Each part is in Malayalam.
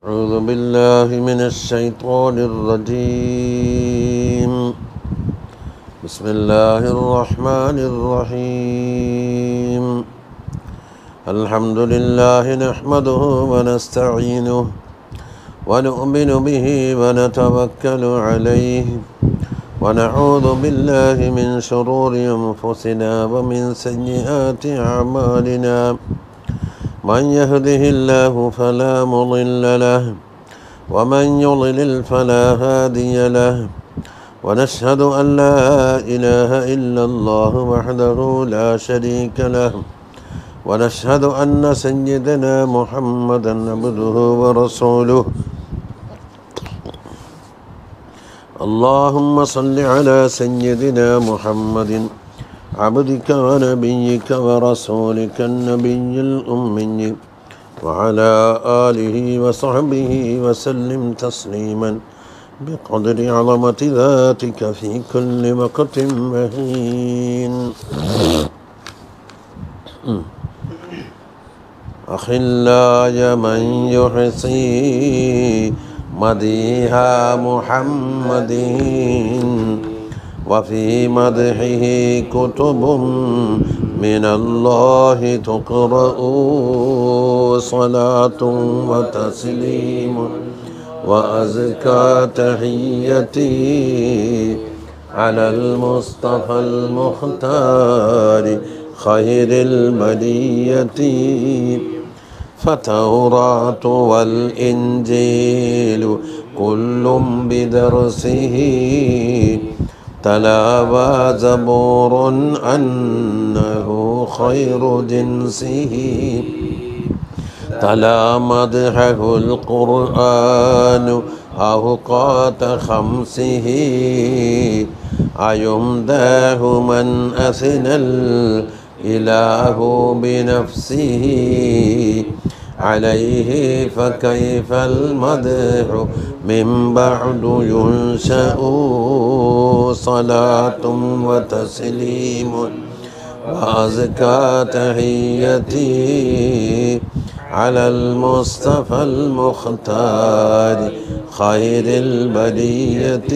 أعوذ بالله من الشيطان الرجيم بسم الله الرحمن الرحيم الحمد لله نحمده ونستعينه ونؤمن به ونتوكل عليه ونعوذ بالله من شرور أنفسنا ومن سيئات أعمالنا من يهده الله فلا مضل له ومن يضلل فلا هادي له ونشهد أن لا إله إلا الله وحده لا شريك له ونشهد أن سيدنا محمدا عبده ورسوله اللهم صل على سيدنا محمد عبدك ونبيك ورسولك النبي الأمي وعلى آله وصحبه وسلم تسليما بقدر عظمة ذاتك في كل وقت مهين أخلاي من يحصي مديها محمد وفي مدحه كتب من الله تقرأ صلاة وتسليم وأزكى تحيتي على المصطفى المختار خير البرية فتوراة والإنجيل كل بدرسه تلاوى زبور أنه خير جنسه تلا مدحه القرآن أوقات خمسه أيمداه من أثنى الإله بنفسه عليه فكيف المدح من بعد ينشأ صلاة وتسليم وأزكى تحيتي على المصطفى المختار خير البرية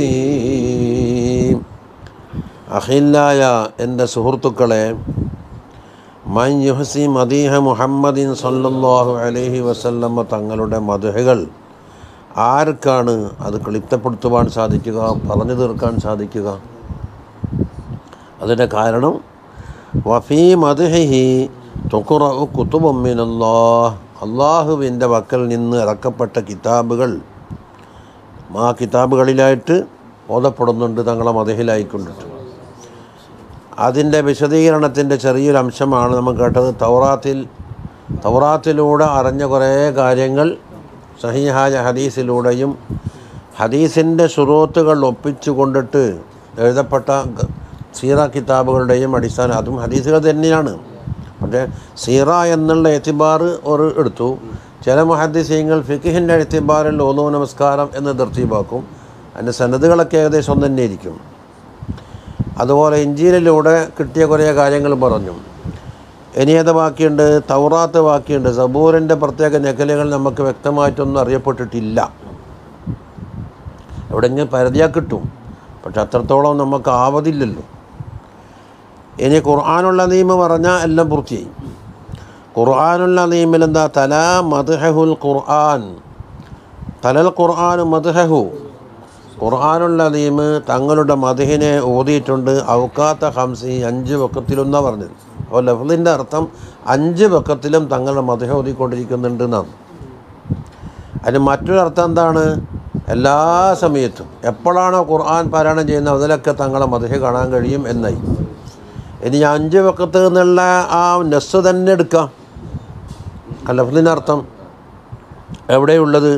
അഖില്ലായ എൻ്റെ സുഹൃത്തുക്കളെ മൻ യുഹസി മദീഹ മുഹമ്മദിൻ സല്ലല്ലാഹു അലൈഹി വസല്ലമ്മ തങ്ങളുടെ മധുഹകൾ ആർക്കാണ് അത് ക്ലിപ്തപ്പെടുത്തുവാൻ സാധിക്കുക പറഞ്ഞു തീർക്കാൻ സാധിക്കുക അതിൻ്റെ കാരണം വഫീ മധുഹി തുക്കുറ കുത്തുബൊമ്മിനല്ലാ അള്ളാഹുവിൻ്റെ വക്കൽ നിന്ന് ഇറക്കപ്പെട്ട കിതാബുകൾ ആ കിതാബുകളിലായിട്ട് ഓതപ്പെടുന്നുണ്ട് തങ്ങളെ മതഹിലായിക്കൊണ്ടിട്ട് അതിൻ്റെ വിശദീകരണത്തിൻ്റെ ചെറിയൊരു അംശമാണ് നമ്മൾ കേട്ടത് തൗറാത്തിൽ തൗറാത്തിലൂടെ അറിഞ്ഞ കുറേ കാര്യങ്ങൾ സഹിഹായ ഹദീസിലൂടെയും ഹദീസിൻ്റെ ഷുറൂത്തുകൾ ഒപ്പിച്ചു കൊണ്ടിട്ട് എഴുതപ്പെട്ട സീറ കിതാബുകളുടെയും അടിസ്ഥാനം അതും ഹദീസുകൾ തന്നെയാണ് പക്ഷേ സീറ എന്നുള്ള എത്തിബാർ ഒരു എടുത്തു ചില മുഹദ്ദീസീങ്ങൾ ഫിഖിൻ്റെ എത്തിബാറിൽ ഓലോ നമസ്കാരം എന്ന് തർത്തീബാക്കും അതിൻ്റെ സന്നദ്ധകളൊക്കെ ഏകദേശം ഒന്ന് തന്നെ ഇരിക്കും അതുപോലെ ഇഞ്ചിയിലൂടെ കിട്ടിയ കുറേ കാര്യങ്ങൾ പറഞ്ഞു ഇനിയത് ബാക്കിയുണ്ട് തൗറാത്ത് ബാക്കിയുണ്ട് സബൂറിൻ്റെ പ്രത്യേക നക്കലുകൾ നമുക്ക് വ്യക്തമായിട്ടൊന്നും അറിയപ്പെട്ടിട്ടില്ല എവിടെയെങ്കിലും പരിധിയാൽ കിട്ടും പക്ഷെ അത്രത്തോളം നമുക്ക് ആവതില്ലല്ലോ ഇനി ഖുർആാനുള്ള നിയമം പറഞ്ഞാൽ എല്ലാം പൂർത്തിയായി ഖുർആാനുള്ള നിയമത്തിൽ എന്താ തല മദ്ഹുൽ ഖുർആൻ തലൽ ഖുർആൻ മദ്ഹു ഖുർആാനുള്ള നിയമ് തങ്ങളുടെ മധുഹിനെ ഓതിയിട്ടുണ്ട് ഔക്കാത്ത ഹംസി അഞ്ച് വക്കത്തിലൊന്നാണ് പറഞ്ഞത് അപ്പോൾ ലഫ്ലിൻ്റെ അർത്ഥം അഞ്ച് വക്കത്തിലും തങ്ങളുടെ മധുഹ ഓതിക്കൊണ്ടിരിക്കുന്നുണ്ട് എന്നാണ് അതിന് മറ്റൊരർത്ഥം എന്താണ് എല്ലാ സമയത്തും എപ്പോഴാണോ ഖുർആൻ പാരായണം ചെയ്യുന്നത് അതിലൊക്കെ തങ്ങളെ മധുഹ കാണാൻ കഴിയും എന്നായി ഇനി അഞ്ച് വക്കത്ത് നിന്നുള്ള ആ നെസ് തന്നെ എടുക്കാം ലഫ്ലിൻ്റെ അർത്ഥം എവിടെയുള്ളത്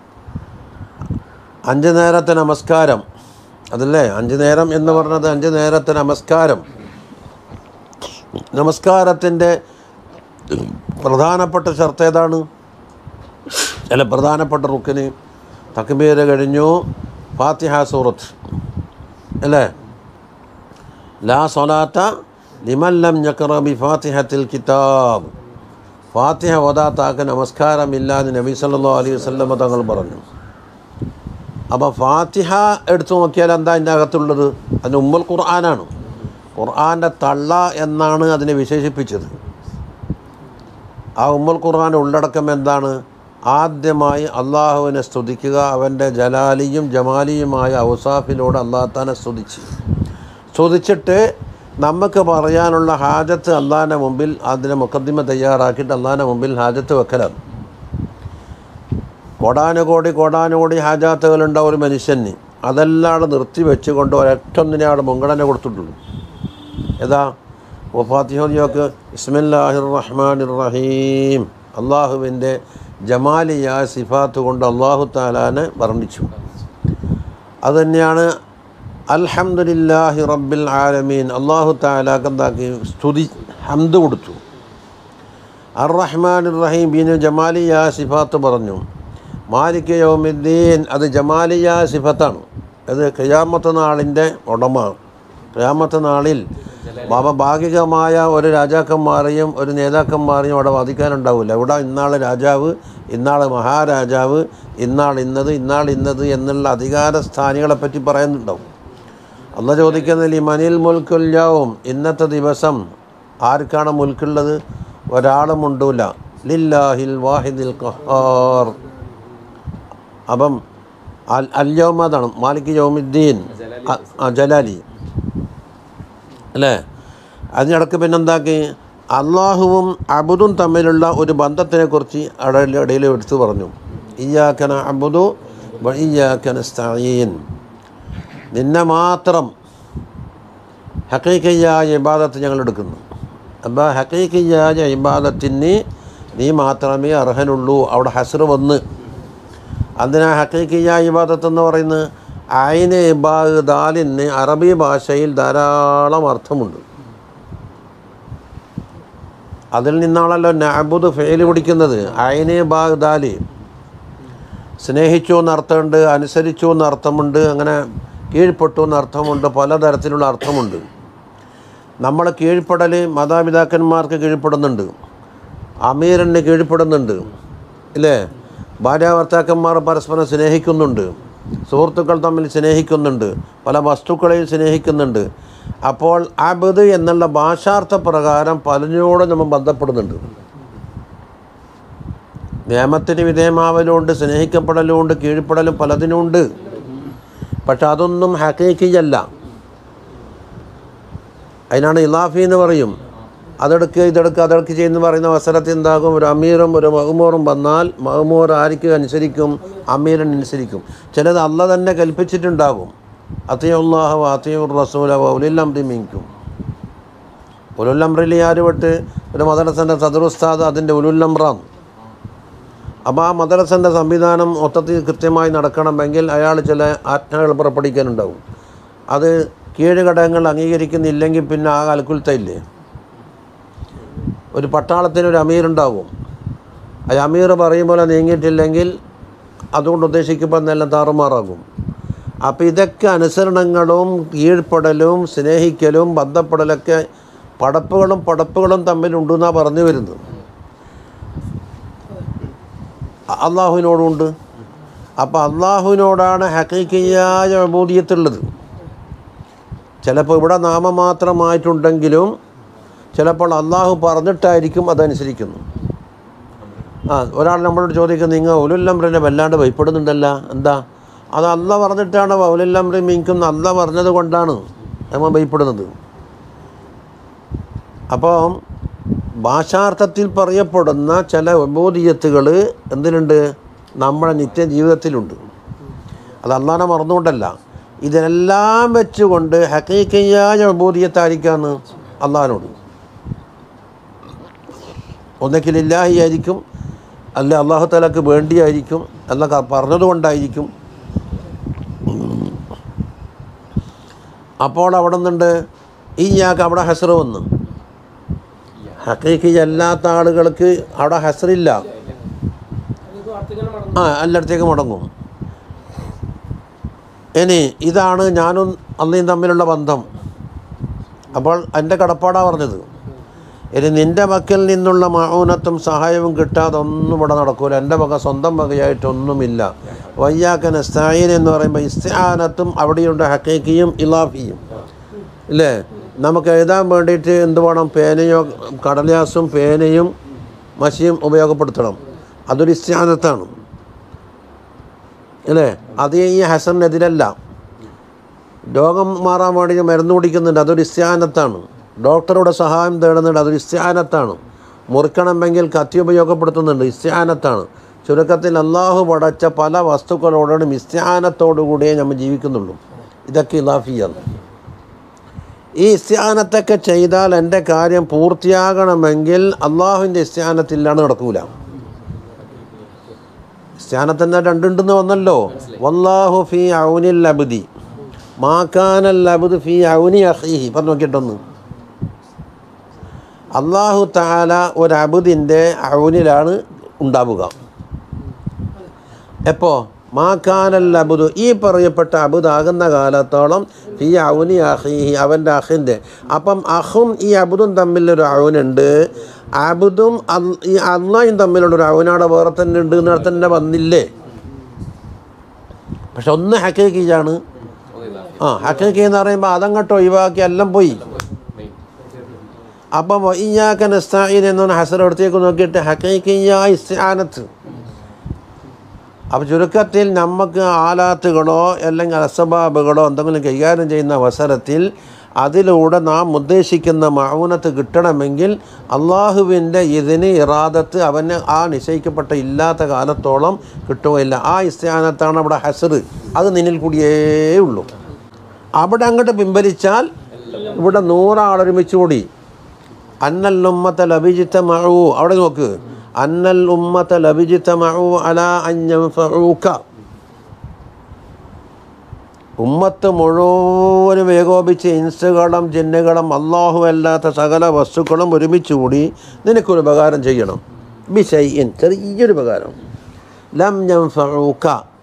അഞ്ച് നേരത്തെ നമസ്കാരം അതല്ലേ അഞ്ച് നേരം എന്ന് പറഞ്ഞത് അഞ്ച് നേരത്തെ നമസ്കാരം നമസ്കാരത്തിൻ്റെ പ്രധാനപ്പെട്ട ഷർത്ത് ഏതാണ് അല്ല പ്രധാനപ്പെട്ട റുക്കിന് തക്ബീർ കഴിഞ്ഞു ഫാത്തിഹ സൂറത്ത് അല്ലേ ലാ സൊലാത്ത ലിമല്ലം ഞക്കറ ബി ഫാത്തിഹത്തിൽ കിതാബ് ഫാത്തിഹ ഓതാത്താക്ക് നമസ്കാരമില്ലാന്ന് നബി സല്ലല്ലാഹു അലൈഹി വസല്ലമ തങ്ങൾ പറഞ്ഞു അപ്പോൾ ഫാത്തിഹ എടുത്തു നോക്കിയാൽ എന്താ അതിൻ്റെ അകത്തുള്ളത് അതിന് ഉമ്മൽ ഖുർആനാണ് ഖുർആൻ്റെ തള്ള എന്നാണ് അതിനെ വിശേഷിപ്പിച്ചത് ആ ഉമ്മൽ ഖുർആൻ്റെ ഉള്ളടക്കം എന്താണ് ആദ്യമായി അള്ളാഹുവിനെ സ്തുതിക്കുക അവൻ്റെ ജലാലിയും ജമാലിയുമായ ഔസാഫിലൂടെ അള്ളാഹത്താനെ സ്തുതിച്ച് സ്തുതിച്ചിട്ട് നമുക്ക് പറയാനുള്ള ഹാജത്ത് അള്ളാഹിൻ്റെ മുമ്പിൽ അതിനെ മുഖദ്ദിമ തയ്യാറാക്കിയിട്ട് അള്ളാഹിൻ്റെ മുമ്പിൽ ഹാജത്ത് വെക്കലാണ് കോടാനുകോടി കോടാനുകോടി ഹാജാത്തുകളുണ്ടാവും ഒരു മനുഷ്യന് അതെല്ലാം അവിടെ നിർത്തി വെച്ചുകൊണ്ട് ഒരൊറ്റൊന്നിനെ അവിടെ മുൻഗണന കൊടുത്തിട്ടുള്ളൂ ഏതാ വഫാത്തിഹോദിയോക്ക് ഇസ്മില്ലാഹിർ റഹ്മാൻ റഹീം അള്ളാഹുവിൻ്റെ ജമാലിയായ സിഫാത്ത് കൊണ്ട് അള്ളാഹു താലാനെ വർണ്ണിച്ചു അതുതന്നെയാണ് അൽഹംദുലില്ലാഹി റബ്ബിൽ ആലമീൻ അള്ളാഹു താലാക്ക് എന്താക്കി സ്തുതി ഹംദ് കൊടുത്തു അർ റഹ്മാൻ റഹീം ബീന് ജമാലിയ സിഫാത്ത് പറഞ്ഞു മാലിക് യൗമിദ്ദീൻ അത് ജമാലിയ സിഫത്താണ് അത് ഖിയാമത്ത് നാളിൻ്റെ ഉടമ ഖിയാമത്ത് നാളിൽ ബാബ ഭാഗികമായ ഒരു രാജാക്കന്മാരെയും ഒരു നേതാക്കന്മാരെയും അവിടെ വധിക്കാനുണ്ടാവില്ല ഇവിടെ ഇന്നാൾ രാജാവ് ഇന്നാൾ മഹാരാജാവ് ഇന്നാൾ ഇന്നത് ഇന്നാൾ ഇന്നത് എന്നുള്ള അധികാര സ്ഥാനികളെ പറ്റി പറയുന്നുണ്ടാവും അന്ന് ചോദിക്കുന്നതിൽ ഈ മനിൽ മുൽക്കുല്യാവും ഇന്നത്തെ ദിവസം ആർക്കാണ് മുൽക്കുള്ളത് ഒരാളും ഉണ്ടൂല ലില്ലാഹിൽ വാഹിദിൽ ഖഹാർ അപ്പം അൽ അല്യോമ അതാണ് മാലിക് യൗമുദ്ദീൻ അ- ആ ജലാലി അല്ലേ അതിനിടക്ക് പിന്നെന്താക്കി അള്ളാഹുവും അബുദും തമ്മിലുള്ള ഒരു ബന്ധത്തിനെക്കുറിച്ച് അവിടെ ഇടയിൽ എടുത്തു പറഞ്ഞു ഇയ്യാക്കന അബുദു ഇയ്യാക്കന സ്ഥായീൻ നിന്നെ മാത്രം ഹക്കൈക്കയ്യായ ഇബാദത്ത് ഞങ്ങൾ എടുക്കുന്നു അപ്പോൾ ഹക്കൈക്കയ്യായ ഇബാദത്തിന് നീ മാത്രമേ അർഹനുള്ളൂ അവിടെ ഹസർ വന്ന് അതിനാ ഹക്കൈക്കയ്യായ ഇബാദത്ത് എന്ന് പറയുന്നത് അയിന് ഇബാദ് ദാലിന് അറബി ഭാഷയിൽ ധാരാളം അർത്ഥമുണ്ട് അതിൽ നിന്നാണല്ലോ നഅബുദ് ഫെയിൽ പിടിക്കുന്നത് അയിന് ബാഗ് ദാലി സ്നേഹിച്ചു എന്നർത്ഥമുണ്ട് അനുസരിച്ചു എന്നർത്ഥമുണ്ട് അങ്ങനെ കീഴ്പ്പെട്ടു എന്നർത്ഥമുണ്ട് പലതരത്തിലുള്ള അർത്ഥമുണ്ട് നമ്മൾ കീഴ്പ്പെടൽ മാതാപിതാക്കന്മാർക്ക് കീഴ്പ്പെടുന്നുണ്ട് അമീറിന് കീഴ്പ്പെടുന്നുണ്ട് ഇല്ലേ ഭാര്യാഭർത്താക്കന്മാർ പരസ്പരം സ്നേഹിക്കുന്നുണ്ട് സുഹൃത്തുക്കൾ തമ്മിൽ സ്നേഹിക്കുന്നുണ്ട് പല വസ്തുക്കളെയും സ്നേഹിക്കുന്നുണ്ട് അപ്പോൾ അബദ് എന്നുള്ള ഭാഷാർത്ഥ പ്രകാരം പലതിനോടും നമ്മൾ ബന്ധപ്പെടുന്നുണ്ട് നിയമത്തിന് വിധേയമാവലുണ്ട് സ്നേഹിക്കപ്പെടലുമുണ്ട് കീഴ്പ്പെടലും പലതിനുമുണ്ട് പക്ഷെ അതൊന്നും ഹക്കീക്കിയല്ല അതിനാണ് ഇലാഫി എന്ന് പറയും അതെടുക്കുക ഇതെടുക്കുക അതെടുക്കുക ചെയ്യുന്ന പറയുന്ന അവസരത്തിൽ എന്താകും ഒരു അമീറും ഒരു മഹ്മൂറും വന്നാൽ മഹ്മൂർ ആർക്ക് അനുസരിക്കും അമീറിന് അനുസരിക്കും ചിലത് അല്ല തന്നെ കൽപ്പിച്ചിട്ടുണ്ടാകും അത്തിയുള്ളാഹു അത്തിയുർ റസൂല ഉലില്ലംറി മീൻക്കും ഉലുല്ലംറിൽ ആര് വിട്ട് ഒരു മദ്രസൻ്റെ സദറുസ്താദ് അതിൻ്റെ ഉലുല്ലംറാം അപ്പോൾ ആ മദ്രസൻ്റെ സംവിധാനം മൊത്തത്തിൽ കൃത്യമായി നടക്കണമെങ്കിൽ അയാൾ ചില ആജ്ഞകൾ പുറപ്പെടുവിക്കാനുണ്ടാവും അത് കീഴുഘടകങ്ങൾ അംഗീകരിക്കുന്നില്ലെങ്കിൽ പിന്നെ ആ അൽക്കുൽത്തയില്ലേ ഒരു പട്ടാളത്തിന് ഒരു അമീറുണ്ടാവും ആ അമീർ പറയും പോലെ നീങ്ങിയിട്ടില്ലെങ്കിൽ അതുകൊണ്ട് ഉദ്ദേശിക്കുമ്പോൾ എന്നെല്ലാം താറുമാറാകും അപ്പോൾ ഇതൊക്കെ അനുസരണങ്ങളും കീഴ്പ്പെടലും സ്നേഹിക്കലും ബന്ധപ്പെടലൊക്കെ പടപ്പുകളും പടപ്പുകളും തമ്മിലുണ്ടെന്നാണ് പറഞ്ഞു വരുന്നത് അ- അള്ളാഹുവിനോടുണ്ട് അപ്പോൾ അള്ളാഹുവിനോടാണ് ഹക്കീക്കിയായ അബൂദിയത്തുള്ളത് ചിലപ്പോൾ ഇവിടെ നാമമാത്രമായിട്ടുണ്ടെങ്കിലും ചിലപ്പോൾ അള്ളാഹു പറഞ്ഞിട്ടായിരിക്കും അതനുസരിക്കുന്നു ആ ഒരാൾ നമ്മളോട് ചോദിക്കും നിങ്ങൾ ഉലുല്ലംറിനെ വല്ലാണ്ട് ഭയപ്പെടുന്നുണ്ടല്ല എന്താ അത് അല്ല പറഞ്ഞിട്ടാണ് ഉലുല്ലംറി മീൻക്കും അല്ല പറഞ്ഞത് കൊണ്ടാണ് നമ്മൾ ഭയപ്പെടുന്നത് അപ്പം ഭാഷാർത്ഥത്തിൽ പറയപ്പെടുന്ന ചില ഉബോധീയത്തുകൾ എന്തിനുണ്ട് നമ്മുടെ നിത്യജീവിതത്തിലുണ്ട് അത് അള്ളാനെ മറന്നുകൊണ്ടല്ല ഇതിനെല്ലാം വെച്ചുകൊണ്ട് ഹക്കീക്കയ്യായ ഉബോധീയത്തായിരിക്കാന്ന് അള്ളഹാനോട് ഒന്നെങ്കിൽ ഇല്ലാഹി ആയിരിക്കും അല്ല അള്ളാഹു തലക്ക് വേണ്ടിയായിരിക്കും അല്ല ക- പറഞ്ഞതുകൊണ്ടായിരിക്കും അപ്പോൾ അവിടെ നിന്നുണ്ട് ഈ ഞാക്ക് അവിടെ ഹസർ വന്നു ഹക്കീക്ക് അല്ലാത്ത ആളുകൾക്ക് അവിടെ ഹസറില്ല ആ എല്ലായിടത്തേക്ക് മുടങ്ങും ഇനി ഇതാണ് ഞാനും അന്നയും തമ്മിലുള്ള ബന്ധം അപ്പോൾ എൻ്റെ കടപ്പാടാണ് പറഞ്ഞത് ഇനി നിൻ്റെ മക്കളിൽ നിന്നുള്ള മൗനത്തും സഹായവും കിട്ടാതെ ഒന്നും ഇവിടെ നടക്കൂല എൻ്റെ വക സ്വന്തം വകയായിട്ടൊന്നുമില്ല വയ്യാക്കൻ സ്ഥായിൻ എന്ന് പറയുമ്പോൾ ഇസ്താനത്തും അവിടെയുണ്ട് ഹക്കീക്കിയും ഇലാഫിയും ഇല്ലേ നമുക്ക് എഴുതാൻ വേണ്ടിയിട്ട് എന്ത് വേണം പേനയോ കടലാസും പേനയും മഷിയും ഉപയോഗപ്പെടുത്തണം അതൊരു ഇസ്താനത്താണ് അല്ലേ അത് ഈ ഹസനെതിരല്ല രോഗം മാറാൻ വേണ്ടി മരുന്ന് കുടിക്കുന്നുണ്ട് അതൊരു ഇസ്യാനത്താണ് ഡോക്ടറുടെ സഹായം തേടുന്നുണ്ട് അതൊരു ഇസ്യാനത്താണ് മുറിക്കണമെങ്കിൽ കത്തി ഉപയോഗപ്പെടുത്തുന്നുണ്ട് ഇസ്യാനത്താണ് ചുരുക്കത്തിൽ അള്ളാഹു പടച്ച പല വസ്തുക്കളോടും ഇസ്യാനത്തോടു കൂടിയേ നമ്മൾ ജീവിക്കുന്നുള്ളൂ ഇതൊക്കെ ഇലാഫിയാണ് ഈ ഇസ്യാനത്തൊക്കെ ചെയ്താൽ എൻ്റെ കാര്യം പൂർത്തിയാകണമെങ്കിൽ അള്ളാഹുവിൻ്റെ ഇസ്യാനത്തില്ലാണ്ട് നടക്കൂല ഇസ്യാനത്തന്നെ രണ്ടുണ്ടെന്ന് വന്നല്ലോ വല്ലാഹു ഫി ഔനിൽ അബുദി മാക്കാനൽ അബുദ് ഫി ഔനി അഹീഹി പറഞ്ഞു നോക്കിയിട്ടൊന്ന് അള്ളാഹു താല ഒരു അബുദിൻ്റെ ഔനിലാണ് ഉണ്ടാവുക എപ്പോ മാക്കാനൽ അബുദ് ഈ പറയപ്പെട്ട അബുദാകുന്ന കാലത്തോളം ഫി ഔനി അഹീഹി അവൻ്റെ അഹിൻ്റെ അപ്പം അഹും ഈ അബുദും തമ്മിലൊരു ഔനുണ്ട് അബുദും അൽ- ഈ അള്ളായും തമ്മിലുള്ള ഒരു ഔനാടെ വേറെ തന്നെ ഉണ്ട് എന്ന് തന്നെ വന്നില്ലേ പക്ഷെ ഒന്ന് ഹക്കേക്കിയാണ് ആ ഹക്കേക്കി എന്ന് പറയുമ്പോൾ അതങ്ങോട്ട് ഒഴിവാക്കി എല്ലാം പോയി അപ്പം ഇയ്യാക്ക നസ്തായിൻ എന്നാണ് ഹസർ അടുത്തേക്ക് നോക്കിയിട്ട് ഹക്കൈക്കിയ ഇസ്താനത്ത് അപ്പോൾ ചുരുക്കത്തിൽ നമുക്ക് ആലാത്തുകളോ അല്ലെങ്കിൽ അസബാബുകളോ എന്തെങ്കിലും കൈകാര്യം ചെയ്യുന്ന അവസരത്തിൽ അതിലൂടെ നാം ഉദ്ദേശിക്കുന്ന മൗനത്ത് കിട്ടണമെങ്കിൽ അള്ളാഹുവിൻ്റെ ഇതിന് ഇറാദത്ത് അവന് ആ നിശ്ചയിക്കപ്പെട്ട ഇല്ലാത്ത കാലത്തോളം കിട്ടുകയില്ല ആ ഇസ്താനത്താണ് അവിടെ ഹസർ അത് നിന്നിൽ കൂടിയേ ഉള്ളൂ അവിടെ അങ്ങോട്ട് പിൻവലിച്ചാൽ ഇവിടെ നൂറാളൊരുമിച്ച് കൂടി അന്നൽ ഉമ്മത്ത ലഭിജിത്ത മഴു അവിടെ നോക്ക് അന്നൽ ഉമ്മത്ത ലഭിജിത്ത മഴു അല അഞ്ഞൂക്ക ഉമ്മത്ത് മുഴുവനും ഏകോപിച്ച് ഇൻസുകളും ജിന്നുകളും അള്ളാഹു അല്ലാത്ത സകല വസ്തുക്കളും ഒരുമിച്ച് കൂടി നിനക്കൊരു ഉപകാരം ചെയ്യണം ബിഷൈൻ ചെറിയൊരു ഉപകാരം ലം ഞംഫഊക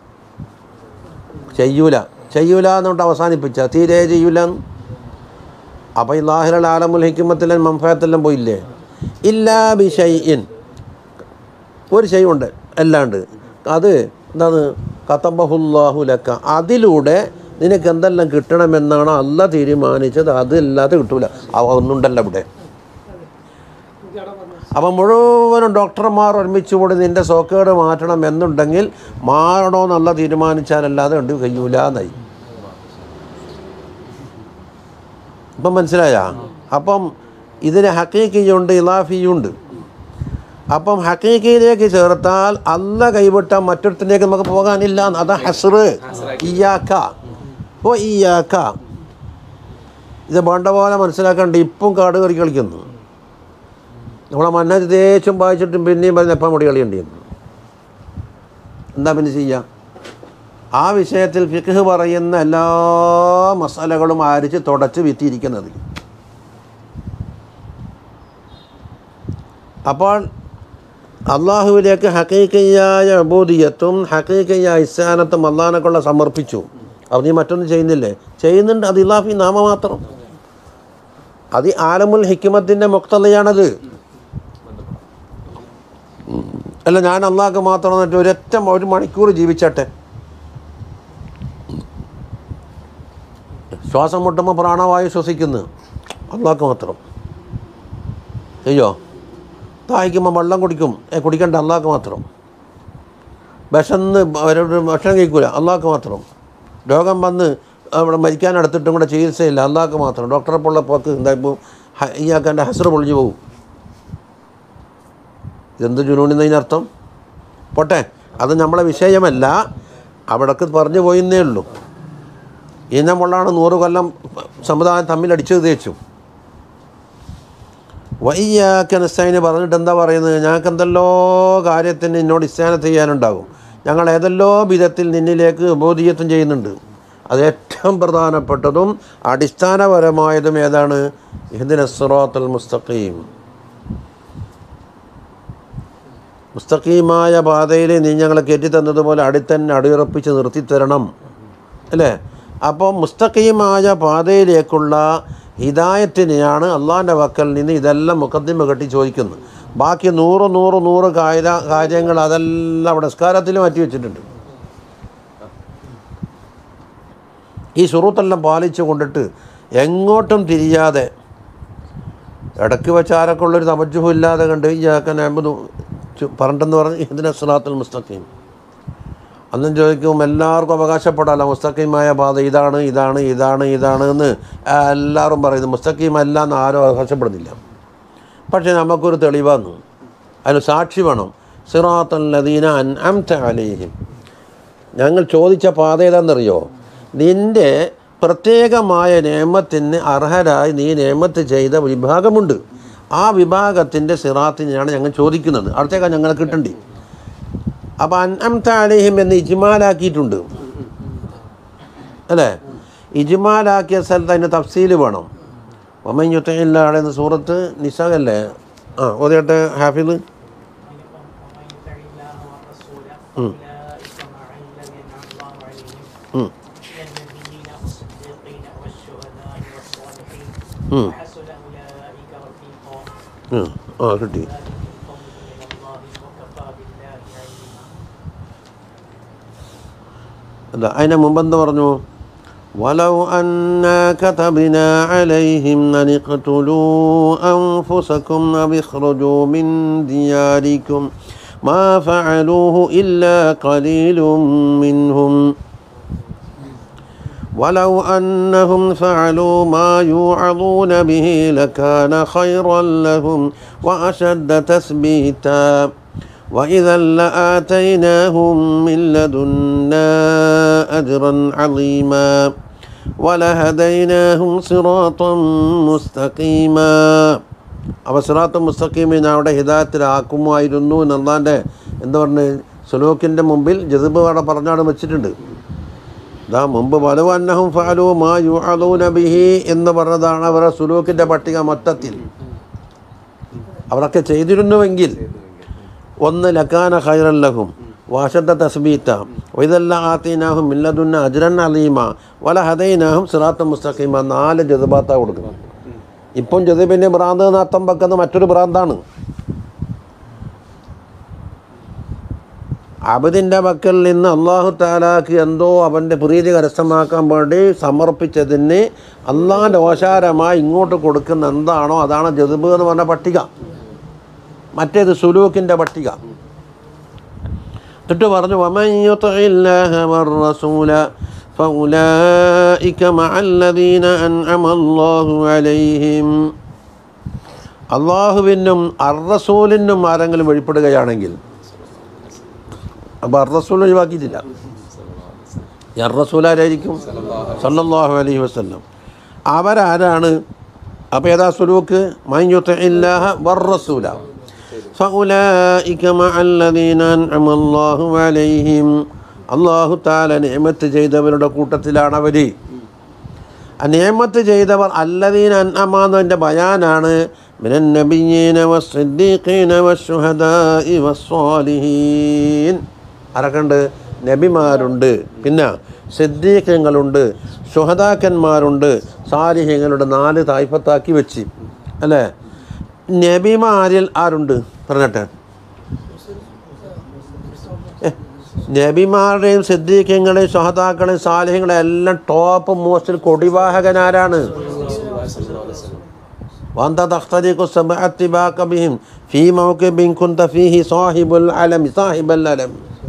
ചെയ്യൂല ചെയ്യൂല എന്നുകൊണ്ട് അവസാനിപ്പിച്ച തീരെ ചെയ്യൂല അപ്പോൾ ഈ ലാഹിറൽ ആലമുൽ ഹിക്കുമത്തിലും മംഫയത്തെല്ലാം പോയില്ലേ ഇല്ലാ ബിഷൈൻ ഒരു ചെയ്യുണ്ട് അല്ലാണ്ട് അത് എന്താണ് കത്തബഹുല്ലാഹു ലക്ക അതിലൂടെ നിനക്ക് എന്തെല്ലാം കിട്ടണമെന്നാണോ അല്ല തീരുമാനിച്ചത് അതില്ലാതെ കിട്ടൂല അവ ഒന്നുണ്ടല്ലോ ഇവിടെ അപ്പം മുഴുവനും ഡോക്ടർമാർ ഒരുമിച്ച് കൂടി നിൻ്റെ സോക്കേട് മാറ്റണം എന്നുണ്ടെങ്കിൽ മാറണമെന്നല്ല തീരുമാനിച്ചാലല്ലാതെ ഉണ്ട് കഴിയൂല എന്നായി ഇപ്പം മനസ്സിലായ അപ്പം ഇതിന് ഹക്കീക്കിയുണ്ട് ഇലാഫിയുണ്ട് അപ്പം ഹക്കീക്കിയിലേക്ക് ചേർത്താൽ അല്ല കൈവിട്ട മറ്റൊരുത്തിലേക്ക് നമുക്ക് പോകാനില്ല അതാ ഹസർ ഇയാക്ക ഓ ഇയാക്ക ഇത് വേണ്ട പോലെ മനസ്സിലാക്കണ്ട ഇപ്പം കാട് കയറി കളിക്കുന്നു നമ്മളെ മന്ന തേച്ചും വായിച്ചിട്ടും പിന്നെയും പറഞ്ഞ എപ്പം മുടി കളിയേണ്ടി വന്നു എന്താ പിന്നെ ചെയ്യാം ആ വിഷയത്തിൽ ഫിഖ് പറയുന്ന എല്ലാ മസാലകളും ആരിച്ച് തുടച്ച് വിത്തിയിരിക്കുന്നത് അപ്പോൾ അള്ളാഹുവിലേക്ക് ഹക്കീക്കയായ അബോധിയത്തും ഹക്കീക്കയായ ഇസ്സാനത്തും അള്ളാഹിനെക്കൊള്ള സമർപ്പിച്ചു അത് നീ മറ്റൊന്നും ചെയ്യുന്നില്ലേ ചെയ്യുന്നുണ്ട് അത് ഇലാഫി നാമമാത്രം അത് ഈ ആലമുൽ ഹിക്കുമത്തിൻ്റെ മുക്തതയാണത് അല്ല ഞാൻ അള്ളാഹ്ക്ക് മാത്രം എന്നിട്ട് ഒരൊറ്റ ഒരു മണിക്കൂർ ജീവിച്ചട്ടെ ശ്വാസം മുട്ടുമ്പോൾ പ്രാണവായു ശ്വസിക്കുന്നു അള്ളാഹ്ക്ക് മാത്രം അയ്യോ ദാഹിക്കുമ്പോൾ വെള്ളം കുടിക്കും ഏ കുടിക്കണ്ട അള്ളാഹ്ക്ക് മാത്രം വിശന്ന് അവരോട് ഭക്ഷണം കഴിക്കൂല അള്ളാഹ്ക്ക് മാത്രം രോഗം വന്ന് അവിടെ മരിക്കാൻ അടുത്തിട്ടും കൂടെ ചികിത്സയില്ല അള്ളാഹ്ക്ക് മാത്രം ഡോക്ടറെ പോലുള്ള പോക്ക് എന്താ ഇപ്പോൾ ഇയാൾക്ക് എൻ്റെ ഹസർ പൊളിഞ്ഞു പോകും ഇതെന്ത് ജുനൂണിന്നതിനർത്ഥം പോട്ടെ അത് നമ്മളെ വിഷയമല്ല അവിടേക്ക് പറഞ്ഞു പോയിന്നേ ഉള്ളൂ ഇന്നമുള്ളാണ് നൂറ് കൊല്ലം സമുദായം തമ്മിൽ അടിച്ചു തേച്ചു വയ്യാക്കനസ്തൈന് പറഞ്ഞിട്ട് എന്താ പറയുന്നത് ഞങ്ങൾക്ക് എന്തെല്ലോ കാര്യത്തിന് നിന്നോട് ഇസ്താനത്ത് ചെയ്യാനുണ്ടാകും ഞങ്ങൾ ഏതെല്ലോ വിധത്തിൽ നിന്നിലേക്ക് ബോധീയത്വം ചെയ്യുന്നുണ്ട് അത് ഏറ്റവും പ്രധാനപ്പെട്ടതും അടിസ്ഥാനപരമായതും ഏതാണ് ഇതിന് സുറാത്തുൽ മുസ്തഖീം മുസ്തഖീമായ പാതയിൽ നീ ഞങ്ങളെ കയറ്റി തന്നതുപോലെ അടിത്തന്നെ അടിയുറപ്പിച്ച് നിർത്തിത്തരണം അല്ലേ അപ്പോൾ മുസ്തഖീമായ പാതയിലേക്കുള്ള ഹിദായത്തിനെയാണ് അള്ളാഹിൻ്റെ വക്കൽ നിന്ന് ഇതെല്ലാം മുഖദ്ദിമ കെട്ടി ചോദിക്കുന്നത് ബാക്കി നൂറ് നൂറ് നൂറ് കാര്യ കാര്യങ്ങൾ അതെല്ലാം അവിടെ സ്കാരത്തിൽ മാറ്റി വെച്ചിട്ടുണ്ട് ഈ സുറൂത്തെല്ലാം പാലിച്ചു കൊണ്ടിട്ട് എങ്ങോട്ടും തിരിയാതെ ഇടയ്ക്ക് വെച്ച് ആരൊക്കെ ഉള്ളൊരു തമജ്ജുഹും ഇല്ലാതെ കണ്ട് ഈ ആക്കാൻ അമ്പത് പറഞ്ഞിട്ടെന്ന് പറഞ്ഞ് ഇതിനെ സുറാത്തുൽ മുസ്തഖീം അന്നും ചോദിക്കും എല്ലാവർക്കും അവകാശപ്പെടാമല്ലോ മുസ്തഖീമായ പാത ഇതാണ് ഇതാണ് ഇതാണ് ഇതാണ് എന്ന് എല്ലാവരും പറയുന്നു മുസ്തഖീം അല്ല എന്ന് ആരും അവകാശപ്പെടുന്നില്ല പക്ഷേ നമുക്കൊരു തെളിവാന്നു അതിന് സാക്ഷി വേണം സിറാത്തല്ലദീന അൻ അംത അലൈഹിം ഞങ്ങൾ ചോദിച്ച പാത ഏതാണെന്നറിയോ നിൻ്റെ പ്രത്യേകമായ നിയമത്തിന് അർഹരായി നീ നിയമത്ത് ചെയ്ത വിഭാഗമുണ്ട് ആ വിഭാഗത്തിൻ്റെ സിറാത്തിനെയാണ് ഞങ്ങൾ ചോദിക്കുന്നത് അടുത്തേക്കാ ഞങ്ങൾ കിട്ടണ്ടി അപ്പോൾ അൻഅംത അലൈഹിം എന്ന് ഇജ്മാലാക്കിയിട്ടുണ്ട് അല്ലേ ഇജ്മാലാക്കിയ സ്ഥലത്ത് അതിന് തഫ്സീൽ വേണം ഒമയുത്തയില്ല അവിടെ നിന്ന് സൂറത്ത് നിസാഖല്ലേ ആ ഓതിയട്ടെ ഹാഫിദ് ومن يطع الله ورسوله فاولئك مع الذين انعم الله عليهم ഉം. من النبيين والصديقين والشهداء والصالحين ഉം. وحسن اولئك رفيقا ഉം. ആ കിട്ടി ذلك الفضل من الله وكفى بالله عليما അല്ല അതിന് മുമ്പെന്ത് പറഞ്ഞു ولو أنا كتبنا عليهم أن اقتلوا أنفسكم أو اخرجوا من دياركم ما فعلوه إلا قليل منهم ولو أنهم فعلوا ما يوعظون به لكان خيرا لهم وأشد تثبيتا وإذا لآتيناهم من لدنا أجرا عظيما ولهديناهم صراطا مستقيما അവ സിറാത്ത് മുസ്തഖീമിനെ അവിടെ ഹിദായത്തിലാക്കുമായിരുന്നു എന്നല്ലാൻ്റെ എന്താ പറഞ്ഞ് സുലൂക്കിൻ്റെ മുമ്പിൽ ജതിബ് അവിടെ പറഞ്ഞാണ് വെച്ചിട്ടുണ്ട് ഇതാ മുമ്പ് വലു അന്നഹും ഫാലു മാ യു ബിഹി എന്ന് പറഞ്ഞതാണ് അവരുടെ സുലൂക്കിൻ്റെ പട്ടിക മൊത്തത്തിൽ അവരൊക്കെ ചെയ്തിരുന്നുവെങ്കിൽ ഒന്ന് ലക്കാന ഖൈറല്ലഹും വാഷദ്ദ തസ്ബീത്ത ഇതെല്ലാം ആത്തീനാഹും മില്ലതുന്ന അജ്രൻ അലീമ വല ഹദൈനാഹും സിറാത്ത മുസ്തഖീമ നാല് ജതുബാത്ത കൊടുക്കുന്നത് ഇപ്പം ജതുബിൻ്റെ ഭ്രാന്ത് എന്ന് അർത്ഥം വെക്കുന്ന മറ്റൊരു ഭ്രാന്താണ് അബദിൻ്റെ മക്കളിൽ നിന്ന് അള്ളാഹു താലാക്ക് എന്തോ അവൻ്റെ പ്രീതി കരസ്ഥമാക്കാൻ വേണ്ടി സമർപ്പിച്ചതിന് അള്ളാഹിൻ്റെ ഓശാരമായി ഇങ്ങോട്ട് കൊടുക്കുന്ന എന്താണോ അതാണ് ജതുബ് എന്ന് പറഞ്ഞ പട്ടിക മറ്റേത് സുലൂക്കിൻ്റെ പട്ടിക എന്നിട്ട് പറഞ്ഞു وَمَنْ يُطِعِ اللَّهَ وَالرَّسُولَ فَأُولَئِكَ مَعَ الَّذِينَ أَنْعَمَ اللَّهُ عَلَيْهِمْ അള്ളാഹുവിനും അർറസൂലിനും ആരെങ്കിലും വഴിപ്പെടുകയാണെങ്കിൽ അപ്പോൾ അർറസൂൽ ഒഴിവാക്കിയിട്ടില്ല ഈ അർറസൂൽ ആരായിരിക്കും സല്ലല്ലാഹു അലൈഹി വസല്ലം അവരാരാണ് അപ്പോൾ ഏതാ സുലൂക്ക് മൈയുത്ത ഇല്ലാഹ വർറസൂല فأولئك مع الذين أنعم الله عليهم അള്ളാഹു താല നിയമത്ത് ചെയ്തവരുടെ കൂട്ടത്തിലാണ് അവർ ആ നിയമത്ത് ചെയ്തവർ അല്ലദീൻ അൻഅമാന്നതിൻ്റെ ബയാനാണ് മിനൻ നബിയീന വസ്സിദ്ദീഖീന വസ്സുഹദാഇ വസ്സാലിഹീൻ ആരൊക്കെയുണ്ട് നബിമാരുണ്ട് പിന്നെ സിദ്ദീഖങ്ങളുണ്ട് സുഹദാക്കന്മാരുണ്ട് സാലിഹ്യങ്ങളുടെ നാല് തായ്പത്താക്കി വെച്ച് അല്ലേ നബിമാരിൽ ആരുണ്ട് പറഞ്ഞട്ടെ ഏ, നബിമാരുടെയും സിദ്ദീഖ്യങ്ങളുടെയും സഹതാക്കളെയും സാലിഹ്യങ്ങളെയും എല്ലാം ടോപ്പ് മോസ്റ്റിൽ കൊടിവാഹകനാരാണ് وأنت تخترق السبع اتباك بهم في موكب كنت فيه صاحب العلم صاحب العلم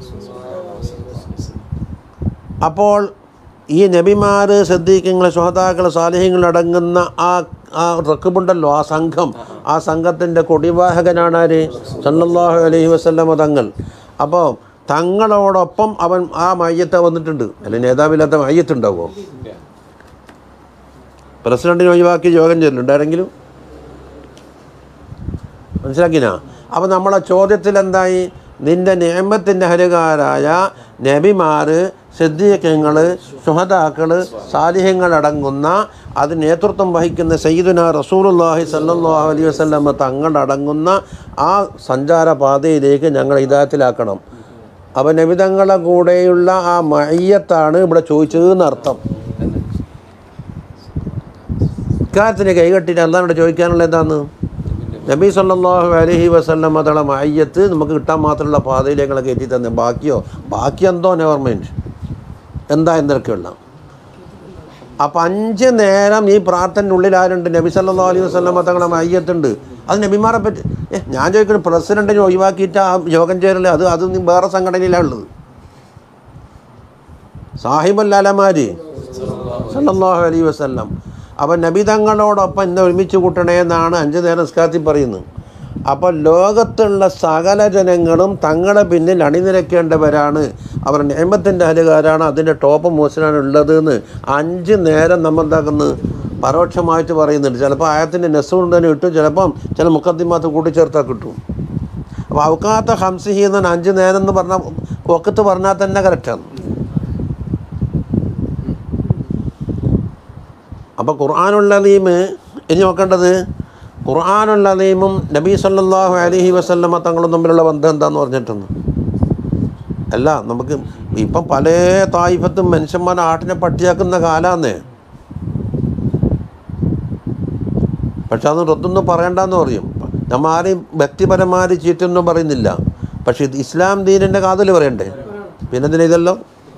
അപ്പോൾ ഈ നബിമാർ സിദ്ദീഖ്യങ്ങൾ ശോതാക്കൾ സാലിഹ്യങ്ങൾ അടങ്ങുന്ന ആ ആ റക്കുബുണ്ടല്ലോ ആ സംഘം ആ സംഘത്തിൻ്റെ കൊടിവാഹകനാണ് ആര് സല്ലല്ലാഹു അലൈഹി വസല്ലമ തങ്ങൾ അപ്പോൾ തങ്ങളോടൊപ്പം അവൻ ആ മയ്യത്ത് വന്നിട്ടുണ്ട് അല്ലെ നേതാവില്ലാത്ത മയ്യത്തുണ്ടാവുമോ പ്രസിഡന്റിനെ ഒഴിവാക്കി യോഗം ചെയ്തിട്ടുണ്ട് ആരെങ്കിലും മനസ്സിലാക്കിനാ അപ്പോൾ നമ്മളെ ചോദ്യത്തിൽ എന്തായി നിന്റെ നിയമത്തിൻ്റെ ഹരികാരായ നബിമാർ സിദ്ദീഖ്യങ്ങൾ സുഹദാക്കൾ സാലിഹ്യങ്ങൾ അടങ്ങുന്ന അത് നേതൃത്വം വഹിക്കുന്ന സയ്യിദുന റസൂലുള്ളാഹി സല്ലല്ലാഹു അലൈഹി വസല്ലമ തങ്ങളടങ്ങുന്ന ആ സഞ്ചാരപാതയിലേക്ക് ഞങ്ങൾ ഹിദായത്തിലാക്കണം അപ്പോൾ നബിതങ്ങളെ കൂടെയുള്ള ആ മയ്യത്താണ് ഇവിടെ ചോദിച്ചതെന്ന് അർത്ഥം ഇക്കാര്യത്തിന് കൈകെട്ടിട്ട് അള്ളാഹിനോട് ചോദിക്കാനുള്ള എന്താന്ന് നബി സല്ലല്ലാഹു അലൈഹി വസല്ലം തള മയ്യത്ത് നമുക്ക് കിട്ടാൻ മാത്രമുള്ള പാതയിലേക്കുള്ള കയറ്റി തന്നെ ബാക്കിയോ ബാക്കി എന്തോ നെവർമെൻറ്റ് എന്താ എന്തൊക്കെയുള്ള അപ്പം അഞ്ച് നേരം ഈ പ്രാർത്ഥനയുടെ ഉള്ളിൽ ആരുണ്ട് നബി സല്ലല്ലാഹു അലൈഹി വസല്ലം തങ്ങളെ മയ്യത്തുണ്ട് അത് നബിമാരെ പറ്റി ഏ ഞാൻ ചോദിക്കുന്നത് പ്രസിഡൻറ്റിനെ ഒഴിവാക്കിയിട്ട് ആ യോഗം ചേരല് അത് അത് നീ വേറെ സംഘടനയിലാണ് ഉള്ളത് സാഹിബല്ലാലമാര് സല്ലല്ലാഹു അലൈഹി വസല്ലം അപ്പം നബി തങ്ങളോടൊപ്പം ഇന്ന് ഒരുമിച്ച് കൂട്ടണേ എന്നാണ് അഞ്ച് നേരം നിസ്കാരത്തിൽ പറയുന്നത് അപ്പോൾ ലോകത്തുള്ള സകല ജനങ്ങളും തങ്ങളെ പിന്നിൽ അണിനിരക്കേണ്ടവരാണ് അവർ നിയമത്തിൻ്റെ അധികാരാണ് അതിൻ്റെ ടോപ്പ് മോശനാണ് ഉള്ളത് എന്ന് അഞ്ച് നേരം നമ്മൾ എന്താക്കുന്നത് പരോക്ഷമായിട്ട് പറയുന്നുണ്ട് ചിലപ്പോൾ ആയത്തിൻ്റെ നെസ്സുകൊണ്ട് തന്നെ കിട്ടും ചിലപ്പം ചില മുക്കത്തിമാത്ത് കൂട്ടിച്ചേർത്താൽ കിട്ടും അപ്പോൾ അവക്കാത്ത ഹംസിഹി എന്നാണ് അഞ്ച് നേരം എന്ന് പറഞ്ഞാൽ ഒക്കത്ത് പറഞ്ഞാൽ തന്നെ കറക്റ്റാണ് അപ്പോൾ ഖുർആാനുള്ള നീമ് ഇനി നോക്കേണ്ടത് ഖുർആാനുള്ള നിയമം നബി സല്ലല്ലാഹു അലൈഹി വസല്ലമ തങ്ങളും തമ്മിലുള്ള ബന്ധം എന്താന്ന് പറഞ്ഞിട്ടുണ്ട് അല്ല നമുക്ക് ഇപ്പം പല തായിഫത്തും മനുഷ്യന്മാരെ ആട്ടിനെ പട്ടിയാക്കുന്ന കാലാന്നേ പക്ഷെ അത് റദ്ദൊന്നും പറയണ്ടെന്ന് പറയും നമ്മ ആരെയും വ്യക്തിപരമായി ചീറ്റൊന്നും പറയുന്നില്ല പക്ഷെ ഇത് ഇസ്ലാം ദീനിൻ്റെ കാതൽ പറയണ്ടേ പിന്നെ എന്തിനാ ഇതല്ലോ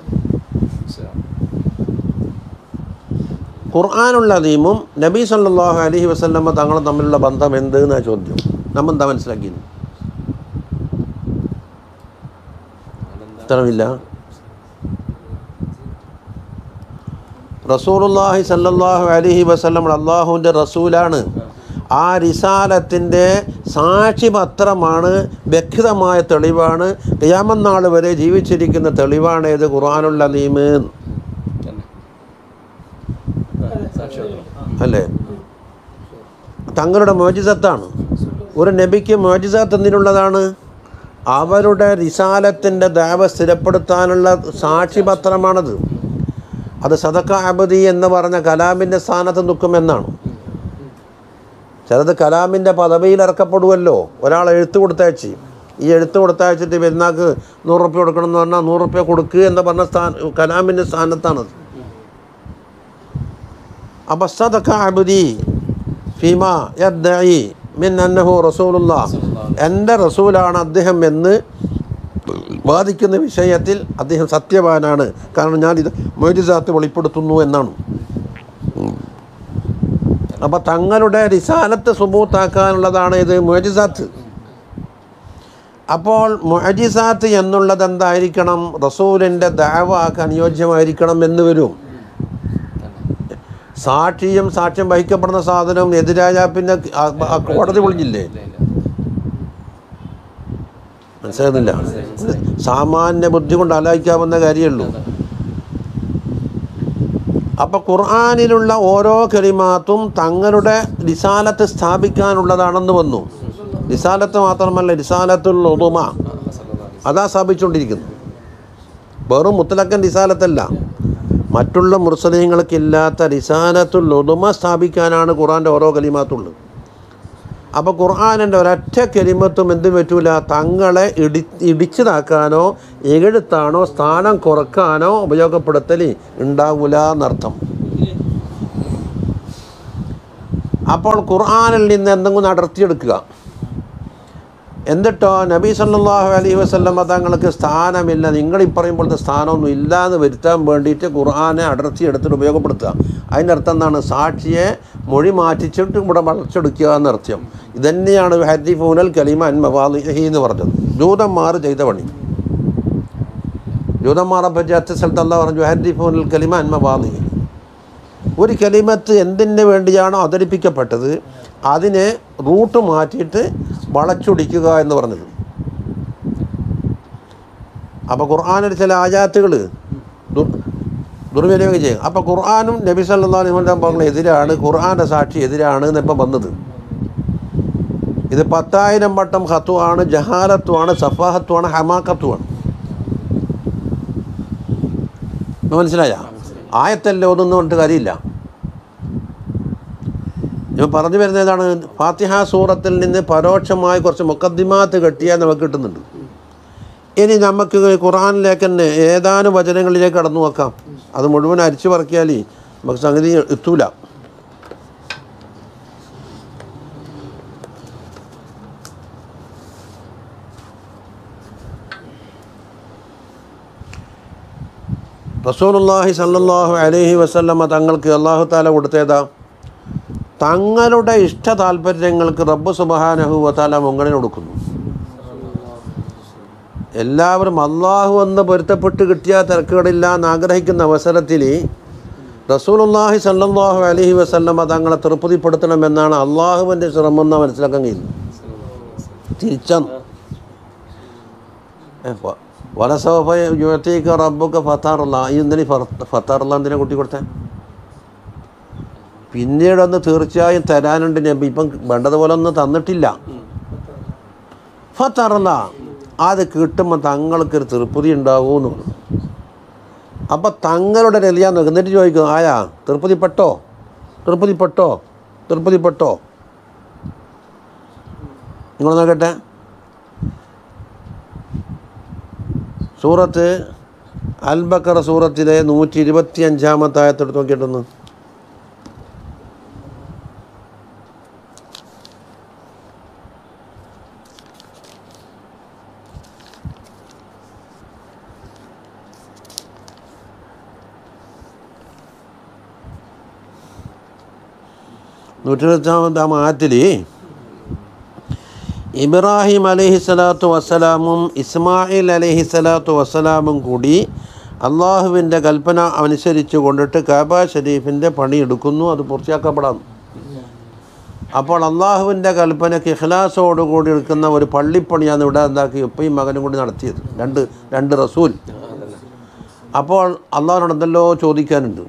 ഖുർആാനുള്ള നിയമം നബി സല്ലല്ലാഹു അലൈഹി വസല്ലമ തങ്ങളും തമ്മിലുള്ള ബന്ധം എന്ത് എന്നാ ചോദ്യം നമ്മൾ എന്താ മനസ്സിലാക്കിയത് ഉത്തരമില്ല റസൂലുള്ളാഹി സല്ലല്ലാഹു അലൈഹി വസല്ലം അള്ളാഹുവിൻ്റെ റസൂലാണ് ആ റിസാലത്തിൻ്റെ സാക്ഷിപത്രമാണ് വ്യക്തമായ തെളിവാണ് ഖിയാമത്ത് വരെ ജീവിച്ചിരിക്കുന്ന തെളിവാണ് ഏത് ഖുർആാനുള്ള നീമ് അല്ലേ തങ്ങളുടെ മോജിസത്താണ് ഒരു നബിക്ക് മോജിസത്ത് എന്തിനുള്ളതാണ് അവരുടെ റിസാലത്തിൻ്റെ ദാവ സ്ഥിരപ്പെടുത്താനുള്ള സാക്ഷിപത്രമാണത് അത് സദക്ക അബദി എന്ന് പറഞ്ഞ കലാമിൻ്റെ സ്ഥാനത്ത് നിൽക്കുമെന്നാണ് ചിലത് കലാമിൻ്റെ പദവിയിൽ ഇറക്കപ്പെടുമല്ലോ ഒരാൾ എഴുത്ത് കൊടുത്തയച്ച് ഈ എഴുത്ത് കൊടുത്തയച്ചിട്ട് പെരുന്നാൾക്ക് നൂറ് റുപ്യ കൊടുക്കണം എന്ന് പറഞ്ഞാൽ നൂറ് റുപ്യ കൊടുക്കുക എന്ന് പറഞ്ഞ സ്ഥാന കലാമിൻ്റെ സ്ഥാനത്താണത് അപ്പോൾ സദക്ക അബുദി ഫിമ യദ്ദഇ മിൻ അന്നഹു റസൂലുള്ള എൻ്റെ റസൂലാണ് അദ്ദേഹം എന്ന് വാദിക്കുന്ന വിഷയത്തിൽ അദ്ദേഹം സത്യവാനാണ് കാരണം ഞാനിത് മൊയ്ജിസാത്ത് വെളിപ്പെടുത്തുന്നു എന്നാണ് അപ്പോൾ തങ്ങളുടെ റിസാലത്ത് സുബൂത്താക്കാനുള്ളതാണ് ഇത് മൊയ്ജിസാത്ത് അപ്പോൾ മൊഹജിസാത്ത് എന്നുള്ളത് എന്തായിരിക്കണം റസൂലിൻ്റെ ദാവാക്ക് അനുയോജ്യമായിരിക്കണം എന്ന് വരും സാക്ഷിയും സാക്ഷ്യം വഹിക്കപ്പെടുന്ന സാധനവും എതിരായ പിന്നെ ആ- ആ കോടതി പൊളിഞ്ഞില്ലേ മനസ്സിലാകുന്നില്ല സാമാന്യ ബുദ്ധി കൊണ്ട് ആലോചിക്കാവുന്ന കാര്യമുള്ളൂ അപ്പോൾ ഖുർആാനിലുള്ള ഓരോ കലിമാത്തും തങ്ങളുടെ റിസാലത്ത് സ്ഥാപിക്കാനുള്ളതാണെന്ന് വന്നു റിസാലത്ത് മാത്രമല്ല റിസാലത്തുൽ ഉദുമ അതാ സ്ഥാപിച്ചുകൊണ്ടിരിക്കുന്നു വെറും മുത്തലക്കൻ റിസാലത്തല്ല മറ്റുള്ള മുർസലീങ്ങൾക്കില്ലാത്ത റിസാലത്തുൽ ഉദുമ സ്ഥാപിക്കാനാണ് ഖുർആൻ്റെ ഓരോ കലിമാത്തുള്ളത് അപ്പോൾ ഖുർആാനിൻ്റെ ഒരൊറ്റ കലിമത്തും എന്തും പറ്റൂല തങ്ങളെ ഇടി ഇടിച്ചതാക്കാനോ എഴുത്താണോ സ്ഥാനം കുറക്കാനോ ഉപയോഗപ്പെടുത്തൽ ഉണ്ടാവില്ല എന്നർത്ഥം അപ്പോൾ ഖുർആാനിൽ നിന്ന് എന്തെങ്കിലും അടർത്തിയെടുക്കുക എന്നിട്ടോ നബി സല്ലല്ലാഹു അലൈഹി വസല്ലമ തങ്ങൾക്ക് സ്ഥാനമില്ല നിങ്ങൾ ഈ പറയുമ്പോഴത്തെ സ്ഥാനമൊന്നും ഇല്ല എന്ന് വരുത്താൻ വേണ്ടിയിട്ട് ഖുർആനെ അടർത്തി എടുത്തിട്ട് ഉപയോഗപ്പെടുത്തുക അതിൻ്റെ അർത്ഥം എന്താണ് സാക്ഷിയെ മൊഴി മാറ്റിച്ചിട്ട് ഇവിടെ വളച്ചെടുക്കുക എന്നർത്ഥം ഇതന്നെയാണ് ഹരിഫൂനൽ കലിമ അൻമവാലിഹി എന്ന് പറഞ്ഞത് ജൂതന്മാർ ചെയ്ത പണി ജൂതന്മാരെ പറ്റി അച്ഛ സ്ഥലത്ത് അല്ല പറഞ്ഞു ഹരിഫൂനൽ കലിമ അൻമവാലിഹി ഒരു കലിമത്ത് എന്തിനു വേണ്ടിയാണോ അവതരിപ്പിക്കപ്പെട്ടത് അതിനെ റൂട്ട് മാറ്റിയിട്ട് വളച്ചൊടിക്കുക എന്ന് പറഞ്ഞത് അപ്പോൾ ഖുർആാനിൽ ചില ആജാത്തുകൾ ദുർവിനിയോഗം ചെയ്യും അപ്പോൾ ഖുർആാനും നബി സല്ലാ അലൈഹി വസല്ലം എതിരാണ് ഖുർആാൻ്റെ സാക്ഷി എതിരാണ് എന്നിപ്പം വന്നത് ഇത് പത്തായിരം വട്ടം ഹത്തുവാണ് ജഹാലത്തുമാണ് സഫാഹത്തുമാണ് ഹമാക്കത്തുമാണ് മനസ്സിലായ ആയത്തല്ലേ ഒന്നും പറഞ്ഞിട്ട് കാര്യമില്ല ഞാൻ പറഞ്ഞു വരുന്നത് ഏതാണ് ഫാത്തിഹ സൂറത്തിൽ നിന്ന് പരോക്ഷമായി കുറച്ച് മുക്കദ്ദിമാത്ത് കെട്ടിയാൽ നമുക്ക് കിട്ടുന്നുണ്ട് ഇനി നമുക്ക് ഖുറാനിലേക്ക് തന്നെ ഏതാനും വചനങ്ങളിലേക്ക് കടന്നു നോക്കാം അത് മുഴുവൻ അരിച്ചു പറക്കിയാൽ നമുക്ക് സംഗതി എത്തൂല റസൂലുള്ളാഹി സല്ലല്ലാഹു അലൈഹി വസല്ലമ തങ്ങൾക്ക് അള്ളാഹു താല കൊടുത്തേതാ തങ്ങളുടെ ഇഷ്ട താല്പര്യങ്ങൾക്ക് റബ്ബ് സുബഹാനഹു വതാല മുൻഗണന കൊടുക്കുന്നു എല്ലാവരും അള്ളാഹു എന്ന് പൊരുത്തപ്പെട്ട് കിട്ടിയ തിരക്കുകളില്ല എന്ന് ആഗ്രഹിക്കുന്ന അവസരത്തിൽ റസൂലുള്ളാഹി സല്ലല്ലാഹു അലൈഹി വസല്ലമ തങ്ങളെ തൃപ്തിപ്പെടുത്തണമെന്നാണ് അള്ളാഹുവിൻ്റെ ശ്രമം എന്ന് മനസ്സിലാക്കാൻ കഴിയുന്നു തിരിച്ചാണ് വലസോഫ യുവത്തേക്ക് റബ്ബൊക്കെ ഫത്താറുള്ള ഈ എന്തിനീ ഫത്താറുള്ള എന്തിനാ കുട്ടി കൊടുത്തേ പിന്നീട് ഒന്ന് തീർച്ചയായും തരാനുണ്ട് നബി ഇപ്പം വേണ്ടതുപോലെ ഒന്നും തന്നിട്ടില്ല ഫത്താറുള്ള അത് കിട്ടുമ്പോൾ തങ്ങൾക്കൊരു തൃപ്തി ഉണ്ടാവുമെന്ന് പറഞ്ഞു അപ്പം തങ്ങളുടെ രലിയാൻ നോക്കും എന്നിട്ട് ചോദിക്കും ആയാ തൃപ്തിപ്പെട്ടോ തൃപ്തിപ്പെട്ടോ തൃപ്തിപ്പെട്ടോ നിങ്ങൾ നോക്കട്ടെ സൂറത്ത് അൽബക്കറ സൂറത്തിലെ നൂറ്റി ഇരുപത്തി അഞ്ചാമത്തെ ആയത്തെടുത്ത് നോക്കിയിട്ടൊന്ന് നൂറ്റി ഇരുപത്താമതാം ആയത്തിൽ ഇബ്രാഹിം അലൈഹി സ്വലാത്തു വസ്സലാമും ഇസ്മായിൽ അലൈഹി സ്വലാത്തു വസ്സലാമും കൂടി അള്ളാഹുവിൻ്റെ കൽപ്പന അനുസരിച്ച് കൊണ്ടിട്ട് കാബ ഷരീഫിൻ്റെ പണിയെടുക്കുന്നു അത് പൂർത്തിയാക്കപ്പെടാം അപ്പോൾ അള്ളാഹുവിൻ്റെ കൽപ്പനയ്ക്ക് ഇഖ്ലാസോടുകൂടി എടുക്കുന്ന ഒരു പള്ളിപ്പണിയാണ് ഇവിടെ എന്താക്കി ഉപ്പയും മകനും കൂടി നടത്തിയത് രണ്ട് രണ്ട് റസൂൽ അപ്പോൾ അള്ളാഹിനോട് എന്തെല്ലോ ചോദിക്കാനുണ്ട്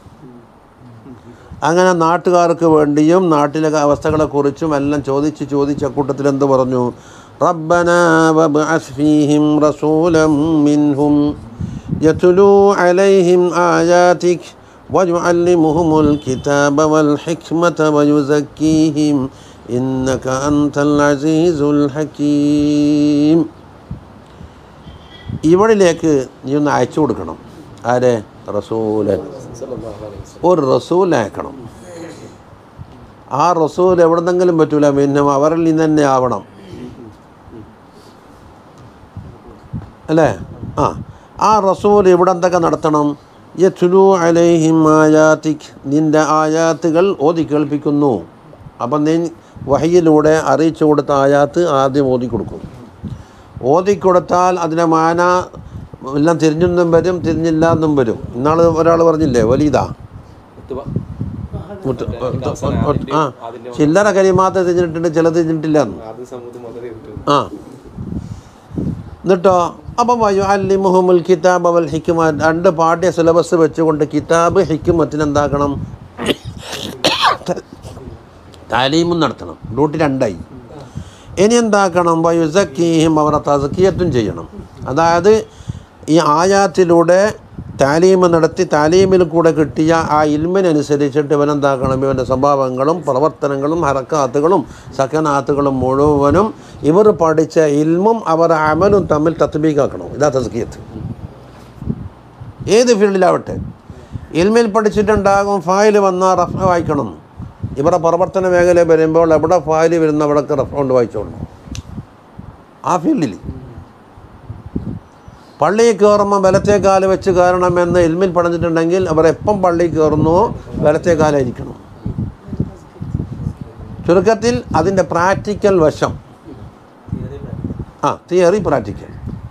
അങ്ങനെ നാട്ടുകാർക്ക് വേണ്ടിയും നാട്ടിലെ അവസ്ഥകളെക്കുറിച്ചും എല്ലാം ചോദിച്ച് ചോദിച്ച കൂട്ടത്തിൽ എന്ത് പറഞ്ഞു റബ്ബന വബ്അസ് ഫീഹിം റസൂലം മിൻഹും യത്ലൂ അലൈഹിം ആയാതിക് ويعلمهم الكتاب والحكمة ويزكيهم إنك أنت العزيز الحكيم ഇവളിലേക്ക് നീ ഒന്ന് അയച്ചു കൊടുക്കണം ആരെ റസൂലൻ ഒരു റസൂൽ അയക്കണം ആ റസൂൽ എവിടെന്നെങ്കിലും പറ്റൂല പിന്നെ അവരിൽ നിന്ന് തന്നെ ആവണം അല്ലേ ആ ആ റസൂൽ ഇവിടെ എന്തൊക്കെ നടത്തണം യത്ലു അലൈഹിം ആയാത്തിക് നിൻ്റെ ആയാത്തുകൾ ഓതി കേൾപ്പിക്കുന്നു അപ്പം നീ വഹിയിലൂടെ അറിയിച്ചു കൊടുത്ത ആയാത്ത് ആദ്യം ഓതി കൊടുക്കും ഓതിക്കൊടുത്താൽ അതിൻ്റെ മാന എല്ലാം തിരിഞ്ഞെന്നും വരും തിരിഞ്ഞില്ല എന്നും വരും ഇന്നാൾ ഒരാൾ പറഞ്ഞില്ലേ വലീതാ മുത്ത് ആ ചില്ലറ കരിമാത്ത തിരിഞ്ഞിട്ടുണ്ട് ചിലത് തിരിഞ്ഞിട്ടില്ല എന്ന് ആ എന്നിട്ടോ അപ്പം വയു അല്ലി മുഹമ്മൽ കിതാബ് അവൽ ഹിക്കുമ രണ്ട് പാഠ്യ സിലബസ് വെച്ചുകൊണ്ട് കിതാബ് ഹിക്കുമത്തിന് എന്താക്കണം താലീമും നടത്തണം ഡ്യൂട്ടി രണ്ടായി ഇനി എന്താക്കണം വയുസക്കീഹിം അവരെ തസക്കിയത്തും ചെയ്യണം അതായത് ഈ ആയാത്തിലൂടെ താലീമ് നടത്തി താലീമിൽ കൂടെ കിട്ടിയ ആ ഇൽമിനനുസരിച്ചിട്ട് ഇവനെന്താക്കണം ഇവൻ്റെ സ്വഭാവങ്ങളും പ്രവർത്തനങ്ങളും ഹറക്കാത്തുകളും സക്കനാത്തുകളും മുഴുവനും ഇവർ പഠിച്ച ഇൽമും അവർ അമലും തമ്മിൽ തത്ബീക്കാക്കണം ഇതാ തസ്കിയത്ത് ഏത് ഫീൽഡിലാവട്ടെ ഇൽമിൽ പഠിച്ചിട്ടുണ്ടാകും ഫായിൽ വന്നാൽ റഫ് വായിക്കണം ഇവരുടെ പ്രവർത്തന മേഖല വരുമ്പോൾ എവിടെ ഫായിൽ വരുന്ന അവിടെയൊക്കെ റഫ് കൊണ്ട് വായിച്ചോളണം ആ ഫീൽഡിൽ പള്ളിയിൽ കയറുമ്പോൾ വലത്തെ കാല് വെച്ച് കയറണമെന്ന് ഇൽമിൽ പഠിച്ചിട്ടുണ്ടെങ്കിൽ അവർ എപ്പം പള്ളിയിൽ കയറുന്നോ വലത്തെ കാലായിരിക്കണം ചുരുക്കത്തിൽ അതിൻ്റെ പ്രാക്ടിക്കൽ വശം ആ തിയറി പ്രാക്ടിക്കൽ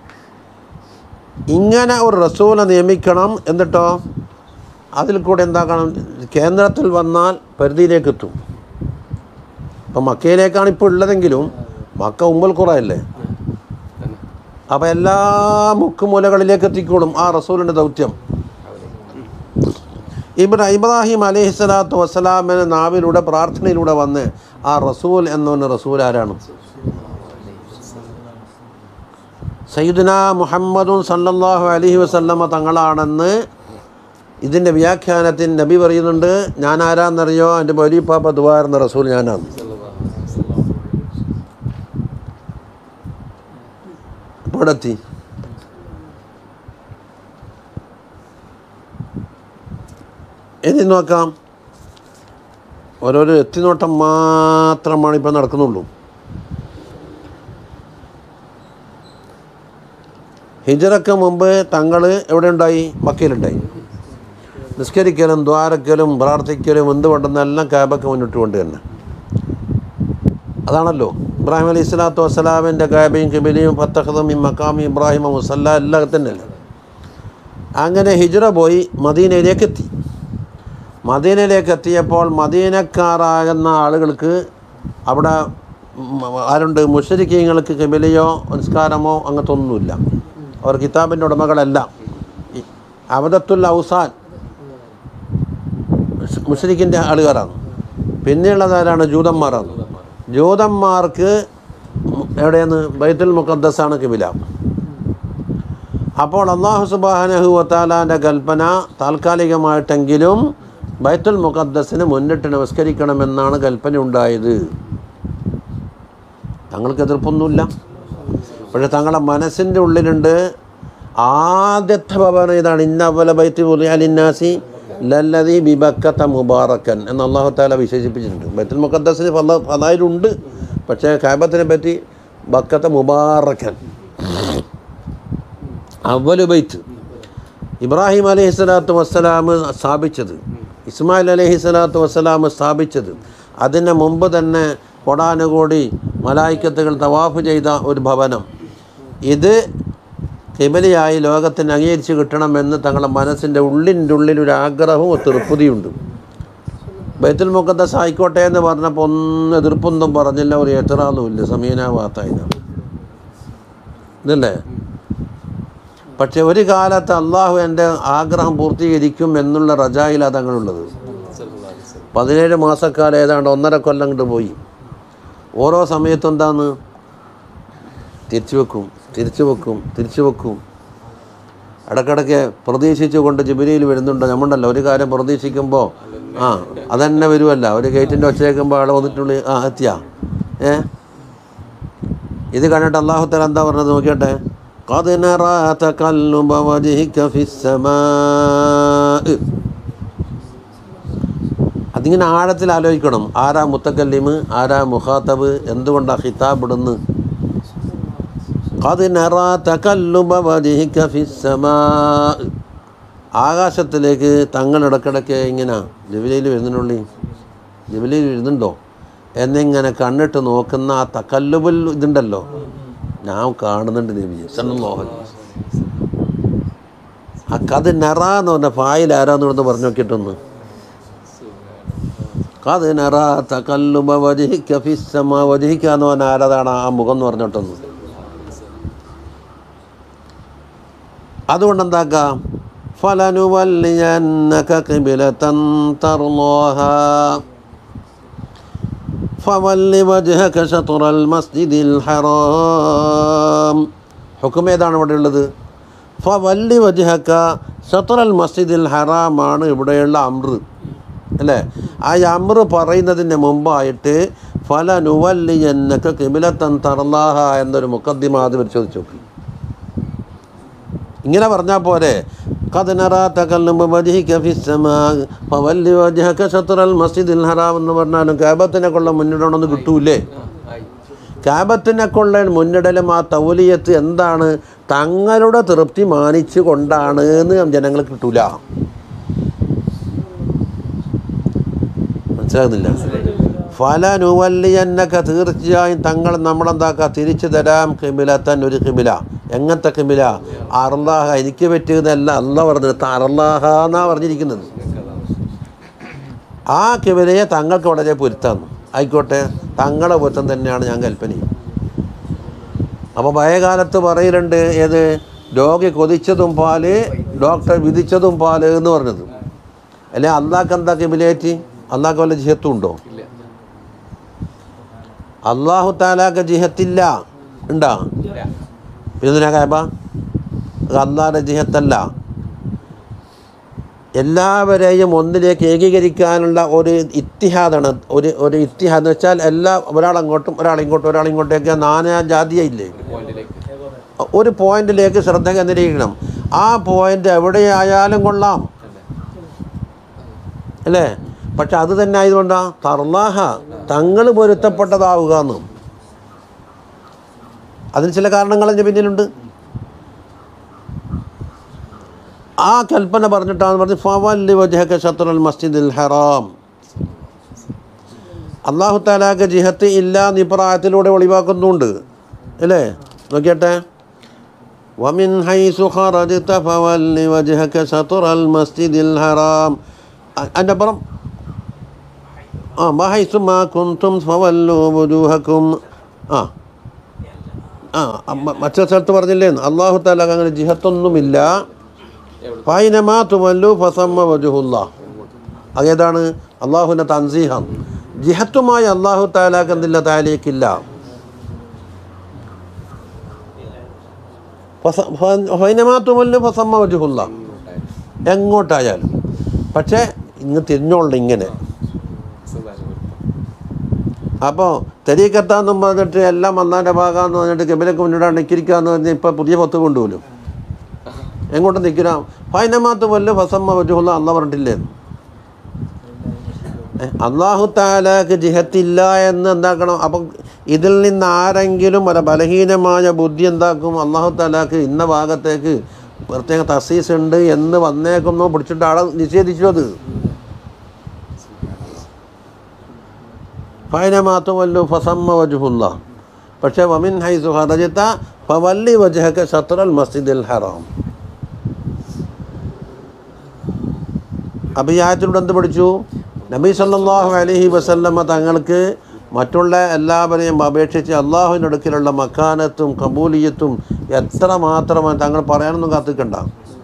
ഇങ്ങനെ ഒരു റസൂലെ നിയമിക്കണം എന്നിട്ടോ അതിൽ കൂടെ എന്താക്കണം കേന്ദ്രത്തിൽ വന്നാൽ പരിധിയിലേക്ക് എത്തും ഇപ്പം മക്കയിലേക്കാണ് ഇപ്പോൾ ഉള്ളതെങ്കിലും മക്ക ഉമ്മൽ കുറയല്ലേ അപ്പോൾ എല്ലാ മുക്കുമൂലകളിലേക്ക് എത്തിക്കോളും ആ റസൂലിൻ്റെ ദൗത്യം ഇബ്രാ ഇബ്രാഹിം അലൈഹി സ്വലാത്തു വസ്സലാമിന് നാവിലൂടെ പ്രാർത്ഥനയിലൂടെ വന്ന് ആ റസൂൽ എന്നൊന്ന് റസൂൽ ആരാണ് സയ്യിദുന മുഹമ്മദും സല്ലല്ലാഹു അലൈഹി വസല്ലമ തങ്ങളാണെന്ന് ഇതിൻ്റെ വ്യാഖ്യാനത്തിൽ നബി പറയുന്നുണ്ട് ഞാൻ ആരാന്നറിയോ എൻ്റെ വലിയപ്പാപ്പ ദുവാറുന്ന റസൂൽ ഞാനാണ് ഇപ്പോൾ ഇവിടെ എത്തി ഇനി നോക്കാം ഓരോരോ എത്തിനോട്ടം മാത്രമാണ് ഇപ്പോൾ നടക്കുന്നുള്ളൂ ഹിജറക്ക് മുമ്പ് തങ്ങൾ എവിടെ ഉണ്ടായി മക്കയിലുണ്ടായി നിസ്കരിക്കലും ദ്വാരക്കലും പ്രാർത്ഥിക്കലും എന്ത് കൊണ്ടെന്നെല്ലാം കാബക്ക് മുന്നിട്ട് കൊണ്ട് തന്നെ അതാണല്ലോ ഇബ്രാഹിം അലൈഹി സ്വലാത്തു വസ്സലാമിൻ്റെ കാബയും കിബിലിയും ഫത്തഹദും ഈ മക്കാമി ഇബ്രാഹിം മുസല്ല എല്ലാം തന്നെയല്ലേ അങ്ങനെ ഹിജറ പോയി മദീനയിലേക്ക് എത്തി മദീനയിലേക്ക് എത്തിയപ്പോൾ മദീനക്കാരാകുന്ന ആളുകൾക്ക് അവിടെ ഉം ആരുണ്ട് മുഷരിക്കീങ്ങൾക്ക് കിബിലിയോ നിസ്കാരമോ അങ്ങനത്തെ ഒന്നുമില്ല അവർ കിതാബിൻ്റെ ഉടമകളല്ല ഈ അവദത്തുൽ ഔസാൻ മുഷരിക്കിൻ്റെ ആളുകാരാണ് പിന്നെയുള്ളത് ആരാണ് ജൂതന്മാരാണ് ജൂതന്മാർക്ക് എവിടെയാണ് ബൈത്തുൽ മുഖദ്ദസാണ് കിബില അപ്പോൾ അള്ളാഹു സുബാനഹു വത്താലാൻ്റെ കൽപ്പന താൽക്കാലികമായിട്ടെങ്കിലും ബൈത്തുൽ മുഖദ്ദസിന് മുന്നിട്ട് നമസ്കരിക്കണമെന്നാണ് കൽപ്പന ഉണ്ടായത് തങ്ങൾക്ക് എതിർപ്പൊന്നുമില്ല പക്ഷെ തങ്ങളുടെ മനസ്സിൻ്റെ ഉള്ളിലുണ്ട് ആദ്യത്തെ ഭവനം ഇതാണ് ഇന്നവല ബൈത്ത് പുറിയാലിന്നാസി ലല്ലതി ബിബക്കത്ത മുബാറക്കൻ എന്ന് അള്ളാഹു താല വിശേഷിപ്പിച്ചിട്ടുണ്ട് ബൈത്തുൽ മുഖദ്ദസിന് പല പതായിലുണ്ട് പക്ഷേ കാബത്തിനെ പറ്റി ബക്കത്ത മുബാറക്കൻ അവല് ബൈത്ത് ഇബ്രാഹിം അലൈഹി സ്വലാത്തു വസ്സലാം സ്ഥാപിച്ചത് ഇസ്മായിൽ അലൈഹി സ്വലാത്തു വസ്സലാം സ്ഥാപിച്ചത് അതിന് മുമ്പ് തന്നെ കൊടാനുകൂടി മലായിക്കത്തുകൾ തവാഫ് ചെയ്ത ഒരു ഭവനം ഇത് കിബലിയായി ലോകത്തിന് അംഗീകരിച്ച് കിട്ടണമെന്ന് തങ്ങളുടെ മനസ്സിൻ്റെ ഉള്ളിൻ്റെ ഉള്ളിൽ ഒരു ആഗ്രഹവും ഒരു തൃപ്തിയുണ്ട് ബൈത്തുൽ മുഖദ്ദസ് ആയിക്കോട്ടെ എന്ന് പറഞ്ഞപ്പോൾ ഒന്നും എതിർപ്പൊന്നും പറഞ്ഞില്ല ഒരു എത്തറാന്നുമില്ല സമീനാവാത്തായിരുന്നു ഇതല്ലേ പക്ഷെ ഒരു കാലത്ത് അള്ളാഹു എൻ്റെ ആഗ്രഹം പൂർത്തീകരിക്കും എന്നുള്ള റജായിലാണ് തങ്ങളുള്ളത് പതിനേഴ് മാസക്കാലം ഏതാണ്ട് ഒന്നര കൊല്ലം കൊണ്ട് പോയി ഓരോ സമയത്തും എന്താന്ന് തിരിച്ചു വെക്കും തിരിച്ചു വെക്കും തിരിച്ചു വെക്കും ഇടക്കിടയ്ക്ക് പ്രതീക്ഷിച്ചു കൊണ്ട് ജിബിലിയിൽ വരുന്നുണ്ട് നമ്മണ്ടല്ലോ ഒരു കാര്യം പ്രതീക്ഷിക്കുമ്പോൾ ആ അതന്നെ വരുമല്ല ഒരു ഗേറ്റിൻ്റെ ഒച്ച കേൾക്കുമ്പോൾ അവിടെ വന്നിട്ടുള്ളിൽ ആ എത്തിയാ ഏ ഇത് കണ്ടിട്ട് അള്ളാഹുത്തല എന്താ പറഞ്ഞത് നോക്കിയട്ടെ قد نرى تقلب وجهك في السماء അതിങ്ങനെ ആഴത്തിൽ ആലോചിക്കണം ആരാ മുത്തക്കല്ലിമ് ആരാ മുഖാത്തബ് എന്തുകൊണ്ടാ ഖിതാബ് ഇടുന്ന് قد نرى تقلب وجهك في السماء ആകാശത്തിലേക്ക് തങ്ങൾ ഇടക്കിടയ്ക്ക് ഇങ്ങനെ ജബിലയിൽ വരുന്നുള്ളി ജബിലയിൽ വരുന്നുണ്ടോ എന്നിങ്ങനെ കണ്ണിട്ട് നോക്കുന്ന ആ തക്കല്ലുബൽ ഇതുണ്ടല്ലോ ഞാൻ കാണുന്നുണ്ട് നബി സല്ലല്ലാഹു അലൈഹി വസല്ലം. ആ കത് നെറ എന്ന് പറഞ്ഞ ഫായിൽ ആരാന്ന് ഇവിടുന്ന് പറഞ്ഞു നോക്കിയിട്ടൊന്ന് കത് നെറ തകല്ലുബ വജിഹിക്ക ഫിസ്സമ വജിഹിക്ക എന്ന് പറഞ്ഞ ആരതാണ് ആ മുഖം എന്ന് പറഞ്ഞിട്ടൊന്ന് അതുകൊണ്ട് എന്താക്കാം فلنولينك قبلة ترضاها فول وجهك شطر المسجد الحرام ഹുക്കും ഏതാണ് ഇവിടെ ഉള്ളത് ഫവല്ലി വജഹക്ക ഷത്തറൽ മസ്ജിദിൽ ഹറാമാണ് ഇവിടെയുള്ള അമ്ര് അല്ലേ ആ അമ്ര് പറയുന്നതിന് മുമ്പായിട്ട് ഫല നുവല്ലി എന്നൊക്കെ കിബിലത്തൻ തർലാഹ എന്നൊരു മുക്കദ്ദിമ ആദ്യം പരിശോധിച്ച് നോക്കി ഇങ്ങനെ പറഞ്ഞാൽ പോരെ قد نرى تكلم وجهك في السماء فولي وجهك شطر المسجد الحرام എന്ന് പറഞ്ഞാലും കാബത്തിനെ കൊള്ള മുന്നിടണമെന്ന് കിട്ടൂലേ കാബത്തിനെ കൊള്ള മുന്നിടലും ആ തൗലിയത്ത് എന്താണ് തങ്ങളുടെ തൃപ്തി മാനിച്ചു കൊണ്ടാണ് എന്ന് ജനങ്ങൾ കിട്ടൂല മനസ്സിലാകുന്നില്ല ഫലനുവല്ലിയന്നൊക്കെ തീർച്ചയായും തങ്ങൾ നമ്മളെന്താക്കുക തിരിച്ചു തരാം കിമിലത്തൻ ഒരു കിമില എങ്ങനത്തെ കിമില അർലാഹ എനിക്ക് പറ്റിയതല്ല അല്ല പറഞ്ഞത് അർലാഹ എന്നാ പറഞ്ഞിരിക്കുന്നത് ആ കിമിലയെ തങ്ങൾക്ക് വളരെ പൊരുത്താന്ന് ആയിക്കോട്ടെ തങ്ങളെ പൊരുത്തം തന്നെയാണ് ഞാൻ കൽപ്പന അപ്പോൾ പഴയകാലത്ത് പറയലുണ്ട് ഏത് രോഗി കൊതിച്ചതും പാല് ഡോക്ടർ വിധിച്ചതും പാല് എന്ന് പറഞ്ഞത് അല്ലെ അള്ളാഹ് എന്താ കിമിലേറ്റ് അള്ളാഹ് വല്ല ജിഹത്തും ഉണ്ടോ അള്ളാഹു താലാക്ക് ജിഹത്തില്ല ഉണ്ടാ പിന്നെ കായബ അള്ളാഹുടെ ജിഹത്തല്ല എല്ലാവരെയും ഒന്നിലേക്ക് ഏകീകരിക്കാനുള്ള ഒരു ഇത്തിഹാദാണ് ഒരു ഒരു ഇത്തിഹാദ് എന്ന് വെച്ചാൽ എല്ലാ ഒരാളങ്ങോട്ടും ഒരാളിങ്ങോട്ടും ഒരാളിങ്ങോട്ടേക്ക് നാനാ ജാതിയില്ലേ ഒരു പോയിന്റിലേക്ക് ശ്രദ്ധ കേന്ദ്രീകരിക്കണം ആ പോയിന്റ് എവിടെയായാലും കൊള്ളാം അല്ലേ പക്ഷെ അത് തന്നെ ആയതുകൊണ്ടാ തർലാഹ തങ്ങൾ പൊരുത്തപ്പെട്ടതാവുക എന്നും അതിന് ചില കാരണങ്ങൾ അതിൻ്റെ പിന്നിലുണ്ട് ആ കൽപ്പന പറഞ്ഞിട്ടാണ് പറഞ്ഞത് ഫവല്ലി വജഹക ഷത്രുൽ മസ്ജിദുൽ ഹറാം അള്ളാഹു താലാക്ക് ജിഹത്ത് ഇല്ല നിപ്രായത്തിലൂടെ ഒളിവാക്കുന്നുണ്ട് അല്ലേ നോക്കിയട്ടെ ومن حيث خرجت فول وجهك شطر المسجد الحرام അതിൻ്റെ അപ്പുറം ആ വഹൈസു മാ കുന്തും ഫവല്ലു വുജൂഹക്കും ആ ആ മ- മറ്റേ സ്ഥലത്ത് പറഞ്ഞില്ലേ അള്ളാഹു താല അങ്ങനെ ജിഹത്തൊന്നുമില്ല ഫൈനമാ തുമല്ലു ഫസമ്മ വജുഹുല്ല അതേതാണ് അള്ളാഹുവിൻ്റെ തൻസീഹം ജിഹത്തുമായി അള്ളാഹു താലാക്ക് എന്തില്ല താലേക്കില്ല ഫൈനമാ തുമല്ലു ഫസമ്മ വജുഹുല്ല എങ്ങോട്ടായാലും പക്ഷേ ഇങ്ങ് തിരിഞ്ഞോളൂ ഇങ്ങനെ അപ്പോൾ തെരീക്കത്താന്നും പറഞ്ഞിട്ട് എല്ലാം അന്നാൻ്റെ ഭാഗമെന്ന് പറഞ്ഞിട്ട് കെബിലൊക്കെ മുന്നിടാൻ നിൽക്കിരിക്കാന്ന് പറഞ്ഞ് ഇപ്പോൾ പുതിയ പത്ത് കൊണ്ടുപോലും എങ്ങോട്ട് നിൽക്കണം ഫൈനമാത്ത് വല്ല ഫസമ്മ വജുഹുള്ള അന്ന പറഞ്ഞിട്ടില്ലേ ഏ, അള്ളാഹു താലാക്ക് ജിഹത്തില്ല എന്ന് എന്താക്കണം അപ്പം ഇതിൽ നിന്ന് ആരെങ്കിലും ഒരു ബലഹീനമായ ബുദ്ധി എന്താക്കും അള്ളാഹു താലാക്ക് ഇന്ന ഭാഗത്തേക്ക് പ്രത്യേക തസീസ് ഉണ്ട് എന്ന് വന്നേക്കുന്നു പിടിച്ചിട്ട് ആളെ നിഷേധിച്ചു അത് ഫൈനമാത്തു വല്ലു ഫസമ്മ വജുഹുല്ല പക്ഷേ വമിൻ ഹൈസു ഹറജിത്ത ഫവല്ലി വജഹക ഷത്രൽ മസ്ജിദുൽ ഹറാം അപ്പോൾ ഈ ആയത്തിലൂടെ എന്ത് പഠിച്ചു നബി സല്ലല്ലാഹു അലൈഹി വസല്ലമ തങ്ങൾക്ക് മറ്റുള്ള എല്ലാവരെയും അപേക്ഷിച്ച് അള്ളാഹുവിൻ്റെ അടുക്കലുള്ള മക്കാനത്തും കബൂലിയത്തും എത്ര മാത്രമാണ് തങ്ങൾ പറയാനൊന്നും കാത്തിക്കണ്ട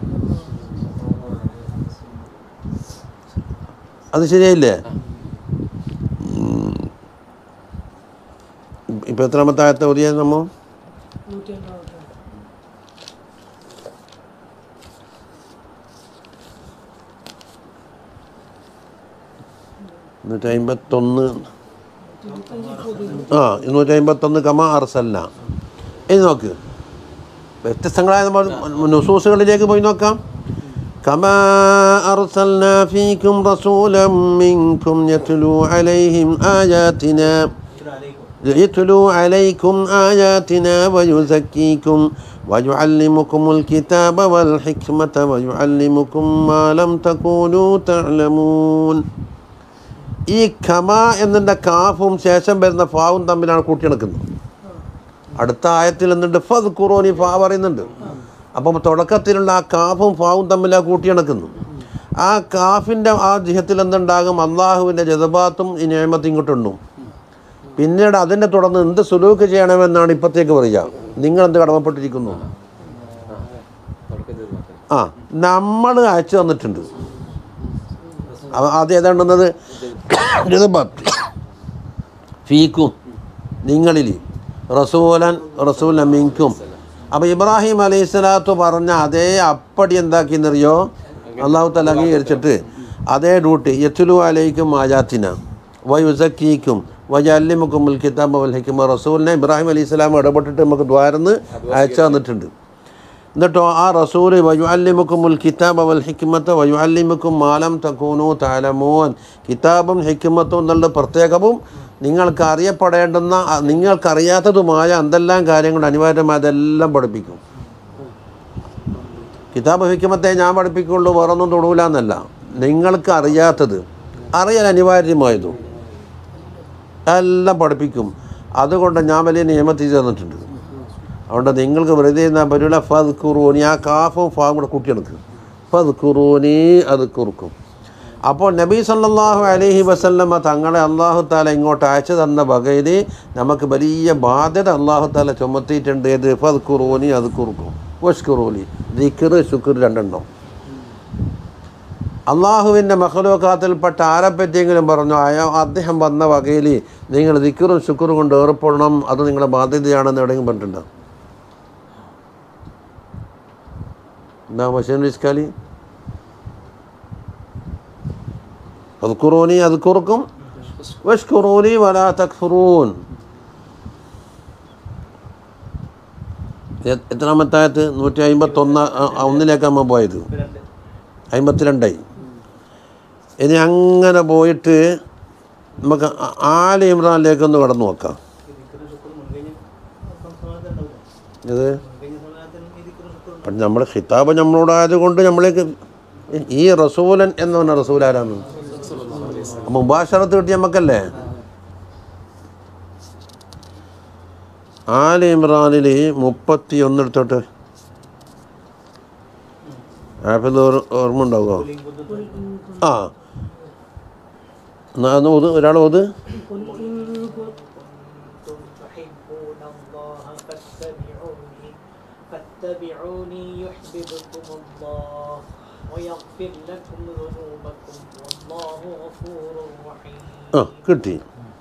അത് ശരിയായില്ലേ ഇപ്പം എത്രാമത്തെ ആയത്തെ ഓതിയ നമ്മ നൂറ്റി അൻപതാമത്തെ ഇരുന്നൂറ്റി അമ്പത്തൊന്ന് ആ ഇരുന്നൂറ്റി അമ്പത്തൊന്ന് കമ അർസല്ല ഇനി നോക്ക് വ്യത്യസ്തങ്ങളായ നമ്മൾ നുസൂസുകളിലേക്ക് പോയി നോക്കാം كما أرسلنا فيكم رسولا منكم يتلو عليهم آياتنا يتلو عليكم آياتنا ويزكيكم ويعلمكم الكتاب والحكمة ويعلمكم ما لم تكونوا تعلمون ഈ ഖമ എന്നതിൻ്റെ കാഫും ശേഷം വരുന്ന ഫാവും തമ്മിലാണ് കൂട്ടിയിണക്കുന്നത് അടുത്ത ആയത്തിൽ എന്തുണ്ട് ഫത് ഖുറോനി ഫാ പറയുന്നുണ്ട് അപ്പം തുടക്കത്തിലുള്ള ആ കാഫും ഫാവും തമ്മിൽ ആ കൂട്ടിയിണക്കുന്നു ആ കാഫിൻ്റെ ആ ജിഹത്തിൽ എന്തുണ്ടാകും അള്ളാഹുവിൻ്റെ ജതബാത്തും ഈ നിയമത്തും ഇങ്ങോട്ടുണ്ടും പിന്നീട് അതിൻ്റെ തുടർന്ന് എന്ത് സുലൂക്ക് ചെയ്യണമെന്നാണ് ഇപ്പത്തേക്ക് പറയുക നിങ്ങളെന്ത് കടമപ്പെട്ടിരിക്കുന്നു ആ നമ്മൾ അയച്ചു തന്നിട്ടുണ്ട് അവ- ആദ്യം ഏതാണ്ടുന്നത് ജതബാത്ത് ഫീക്കും നിങ്ങളിൽ റസൂലൻ റസൂൽ മിങ്കും അപ്പോൾ ഇബ്രാഹിം അലൈഹി സ്വലാത്തു പറഞ്ഞ അതേ അപ്പടി എന്താക്കിയെന്നറിയോ അള്ളാഹു തല അംഗീകരിച്ചിട്ട് അതേ ഡ്യൂട്ടി യത്തുലു അലൈക്കും ആജാത്തിന വയുസക്കീക്കും വജല്ലിമുക്കും ഉൽ കിതാബ് വൽ ഹിക്കുമ റസൂലിനെ ഇബ്രാഹിം അലൈഹി സ്വലാം ഇടപെട്ടിട്ട് നമുക്ക് ദ്വാരന്ന് അയച്ചു തന്നിട്ടുണ്ട് എന്നിട്ടോ ആ റസൂല് വയുഅല്ലിമുക്കുമുൽ കിതാബ് വൽ ഹിക്മത്ത് വയുഅല്ലിമുക്കും മാലം തക്കൂനു താലമോൻ കിതാബും ഹിക്മത്തും എന്നുള്ള പ്രത്യേകവും നിങ്ങൾക്ക് അറിയപ്പെടേണ്ടുന്ന അ- നിങ്ങൾക്കറിയാത്തതുമായ എന്തെല്ലാം കാര്യങ്ങൾ അനിവാര്യമായ അതെല്ലാം പഠിപ്പിക്കും കിതാബ് ഹിക്മത്തെ ഞാൻ പഠിപ്പിക്കുള്ളൂ വേറൊന്നും തൊടൂല എന്നല്ല നിങ്ങൾക്ക് അറിയാത്തത് അറിയാൻ അനിവാര്യമായതും എല്ലാം പഠിപ്പിക്കും അതുകൊണ്ട് ഞാൻ വലിയ നിയമത്തിൽ തന്നിട്ടുണ്ട് അതുകൊണ്ട് നിങ്ങൾക്ക് വെറുതെ എന്നാ പറ്റൂല ഫത് ഖുറൂനി ആ കാഫും ഫാവും കൂടെ കൂട്ടിയെടുക്കുക ഫത് ഖുറൂനി അത് കുറുക്കും അപ്പോൾ നബി സല്ലല്ലാഹു അലൈഹി വസല്ലമ തങ്ങളെ അള്ളാഹു താല ഇങ്ങോട്ട് അയച്ചു തന്ന വകയിൽ നമുക്ക് വലിയ ബാധ്യത അള്ളാഹു താല ചുമത്തിയിട്ടുണ്ട് ഏത് ഫത് ഖുറൂനി അത് കുറുക്കും വഷ്കുറൂലി ദിക്കറ് ശുക്ർ രണ്ടെണ്ണം അള്ളാഹുവിൻ്റെ മഹലോക്കാത്തിൽപ്പെട്ട ആരെപ്പറ്റിയെങ്കിലും പറഞ്ഞു അയാ അദ്ദേഹം വന്ന വകയിൽ നിങ്ങൾ ദിക്കറും ശുക്റും കൊണ്ട് ഏർപ്പെടണം അത് നിങ്ങളുടെ ബാധ്യതയാണെന്ന് എവിടെയെങ്കിലും പറഞ്ഞിട്ടുണ്ടോ എന്താ മഷീൻ ഇസ്കാലി അദ്കുറൂനി അദ്കുറുക്കും വഷ്കുറൂനി വലാ തക്ഫുറൂൻ എ- എത്രാമത്തായത്ത് നൂറ്റി അമ്പത്തൊന്ന് ഒന്നിലേക്കാണ് നമ്മൾ പോയത് രണ്ട് അമ്പത്തിരണ്ടായി ഇനി അങ്ങനെ പോയിട്ട് നമുക്ക് ആ- ആല ഇമ്രാനിലേക്ക് ഒന്ന് കടന്നു നോക്കാം ഇതിക്കറ് ശുക്ർ മുൻകഴിഞ്ഞ സമാധാനം ഉണ്ടാവില്ല ഇത് മുൻകഴിഞ്ഞ സമാധാനത്തിൽ ഇതിക്കറ് ശുക്ർ അപ്പം നമ്മൾ ഖിതാബ് നമ്മളോടായത് കൊണ്ട് നമ്മളേക്ക് ഈ റസൂലൻ എന്ന് പറഞ്ഞ റസൂൽ ആരാന്ന് മുബാഷറത്ത് കിട്ടി നമുക്കല്ലേ ആൽ ഇമ്രാനിൽ മുപ്പത്തി ഒന്ന് എടുത്തോട്ട് ആപ്പിൽ ഓർമ്മ ഉണ്ടാവുമോ ആ എന്നാ ഒന്ന് ഓത് ഒരാൾ ഓത് قل إن كنتم تحبون الله فاتبعوني فاتبعوني يحببكم الله ويغفر لكم ذنوبكم والله غفور رحيم ആ കിട്ടി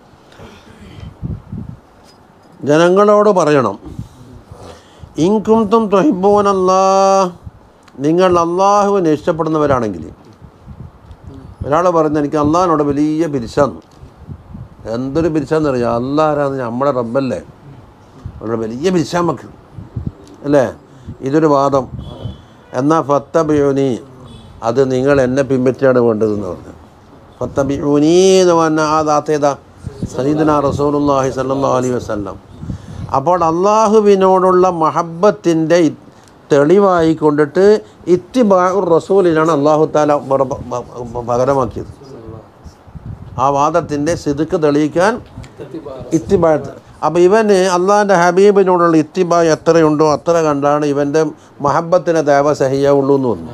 ജനങ്ങളോട് പറയണം ഇൻകുംതും തൊഹിബോനല്ലാ നിങ്ങൾ അള്ളാഹുവിനെ ഇഷ്ടപ്പെടുന്നവരാണെങ്കിൽ ഒരാൾ പറയുന്നത് എനിക്ക് അള്ളാഹിനോട് വലിയ പിരിച്ചാന്ന് എന്തൊരു പിരിച്ചാന്നറിയാം അള്ളാഹാരാന്ന് നമ്മളെ റബ്ബല്ലേ അവരുടെ വലിയ പിരിച്ചാൻ നമുക്ക് അല്ലേ ഇതൊരു വാദം എന്നാൽ ഫത്തബിയോനി അത് നിങ്ങൾ എന്നെ പിൻപറ്റിയാണ് വേണ്ടതെന്ന് പറഞ്ഞു ഫത്തബിഊനി എന്ന് പറഞ്ഞാൽ ആ ദാത്തേതാ സയ്യിദന റസൂലുള്ളാഹി സല്ലല്ലാഹു അലൈഹി വസല്ലം അപ്പോൾ അള്ളാഹുവിനോടുള്ള മഹബത്തിൻ്റെ തെളിവായി കൊണ്ടിട്ട് ഇത്തിബാഉർ റസൂലിനാണ് അള്ളാഹു താല ബറ- ബ- ബ- പകരമാക്കിയത് ആ വാദത്തിൻ്റെ സിതുക്ക് തെളിയിക്കാൻ ഇത്തിബാ അപ്പോൾ ഇവന് അള്ളാഹിൻ്റെ ഹബീബിനോടുള്ള ഇത്തിബാ എത്രയുണ്ടോ അത്ര കണ്ടാണ് ഇവൻ്റെ മഹബത്തിനെ ദേവ സഹിയാവുള്ളൂ എന്ന് പറഞ്ഞു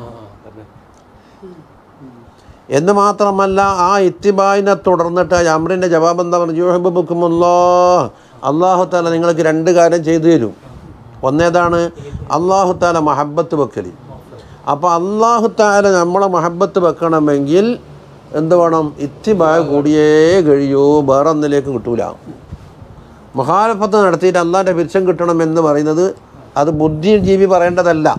എന്ന് മാത്രമല്ല ആ ഇത്തിബായിനെ തുടർന്നിട്ട് ആ അമ്രിൻ്റെ ജവാബ് എന്താ പറഞ്ഞു യൂഹബുക്കുമല്ലോ അള്ളാഹു താല നിങ്ങൾക്ക് രണ്ട് കാര്യം ചെയ്തു തരും ഒന്നേതാണ് അള്ളാഹു താല മഹബത്ത് വെക്കൽ അപ്പോൾ അള്ളാഹു താല നമ്മളെ മഹബത്ത് വെക്കണമെങ്കിൽ എന്ത് വേണം ഇത്തിബായ കൂടിയേ കഴിയൂ വേറെ ഒന്നിലേക്ക് കിട്ടൂല മഹാലഫത്ത് നടത്തിയിട്ട് അള്ളാഹിൻ്റെ പിരിച്ചം കിട്ടണം എന്ന് പറയുന്നത് അത് ബുദ്ധിജീവി പറയേണ്ടതല്ല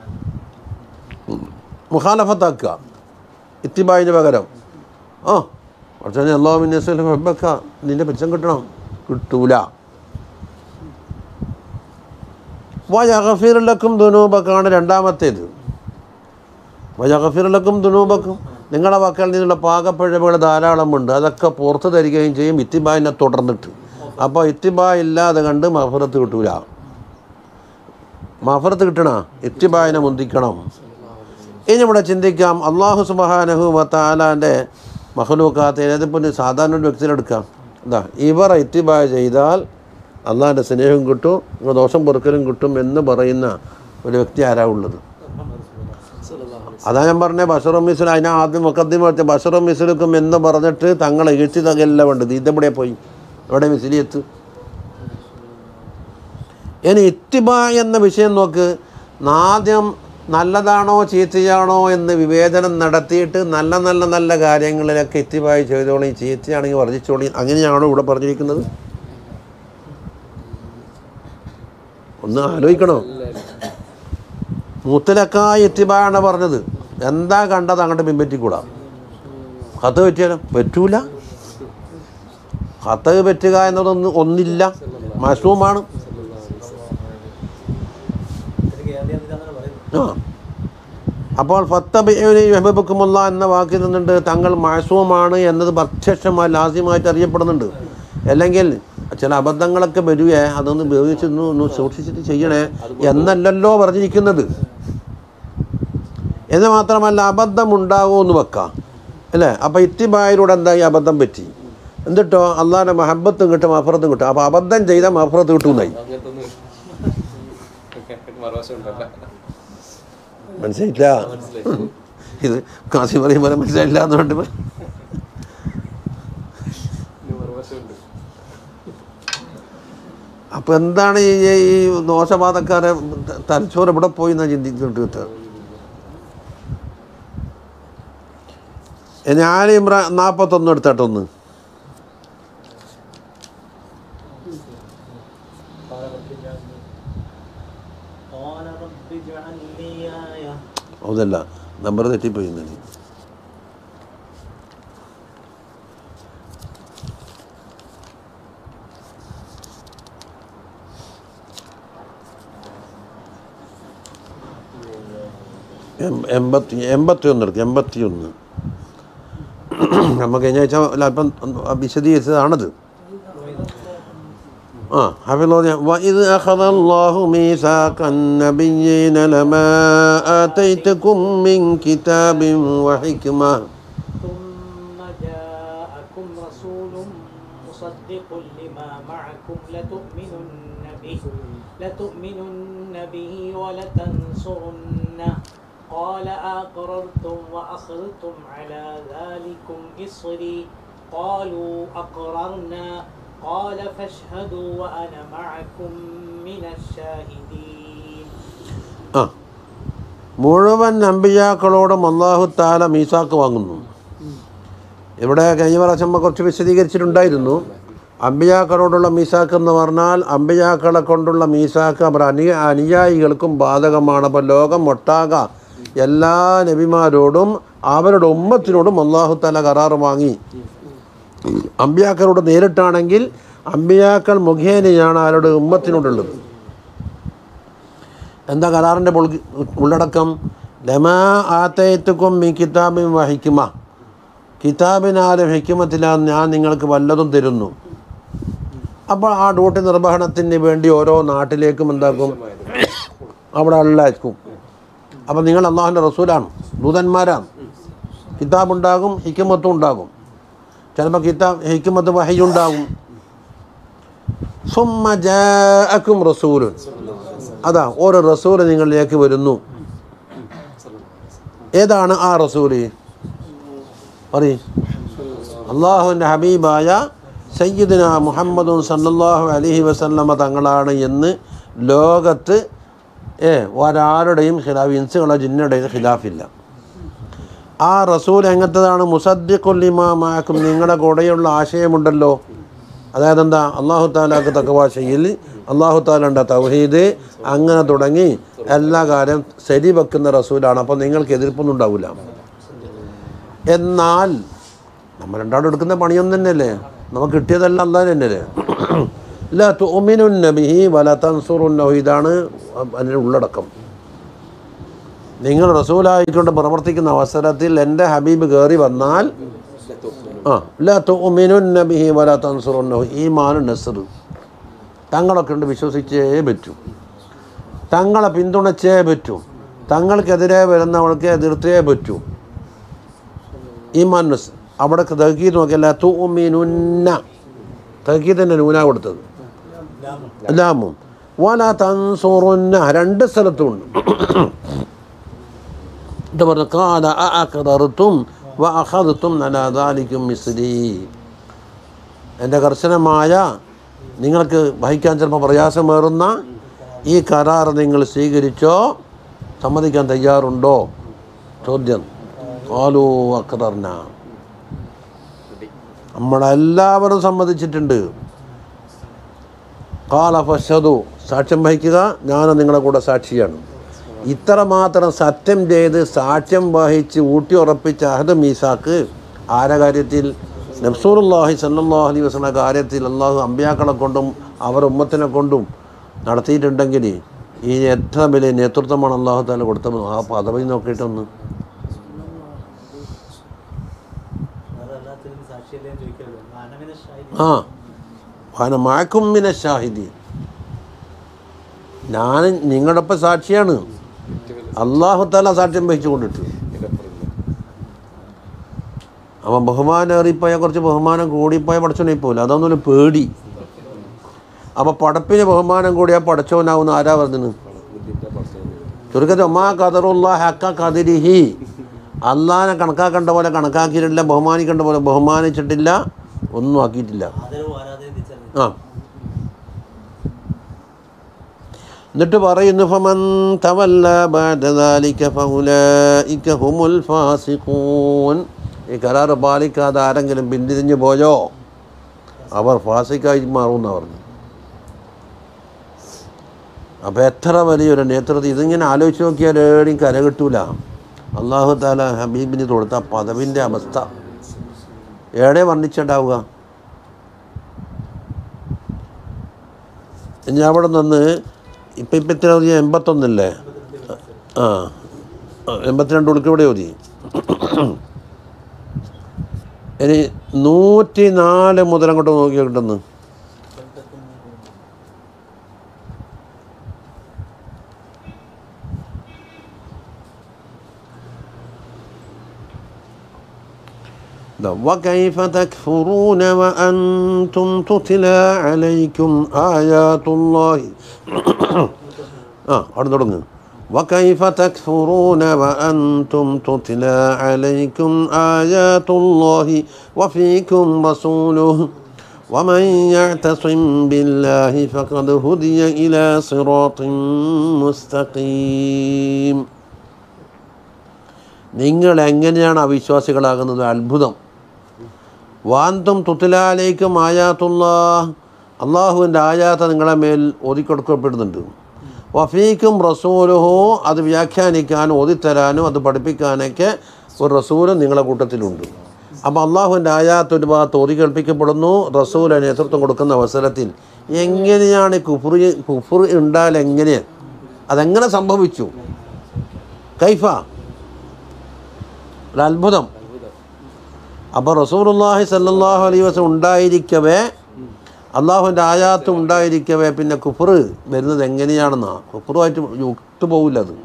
മുഖാലഫത്താക്കുക ഇത്തിബായിന് പകരം ആ കുറച്ചു അള്ളാഹു മിന്നസ്വലം ഹെബക്ക നിന്റെ പിച്ചം കിട്ടണം കിട്ടൂല വയഗഫിറിലക്കും ദുനൂബക്കാണ് രണ്ടാമത്തേത് വയഗഫിറിലക്കും ദുനൂബക്കും നിങ്ങളുടെ പക്കൽ നിന്നുള്ള പാകപ്പിഴവുകൾ ധാരാളമുണ്ട് അതൊക്കെ പുറത്തു തരികയും ചെയ്യും ഇത്തിബായിനെ തുടർന്നിട്ട് അപ്പോൾ ഇത്തിബാ ഇല്ലാതെ കണ്ട് മഫറത്ത് കിട്ടൂല മഫറത്ത് കിട്ടണ ഇത്തിബായിനെ മുന്തിക്കണം ഇനി ഇവിടെ ചിന്തിക്കാം അള്ളാഹു സുബഹാനഹു വത്താലാൻ്റെ മഹലൂക്കാത്ത ഏതിപ്പോൾ സാധാരണ ഒരു വ്യക്തിയിലെടുക്കാം എന്താ ഇവർ ഇത്തിബായ ചെയ്താൽ അള്ളാഹിൻ്റെ സ്നേഹം കിട്ടും ഇവർ ദോഷം പൊറുക്കലും കിട്ടും എന്ന് പറയുന്ന ഒരു വ്യക്തി ആരാ ഉള്ളത് അതാ ഞാൻ പറഞ്ഞ ബഷറും മിസുൽ അതിനെ ആദ്യം മുക്കദ്ദിമ വെച്ച ബഷറും മിസുലുക്കും എന്ന് പറഞ്ഞിട്ട് തങ്ങളെ ഇഴ്ത്തി തകല്ല വേണ്ടത് ഇതെവിടെ പോയി എവിടെ മിസിലിയെത്ത് ഇനി ഇത്തിബ എന്ന വിഷയം നോക്ക് ആദ്യം നല്ലതാണോ ചീത്തയാണോ എന്ന് വിവേചനം നടത്തിയിട്ട് നല്ല നല്ല നല്ല കാര്യങ്ങളിലൊക്കെ ഇത്തിബായി ചെയ്തോളി ചീത്തയാണെങ്കിൽ വർദ്ധിച്ചോളി അങ്ങനെയാണോ ഇവിടെ പറഞ്ഞിരിക്കുന്നത് ഒന്ന് ആലോചിക്കണോ മുത്തലക്കായ ഇത്തിബായാണ് പറഞ്ഞത് എന്താ കണ്ടത് അങ്ങോട്ട് പിൻപറ്റിക്കൂടാ കത്ത് പറ്റിയാലോ പറ്റൂല കത്ത് പറ്റുക എന്നതൊന്നും ഒന്നില്ല മഷ്റൂമാണ് ആ അപ്പോൾ ഫത്തബിഹബക്കുമുള്ള എന്ന വാക്കിൽ നിന്നുണ്ട് തങ്ങൾ മാസവുമാണ് എന്നത് പ്രത്യക്ഷമായി ലാസ്യമായിട്ട് അറിയപ്പെടുന്നുണ്ട് അല്ലെങ്കിൽ ചില അബദ്ധങ്ങളൊക്കെ വരുവേ അതൊന്ന് ഉപയോഗിച്ചൊന്ന് ഒന്ന് സൂക്ഷിച്ചിട്ട് ചെയ്യണേ എന്നല്ലല്ലോ പറഞ്ഞിരിക്കുന്നത് എന്ന് മാത്രമല്ല അബദ്ധം ഉണ്ടാകുമെന്ന് വെക്കാം അല്ലേ അപ്പോൾ ഇത്തിബായിലൂടെ എന്തായി അബദ്ധം പറ്റി എന്നിട്ടോ അള്ളാഹിൻ്റെ മഹബത്തും കിട്ടും അഫറത്തും കിട്ടും അപ്പോൾ അബദ്ധം ചെയ്താൽ മഫറത്ത് കിട്ടുമെന്നായി അങ്ങനത്തെ ഒന്ന് മറുവശം ഉണ്ടല്ലോ മനസ്സിലായില്ല മനസ്സിലായി ഇത് കാസി പറയുമ്പോൾ മനസ്സിലായില്ല എന്നുകൊണ്ട് ഇനി മറുവശമുണ്ട് അപ്പോൾ എന്താണ് ഈ ഈ ദോഷബാധക്കാരെ ത- തലച്ചോറ് എവിടെ പോയി എന്നാണ് ചിന്തിച്ചിട്ട് ഞാൻ ഇമ്രാൻ നാൽപ്പത്തൊന്ന് എടുത്തട്ടൊന്ന് قال رب اجعلني قال رب اجعل لي آية അതല്ല നമ്പർ തെറ്റിപ്പോയി ഇന്നലെ എം- എൺപത്തി എൺപത്തി ഒന്ന് എടുക്കും എൺപത്തി ഒന്ന് നമുക്ക് കഴിഞ്ഞ ആഴ്ച അല്പം വിശദീകരിച്ചതാണത് ആ ഹഫിളോദി وإذ أخذ الله ميثاق النبيين لما آتيتكم من كتاب وحكمة ثم جاءكم رسول مصدق لما معكم لتؤمنن به لتؤمنن به ولتنصرنه قال أقررتم وأخذتم على ذلكم إصري قالوا أقررنا قال فاشهدوا وأنا معكم من الشاهدين ആ മുഴുവൻ അമ്പിയാക്കളോടും അള്ളാഹു താല മീസാക്ക് വാങ്ങുന്നു ഇവിടെ കഴിഞ്ഞ പ്രാവശ്യം നമ്മൾ കുറച്ച് വിശദീകരിച്ചിട്ടുണ്ടായിരുന്നു അമ്പിയാക്കളോടുള്ള മീസാക്ക് എന്ന് പറഞ്ഞാൽ അമ്പിയാക്കളെ കൊണ്ടുള്ള മീസാക്ക് അവർ അനു അനുയായികൾക്കും ബാധകമാണ് അപ്പോൾ ലോകം ഒട്ടാക എല്ലാ നബിമാരോടും അവരുടെ ഉമ്മത്തിനോടും അള്ളാഹു താല കരാറ് വാങ്ങി അമ്പിയാക്കളോട് നേരിട്ടാണെങ്കിൽ അമ്പിയാക്കൾ മുഖേനയാണ് ആരുടെ ഉമ്മത്തിനോടുള്ളത് എന്താ കരാറിൻ്റെ പൊളി ഉള്ളടക്കം ലമാ ആത്തയത്തുക്കും ഈ കിതാബിൻ വഹിക്കുമ കിതാബിനാലും ഹിക്കുമത്തിലാണ് ഞാൻ നിങ്ങൾക്ക് വല്ലതും തരുന്നു അപ്പോൾ ആ ഡ്യൂട്ടി നിർവഹണത്തിന് വേണ്ടി ഓരോ നാട്ടിലേക്കും എന്താക്കും അവിടെ അല്ലായിരിക്കും അപ്പോൾ നിങ്ങൾ അള്ളാഹുൻ്റെ റസൂലാണ് ദൂതന്മാരാണ് കിതാബ് ഉണ്ടാകും ഹിക്കുമത്തും ഉണ്ടാകും ചിലപ്പോൾ കിതാബ് ഹിക്കുമത്ത് വഹയുണ്ടാകും സുമ്മ ജാഅക്കും റസൂലുൻ അതാ ഒരു റസൂല് നിങ്ങളിലേക്ക് വരുന്നു ഏതാണ് ആ റസൂല് പറയ് അള്ളാഹുവിൻ്റെ ഹബീബായ സയ്യിദിന മുഹമ്മദും സല്ലല്ലാഹു അലൈഹി വസല്ലമ തങ്ങളാണ് എന്ന് ലോകത്ത് ഏ ഒരാളുടെയും ഖിലാഫ് ഇൻസുകളോ ജിന്നുടെയും ഖിലാഫില്ല ആ റസൂൽ എങ്ങനത്തതാണ് മുസദ്ദിഖുല്ലിമാക്കും നിങ്ങളുടെ കൂടെയുള്ള ആശയമുണ്ടല്ലോ അതായത് എന്താ അള്ളാഹു താലാക്ക് തക്കവാശയിൽ അള്ളാഹു താലുണ്ട തൗഹീദ് അങ്ങനെ തുടങ്ങി എല്ലാ കാര്യം ശരി വെക്കുന്ന റസൂലാണ് അപ്പോൾ നിങ്ങൾക്ക് എതിർപ്പൊന്നും ഉണ്ടാവില്ല എന്നാൽ നമ്മൾ രണ്ടാളും എടുക്കുന്ന പണിയൊന്നും തന്നെയല്ലേ നമുക്ക് കിട്ടിയതെല്ലാം അല്ല തന്നെയല്ലേ ഇല്ല തുമിനുൻ നബിഹി വല തൻസുറുന്നഹു ഇതാണ് അതിൻ്റെ ഉള്ളടക്കം നിങ്ങൾ റസൂലായിക്കൊണ്ട് പ്രവർത്തിക്കുന്ന അവസരത്തിൽ എൻ്റെ ഹബീബ് കയറി വന്നാൽ ആ ല തുമിനുൻ നബിഹി വല തൻസുറുന്നഹു ഈമാനു നസർ തങ്ങളൊക്കെ ഉണ്ട് വിശ്വസിച്ചേ പറ്റൂ തങ്ങളെ പിന്തുണച്ചേ പറ്റൂ തങ്ങൾക്കെതിരെ വരുന്നവൾക്ക് എതിർത്തേ പറ്റൂ ഈമാൻ നസ് അവിടെ തഹീദ് നോക്കിയല്ല തുമിനുന്ന തഹീദിൻ്റെ നൂന കൊടുത്തത് ലാമും വല തൻസുറുന്ന രണ്ട് സ്ഥലത്തുമുണ്ട് ഇത് പറഞ്ഞു കാല അഖറർത്തും വ അഖദത്തും നലാദാലിക്കും മിസ്ലി എൻ്റെ കർശനമായ നിങ്ങൾക്ക് വഹിക്കാൻ ചിലപ്പോൾ പ്രയാസമേറുന്ന ഈ കരാർ നിങ്ങൾ സ്വീകരിച്ചോ സമ്മതിക്കാൻ തയ്യാറുണ്ടോ ചോദ്യം കാലു അക്രർന നമ്മളെല്ലാവരും സമ്മതിച്ചിട്ടുണ്ട് കാല ഫഷദു സാക്ഷ്യം വഹിക്കുക ഞാൻ നിങ്ങളുടെ കൂടെ സാക്ഷിയാണ് ഇത്ര മാത്രം സത്യം ചെയ്ത് സാക്ഷ്യം വഹിച്ച് ഊട്ടി ഉറപ്പിച്ച അഹദ് മീസാക്ക് ആര കാര്യത്തിൽ നബ്സൂറുല്ലാഹി സല്ലാഹു അലൈഹി വസ്ലം കാര്യത്തിൽ അള്ളാഹു അമ്പ്യാക്കളെ കൊണ്ടും അവർ ഉമ്മത്തിനെ കൊണ്ടും നടത്തിയിട്ടുണ്ടെങ്കിൽ ഈ എത്ര വലിയ നേതൃത്വമാണ് അള്ളാഹു താല കൊടുത്തത് ആ പദവി നോക്കിയിട്ടൊന്ന് അതല്ലാത്തതിന് സാക്ഷിയല്ലേ ചോദിക്കരുത് മാനവിന ഷാഹിദി ആ വാന മാക്കുമ്മിന ഷാഹിദി ഞാൻ നിങ്ങളൊപ്പം സാക്ഷിയാണ് അള്ളാഹു താല സാക്ഷ്യം വഹിച്ചു കൊണ്ടിട്ട് അവൻ ബഹുമാനം ഏറിപ്പോയാൽ കുറച്ച് ബഹുമാനം കൂടിപ്പോയാൽ പടച്ചോനെ പോലെ അതൊന്നും പേടി അപ്പോൾ പടപ്പിന് ബഹുമാനം കൂടിയാൽ പടച്ചോനാവുന്ന ആരാ പറഞ്ഞത് ചുരുക്കത്തിൽ ഒമാ കതറുള്ള ഹക്ക കതിരിഹി അള്ളാനെ കണക്കാക്കേണ്ട പോലെ കണക്കാക്കിയിട്ടില്ല ബഹുമാനിക്കേണ്ട പോലെ ബഹുമാനിച്ചിട്ടില്ല ഒന്നും ആക്കിയിട്ടില്ല ആദരവ് ആരാധന തിരിച്ചറിഞ്ഞു ആ എന്നിട്ട് പറയുന്നു ഫമൻ തവല്ല ബഅദ ദാലിക ഫഉലൈക ഹുമുൽ ഫാസിഖൂൻ ഈ കരാറ് പാലിക്കാതെ ആരെങ്കിലും പിന്തിരിഞ്ഞു പോയോ അവർ ഫാസിക്കായി മാറുമെന്ന് പറഞ്ഞു അപ്പോൾ എത്ര വലിയൊരു നേതൃത്വം ഇതിങ്ങനെ ആലോചിച്ച് നോക്കിയാൽ ഏടിയും കര കിട്ടൂല അള്ളാഹു താല ഹബീബിന് കൊടുത്ത പദവിൻ്റെ അവസ്ഥ എവിടെ വർണ്ണിച്ചുണ്ടാവുക ഇനി അവിടെ നിന്ന് ഇപ്പം ഇപ്പം ഇത്ര ഓതി എൺപത്തൊന്നല്ലേ ആ ആ, എൺപത്തിരണ്ട് ഉടുക്ക് ഇവിടെ ഓതി ഇനി നൂറ്റി നാല് മുതൽ അങ്ങോട്ട് നോക്കി കിട്ടുന്നു ده وكيف تكفرون وأنتم تتلى عليكم آيات الله آه അവിടെ തുടങ്ങ് وكيف تكفرون وأنتم تتلى عليكم آيات الله وفيكم رسوله ومن يعتصم بالله فقد هدي إلى صراط مستقيم നിങ്ങൾ എങ്ങനെയാണ് അവിശ്വാസികളാകുന്നത് അത്ഭുതം വാന്തും തുത്തിലാലേക്കും ആയാത്തുള്ള അള്ളാഹുവിൻ്റെ ആയാത്ത നിങ്ങളെ മേൽ ഓതിക്കൊടുക്കപ്പെടുന്നുണ്ട് വഫീക്കും റസൂലുഹോ അത് വ്യാഖ്യാനിക്കാനും ഓതിത്തരാനും അത് പഠിപ്പിക്കാനൊക്കെ ഒരു റസൂലും നിങ്ങളെ കൂട്ടത്തിലുണ്ട് അപ്പോൾ അള്ളാഹുവിൻ്റെ ആയാത്ത് ഒരു ഭാഗത്ത് ഓതി കേൾപ്പിക്കപ്പെടുന്നു റസൂല നേതൃത്വം കൊടുക്കുന്ന അവസരത്തിൽ എങ്ങനെയാണ് ഈ കുഫുർ കുഫുർ ഉണ്ടായാൽ എങ്ങനെ അതെങ്ങനെ സംഭവിച്ചു കൈഫ ഒരു അത്ഭുതം അപ്പോൾ റസൂലുള്ളാഹി സല്ലല്ലാഹു അലൈഹി വസല്ലം ഉണ്ടായിരിക്കവേ അള്ളാഹുവിൻ്റെ ആയാത്തും ഉണ്ടായിരിക്കവേ പിന്നെ കുഫർ വരുന്നത് എങ്ങനെയാണെന്നാ കുഫറുമായിട്ട് യുക്ത് പോവില്ല അത്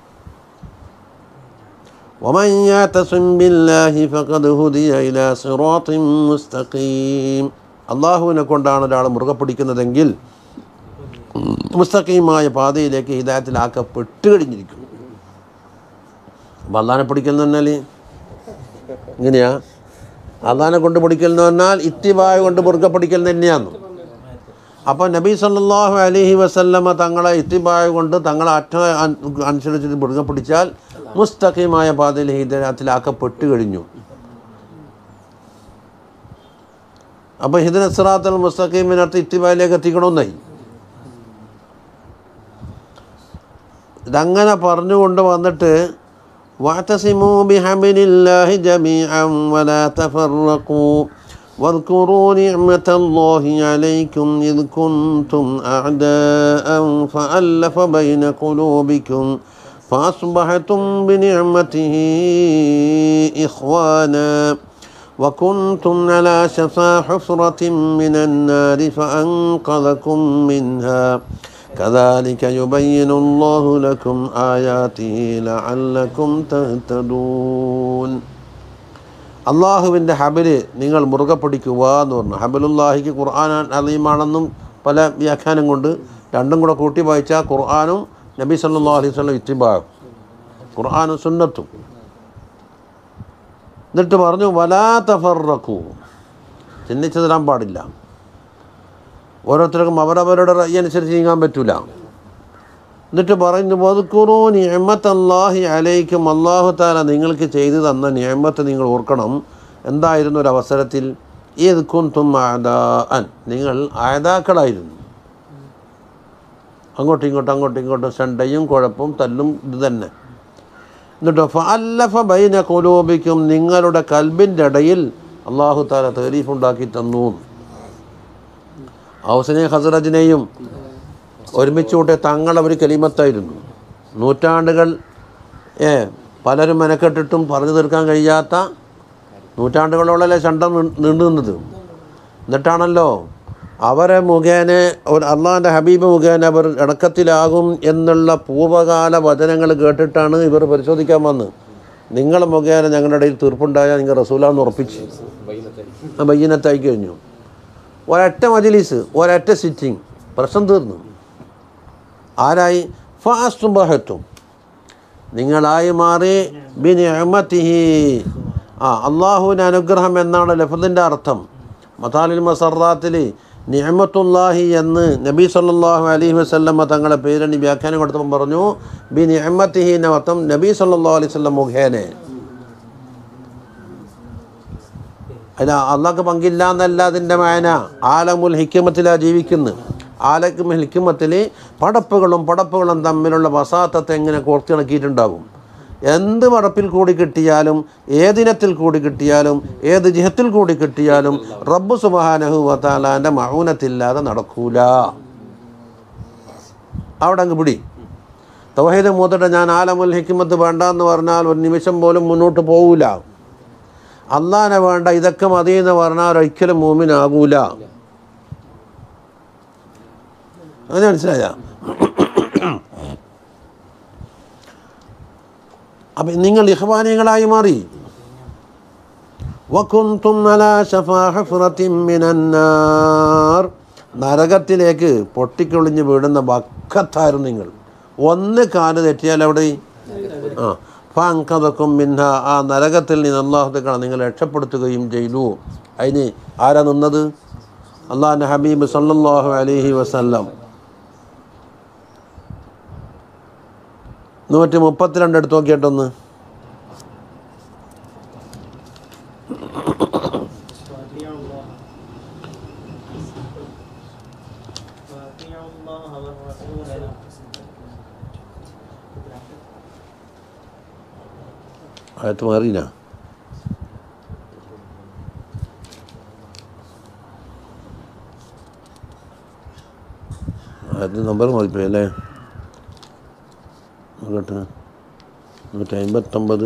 ومن يعتصم بالله فقد هدي إلى صراط مستقيم അള്ളാഹുവിനെ കൊണ്ടാണ് ഒരാൾ മുറുകെ പിടിക്കുന്നതെങ്കിൽ മുസ്തഖീമായ പാതയിലേക്ക് ഹിദായത്തിലാക്കപ്പെട്ട് കഴിഞ്ഞിരിക്കും അപ്പം അള്ളാഹിനെ പിടിക്കൽ എന്ന് പറഞ്ഞാൽ ഇങ്ങനെയാ അള്ളാഹിനെ കൊണ്ട് പിടിക്കൽ എന്ന് പറഞ്ഞാൽ ഇത്തിവായ കൊണ്ട് മുറുകെ പിടിക്കൽ തന്നെയാണ് അപ്പോൾ നബി സല്ലല്ലാഹു അലൈഹി വസല്ലമ തങ്ങളെ ഇത്തിബായ കൊണ്ട് തങ്ങളെ അറ്റ അൻ- അനുസരിച്ചിട്ട് മുറുകെ പിടിച്ചാൽ മുസ്തഖീമായ പാതയിൽ ഹിദായത്തിലാക്കപ്പെട്ട് കഴിഞ്ഞു അപ്പോൾ ഹിദന സിറാത്തൽ മുസ്തഖീമിനർത്ഥം ഇത്തിബായിലേക്ക് എത്തിക്കണമെന്നായി ഇതങ്ങനെ പറഞ്ഞുകൊണ്ട് വന്നിട്ട് واعتصموا بحبل الله جميعا ولا تفرقوا واذكروا نعمة الله عليكم إذ كنتم أعداء فألف بين قلوبكم فأصبحتم بنعمته إخوانا وكنتم على شفا حفرة من النار فأنقذكم منها كذلك يبين الله لكم آياته لعلكم تهتدون അള്ളാഹുവിൻ്റെ ഹബില് നിങ്ങൾ മുറുകെ പിടിക്കുക എന്ന് പറഞ്ഞു ഹബലുല്ലാഹിക്ക് ഖുർആൻ അലീമാണെന്നും പല വ്യാഖ്യാനം കൊണ്ട് രണ്ടും കൂടെ കൂട്ടി വായിച്ചാൽ ഖുർആാനും നബി സല്ലാ അലൈഹി സ്വലം ഇത്തിബാവും ഖുർആാനും സുന്നത്തും എന്നിട്ട് പറഞ്ഞു വലാ തഫറക്കൂ ചിഹ്നിച്ചു തരാൻ പാടില്ല ഓരോരുത്തർക്കും അവരവരുടെ റൈ അനുസരിച്ച് നീങ്ങാൻ പറ്റൂല എന്നിട്ട് പറയുന്നു വതുക്കുറു നിയമത്ത് അള്ളാഹി അലൈക്കും അള്ളാഹു താല നിങ്ങൾക്ക് ചെയ്തു തന്ന നിയമത്ത് നിങ്ങൾ ഓർക്കണം എന്തായിരുന്നു ഒരു അവസരത്തിൽ ഏത് കുന്തും ആദാൻ നിങ്ങൾ ആയതാക്കളായിരുന്നു അങ്ങോട്ടും ഇങ്ങോട്ടും അങ്ങോട്ടും ഇങ്ങോട്ടും ശണ്ടയും കുഴപ്പവും തല്ലും ഇത് തന്നെ എന്നിട്ട് ഫഅല്ലഫ ബൈന കുലൂബിക്കും നിങ്ങളുടെ കൽബിൻ്റെ ഇടയിൽ അള്ളാഹു താല തരീഫ് ഉണ്ടാക്കി തന്നു ഔസനെ ഹസറജിനെയും ഒരുമിച്ച് കൂട്ടെ തങ്ങളവർ കലിമത്തായിരുന്നു നൂറ്റാണ്ടുകൾ ഏ പലരും മെനക്കെട്ടിട്ടും പറഞ്ഞു തീർക്കാൻ കഴിയാത്ത നൂറ്റാണ്ടുകളോളല്ലേ ചണ്ടം നീണ്ടു നിന്നത് എന്നിട്ടാണല്ലോ അവരെ മുഖേന ഒരു അള്ളാഹിൻ്റെ ഹബീബ് മുഖേന അവർ ഇടക്കത്തിലാകും എന്നുള്ള പൂർവ്വകാല വചനങ്ങൾ കേട്ടിട്ടാണ് ഇവർ പരിശോധിക്കാൻ വന്ന് നിങ്ങൾ മുഖേന ഞങ്ങളുടെ ഇടയിൽ തീർപ്പുണ്ടായാൽ നിങ്ങൾ റസൂലാന്ന് ഉറപ്പിച്ച് വൈകുന്നേരം ആ ബയ്യനത്തായി കഴിഞ്ഞു ഒരൊറ്റ മജിലിസ് ഒരൊറ്റ സിറ്റിംഗ് പ്രശ്നം തീർന്നു ആരായി ഫാസ്റ്റും ബഹത്തും നിങ്ങളായി മാറി ബിനിഅമത്തിഹി ആ അള്ളാഹുവിൻ്റെ അനുഗ്രഹം എന്നാണ് ലഫദിൻ്റെ അർത്ഥം മതാലിൽ മസറാത്തിൽ നിഅമത്തുല്ലാഹി എന്ന് നബി സല്ലല്ലാഹു അലൈഹി വസല്ലമ തങ്ങളെ പേരണി വ്യാഖ്യാനം കൊടുത്തപ്പോൾ പറഞ്ഞു ബി നിഅമത്തിഹിൻ്റെ അർത്ഥം നബി സല്ലല്ലാഹു അലൈഹി വസല്ലം മുഖേനെ അല്ല അള്ളാഹ്ക്ക് പങ്കില്ല എന്നല്ല അതിൻ്റെ മായന ആലമുൽ ഹിക്കുമത്തിലാണ് ജീവിക്കുന്നത് ആലക്കുൽ ഹിക്കുമത്തിൽ പടപ്പുകളും പടപ്പുകളും തമ്മിലുള്ള വസാത്തത്തെ എങ്ങനെ കോർത്തിണക്കിയിട്ടുണ്ടാകും എന്ത് പടപ്പിൽ കൂടി കിട്ടിയാലും ഏതിനത്തിൽ കൂടി കിട്ടിയാലും ഏത് ജിഹത്തിൽ കൂടി കിട്ടിയാലും റബ്ബു സുബാനഹു വത്താലാൻ്റെ മൗനത്തില്ലാതെ നടക്കൂല അവിടെ അങ്ങ് പിടി തൗഹീദ് മൂത്തിട്ട് ഞാൻ ആലമുൽ ഹിക്കുമത്ത് വേണ്ടെന്ന് പറഞ്ഞാൽ ഒരു നിമിഷം പോലും മുന്നോട്ട് പോകൂല അള്ളാനെ വേണ്ട ഇതൊക്കെ മതി എന്ന് പറഞ്ഞാൽ ഒരിക്കലും മൂമിനാകൂല അങ്ങനെ മനസ്സിലായ അപ്പം നിങ്ങൾ ഇഹ്വാനികളായി മാറി വകുന്തും അലാ ശഫാ ഹഫ്റത്തിൻ മിനന്നാർ നരകത്തിലേക്ക് പൊട്ടിക്കൊളിഞ്ഞ് വീടുന്ന വക്കത്തായിരുന്നു നിങ്ങൾ ഒന്ന് കാല് തെറ്റിയാൽ അവിടെ ആ ഫാങ്കതക്കും മിന്ന ആ നരകത്തിൽ നിന്ന് അള്ളാഹുക്കാണ് നിങ്ങൾ രക്ഷപ്പെടുത്തുകയും ചെയ്തു അതിന് ആരാ നിന്നത് അള്ളാഹിൻ്റെ ഹബീബ് സല്ലല്ലാഹു അലൈഹി വസല്ലം നൂറ്റി മുപ്പത്തിരണ്ട് എടുത്ത് നോക്കിയിട്ടൊന്ന് وأطيعوا الله وأطيعوا الله والرسول ആയത്ത് മാറിനാ ആയത്ത് നമ്പർ മാറിപ്പോയി അല്ലേ നോക്കട്ടെ നൂറ്റി അമ്പത്തൊമ്പത്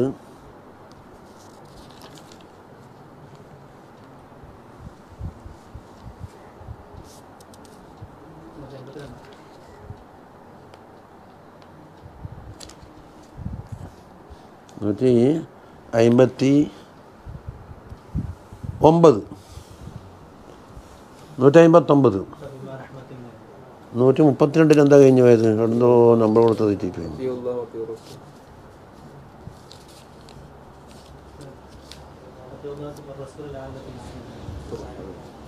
നൂറ്റി അമ്പത്തി ഒമ്പത് നൂറ്റി അമ്പത്തൊമ്പത് فبما رحمة من നൂറ്റി മുപ്പത്തിരണ്ടിന് എന്താ കഴിഞ്ഞു പോയത് എന്തോ നമ്പർ കൊടുത്ത് തെറ്റിപ്പോയി في الله وفي رسوله وأطيعوا الله والرسول لعلكم تفلحون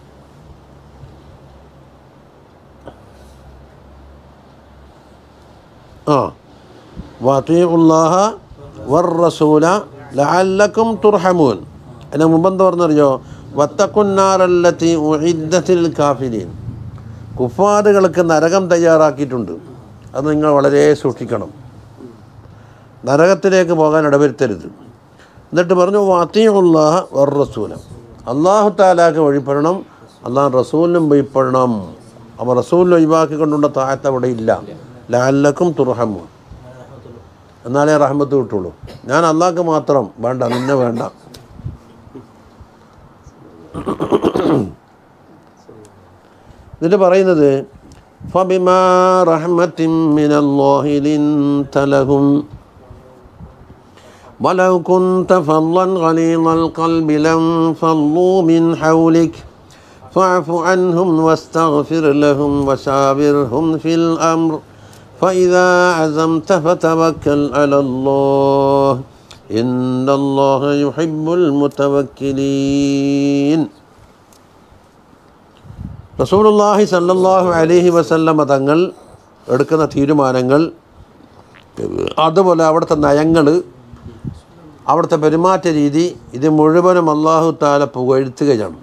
ആ വാത്തിയുള്ളാഹ വർ റസൂല ലഅല്ലക്കും തുർഹമൂൻ അതിന് മുമ്പ് എന്താ പറഞ്ഞറിയോ വത്തക്കുന്നാറല്ലത്തി ഉഹിദ്ദത്തിൽ കാഫിരീൻ കുഫാദുകൾക്ക് നരകം തയ്യാറാക്കിയിട്ടുണ്ട് അത് നിങ്ങൾ വളരെ സൂക്ഷിക്കണം നരകത്തിലേക്ക് പോകാൻ ഇടവരുത്തരുത് എന്നിട്ട് പറഞ്ഞു വാത്തിയുള്ളാഹ വർ റസൂല അള്ളാഹു താലാക്ക് വഴിപ്പെടണം അള്ളാഹ് റസൂലിനും വഴിപ്പെടണം അപ്പോൾ റസൂലിനെ ഒഴിവാക്കിക്കൊണ്ടുള്ള താഴത്ത് അവിടെ ഇല്ല ലാലക്കും തുർഹമു എന്നാലേ റഹ്മത്ത് കിട്ടുള്ളൂ ഞാൻ അള്ളാഹ്ക്ക് മാത്രം വേണ്ട നിന്നെ വേണ്ട എന്നിട്ട് പറയുന്നത് ഫബിമാ റഹ്മത്തിൻ മിനല്ലാഹി ലിൻത ലഹും ولو كنت فظا غليظ القلب لانفضوا من حولك فاعف عنهم واستغفر لهم وشاورهم في الأمر فإذا عزمت فتوكل على الله إن الله يحب المتوكلين റസൂലുള്ളാഹി സല്ലല്ലാഹു അലൈഹി വസല്ലമ തങ്ങൾ എടുക്കുന്ന തീരുമാനങ്ങൾ അതുപോലെ അവിടുത്തെ നയങ്ങൾ അവിടുത്തെ പെരുമാറ്റ രീതി ഇത് മുഴുവനും അള്ളാഹു താല പുകഴ്ത്തുകയാണ്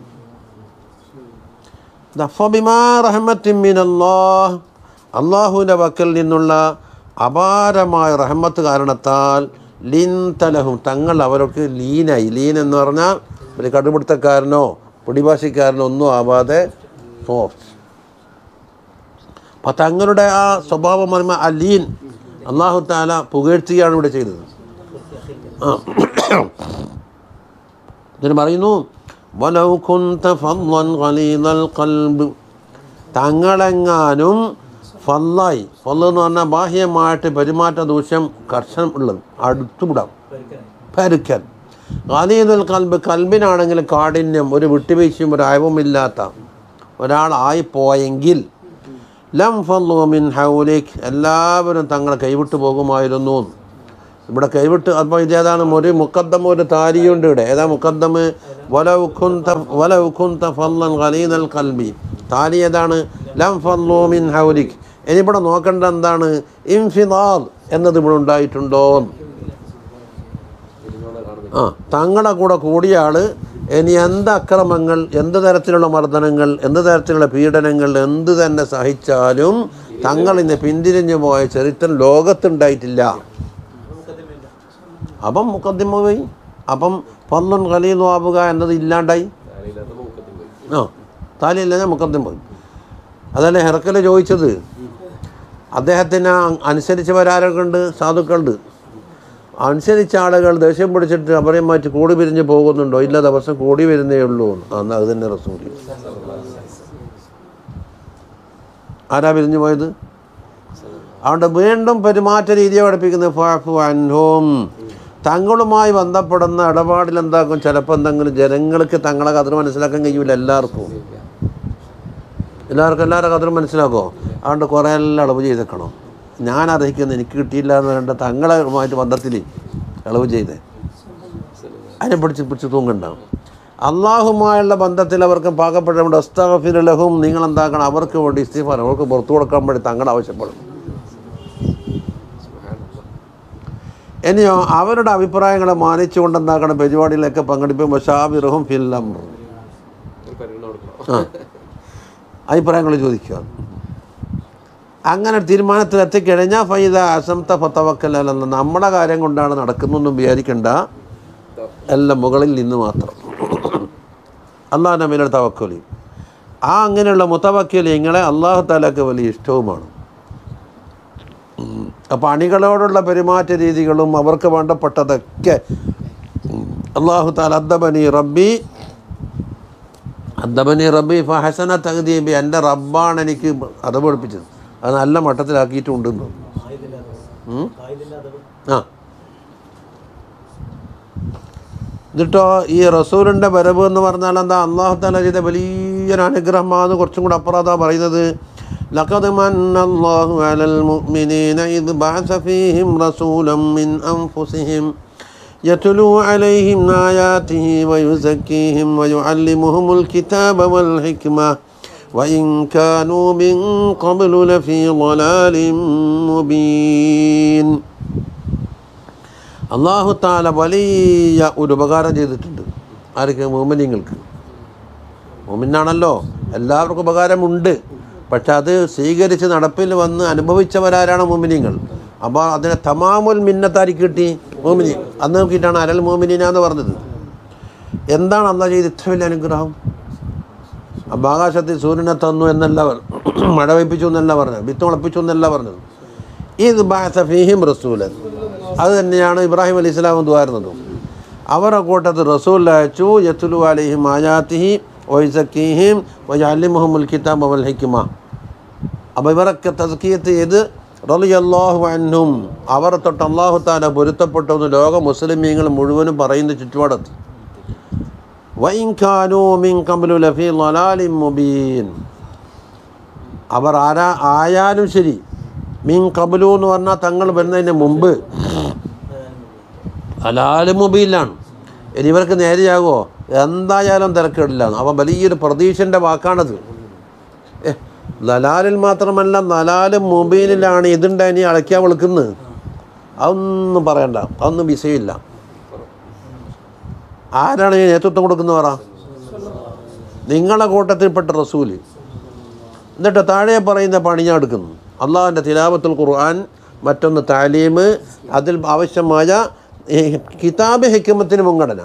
ദഫബിമാ റഹ്മത്തിമ്മിനല്ലാഹ് അള്ളാഹുവിൻ്റെ വക്കൽ നിന്നുള്ള അപാരമായ റഹ്മത്ത് കാരണത്താൽ ലിൻ തലഹും തങ്ങൾ അവർക്ക് ലീനായി ലീൻ എന്ന് പറഞ്ഞാൽ ഒരു കടുപിടുത്തക്കാരനോ പിടിഭാഷക്കാരനോ ഒന്നും ആവാതെ സോഫ്റ്റ് അപ്പം തങ്ങളുടെ ആ സ്വഭാവം പറയുമ്പോൾ ആ ലീൻ അള്ളാഹു താല പുകഴ്ത്തുകയാണ് ഇവിടെ ചെയ്തത് ആ. ഇതിന് പറയുന്നു വലൗ കുന്ത ഫദ്ദൻ ഖലീദൽ ഖൽബ് തങ്ങളെങ്ങാനും ഫല്ലായി ഫല്ല് എന്ന് പറഞ്ഞാൽ ബാഹ്യമായിട്ട് പെരുമാറ്റ ദൂഷ്യം കർശനം ഉള്ളത് അടുത്തുവിടാം പരുക്കൻ ഖലീദുൽ കൽബ് കൽബിനാണെങ്കിൽ കാഠിന്യം ഒരു വിട്ടുവീഴ്ചയും ഒരു അയവുമില്ലാത്ത ഒരാളായി പോയെങ്കിൽ ലം ഫല്ലു മിൻ ഹൗലിക് എല്ലാവരും തങ്ങളെ കൈവിട്ടു പോകുമായിരുന്നു ഇവിടെ കൈവിട്ട് അപ്പോൾ ഇതേതാണ് ഒരു മുക്കദ്ദം ഒരു താരിയുണ്ട് ഇവിടെ ഏതാ മുക്കദ്ദം വലൗഖുന്ത വലൗഖുന്ത ഫല്ലൻ ഖലീദൽ കൽബി താരി ഏതാണ് ലം ഫല്ലു മിൻ ഹൗലിക് ഇനി ഇവിടെ നോക്കേണ്ട എന്താണ് ഇൻഫിദാൽ എന്നത് ഇവിടെ ഉണ്ടായിട്ടുണ്ടോ ഇരുന്നോളെ കാണുന്നില്ല ആ തങ്ങളുടെ കൂടെ കൂടിയ ആൾ ഇനി എന്ത് അക്രമങ്ങൾ എന്ത് തരത്തിലുള്ള മർദ്ദനങ്ങൾ എന്ത് തരത്തിലുള്ള പീഡനങ്ങൾ എന്ത് തന്നെ സഹിച്ചാലും തങ്ങൾ ഇന്ന് പിന്തിരിഞ്ഞു പോയ ചരിത്രം ലോകത്തുണ്ടായിട്ടില്ല അപ്പം മുക്കദ്ദിമ പോയി അപ്പം പല്ലൻ ഖലീലാവുക എന്നത് ഇല്ലാണ്ടായി താലിയില്ലാത്ത മൂക്കത്തിൽ പോയി ആ താലിയില്ല മുക്കദ്ദിം പോയി അതല്ലേ ഹെർക്കൽ ചോദിച്ചത് അദ്ദേഹത്തിന് അനുസരിച്ചവരാരൊക്കെ ഉണ്ട് സാധുക്കളുണ്ട് അനുസരിച്ച ആളുകൾ ദേഷ്യം പിടിച്ചിട്ട് അവരെ മാറ്റി കൂടി പിരിഞ്ഞ് പോകുന്നുണ്ടോ ഇല്ല ദിവസം കൂടി വരുന്നേ ഉള്ളൂ എന്ന്. ആ, എന്നാൽ അത് തന്നെ റസൂലി ആരാ പിരിഞ്ഞു പോയത് അതുകൊണ്ട് വീണ്ടും പെരുമാറ്റ രീതിയെ പഠിപ്പിക്കുന്നത് ഫാഫു അൻഹും തങ്ങളുമായി ബന്ധപ്പെടുന്ന ഇടപാടിൽ എന്താക്കും ചിലപ്പോൾ എന്തെങ്കിലും ജനങ്ങൾക്ക് തങ്ങളെ കതിർ മനസ്സിലാക്കാൻ കഴിയില്ല എല്ലാവർക്കും എല്ലാവർക്കും എല്ലാവരുടെ കതിർ മനസ്സിലാക്കുമോ അതുകൊണ്ട് കുറേ എല്ലാം ഇളവ് ചെയ്തേക്കണം ഞാൻ അർഹിക്കുന്നത് എനിക്ക് കിട്ടിയില്ല എന്ന് പറഞ്ഞിട്ട് തങ്ങളുമായിട്ട് ബന്ധത്തിൽ ഇളവ് ചെയ്തേ അതിനെ പിടിച്ച് പിടിച്ച് തൂങ്ങണ്ടാവും അള്ളാഹുമായുള്ള ബന്ധത്തിൽ അവർക്ക് പാകപ്പെട്ട അസ്താഫിലഹും നിങ്ങൾ എന്താക്കണം അവർക്ക് വേണ്ടി ഇസ്തിഫാൻ അവർക്ക് പുറത്തു കൊടുക്കാൻ വേണ്ടി തങ്ങൾ ആവശ്യപ്പെടും ഇനിയോ അവരുടെ അഭിപ്രായങ്ങളെ മാനിച്ചുകൊണ്ട് എന്താക്കണം പരിപാടിയിലൊക്കെ പങ്കെടുപ്പിക്കുമ്പോൾ ഷാബിറഹും ഫില്ലം ഒരു പരിഗണന കൊടുക്കണം ആ അഭിപ്രായങ്ങൾ ചോദിക്കുക അങ്ങനെ ഒരു തീരുമാനത്തിൽ എത്തിക്കഴിഞ്ഞാൽ ഫൈദ അസംത ഫത്തവക്കല്ലെന്ന് നമ്മുടെ കാര്യം കൊണ്ടാണ് നടക്കുന്നൊന്നും വിചാരിക്കണ്ട എല്ലാം മുകളിൽ നിന്ന് മാത്രം അള്ളാഹിൻ്റെ മേലെ തവക്കലി ആ അങ്ങനെയുള്ള മുത്തവക്കലിങ്ങളെ അള്ളാഹു താലാക്ക് വലിയ ഇഷ്ടവുമാണ് അപ്പോൾ അണികളോടുള്ള പെരുമാറ്റ രീതികളും അവർക്ക് വേണ്ടപ്പെട്ടതൊക്കെ അള്ളാഹു താല അദ്ദബനി റബ്ബി അദ്ദബനി റബ്ബി ഫഹസന തഹദീബി എൻ്റെ റബ്ബാണ് എനിക്ക് അത് പഠിപ്പിച്ചത് അത് നല്ല മട്ടത്തിലാക്കിയിട്ടുണ്ടെന്ന് ആയതിന്റെ അതവ് ഉം? ആയതിന്റെ അതവ് ആ എന്നിട്ടോ ഈ റസൂലിൻ്റെ വരവ് എന്ന് പറഞ്ഞാൽ എന്താ അള്ളാഹു താല ചെയ്ത വലിയൊരു അനുഗ്രഹമാണ് കുറച്ചും കൂടെ അപ്പുറത്താ പറയുന്നത് لقد من الله على المؤمنين إذ بعث فيهم رسولا من أنفسهم يتلو عليهم آياته ويزكيهم ويعلمهم الكتاب والحكمة وإن كانوا من قبل لفي ضلال مبين അള്ളാഹു താല വലിയ ഒരു ഉപകാരം ചെയ്തിട്ടുണ്ട് ആർക്ക് മോമിനിങ്ങൾക്ക് മോമിനാണല്ലോ എല്ലാവർക്കും ഉപകാരമുണ്ട് പക്ഷെ അത് സ്വീകരിച്ച് നടപ്പിൽ വന്ന് അനുഭവിച്ചവരാരാണ് മോമിനിങ്ങൾ അപ്പോൾ അതിനെ തമാമുൽ മിന്നത്താരി കിട്ടി മോമിനി അന്ന് നോക്കിയിട്ടാണ് അരൽ മോമിനീന എന്ന് പറഞ്ഞത് എന്താണ് അള്ളാഹ് ചെയ്ത് ഇത്ര വലിയ അനുഗ്രഹം അപ്പോൾ ആകാശത്തിൽ സൂര്യനെ തന്നു എന്നല്ല പറ- മഴ പെയ്പ്പിച്ചു എന്നല്ല പറഞ്ഞത് വിത്ത് മുളപ്പിച്ചു എന്നല്ല പറഞ്ഞത് ഇത് ബാസ ഫീഹിം റസൂലൻ അത് തന്നെയാണ് ഇബ്രാഹിം അലി ഇസ്ലാം ദ്വാരുന്നതും അവരുടെ കൂട്ടത്ത് റസൂൽ അയച്ചു യത്തുലു അലിഹിം ആയാത്തിഹി വൈസക്കീഹിം വജാലിമുഹമുൽ കിതാബ് വൽ ഹിക്കിമ അപ്പോൾ ഇവരൊക്കെ തസ്കിയത്ത് ചെയ്ത് റളിയല്ലാഹു അൻഹും അവർ തൊട്ട് അള്ളാഹു താല പൊരുത്തപ്പെട്ടെന്ന് ലോക മുസ്ലിമീങ്ങൾ മുഴുവനും പറയുന്ന ചുറ്റുപാടത്ത് വൈൻഖാനു മിൻ കബലു ലഫി ലലാലിൻ മുബീൻ അവർ ആരാ ആയാലും ശരി മീൻ കബലു എന്ന് പറഞ്ഞാൽ തങ്ങൾ വരുന്നതിന് മുമ്പ് ഹലാല് മുബീലാണ് ഇനി ഇവർക്ക് നേരെയാകുമോ എന്തായാലും തിരക്കേടില്ല അപ്പം വലിയൊരു പ്രതീക്ഷൻ്റെ വാക്കാണത് ഏ ലലാലിൽ മാത്രമല്ല ലലാല് മുബീനിലാണ് ഇതിൻ്റെ ഇനി അടയ്ക്കാൻ വിളിക്കുന്നത് അതൊന്നും പറയണ്ട അതൊന്നും വിഷയമില്ല ആരാണ് ഈ നേതൃത്വം കൊടുക്കുന്നത് പറ നിങ്ങളെ കൂട്ടത്തിൽപ്പെട്ട റസൂല് എന്നിട്ട് താഴെ പറയുന്ന പണി ഞാൻ എടുക്കുന്നു അള്ളാഹിൻ്റെ തിലാവത്തുൽ ഖുർആൻ മറ്റൊന്ന് താലീം അതിൽ ആവശ്യമായ ഈ കിതാബ് ഹിക്കുമത്തിന് മുൻഗണന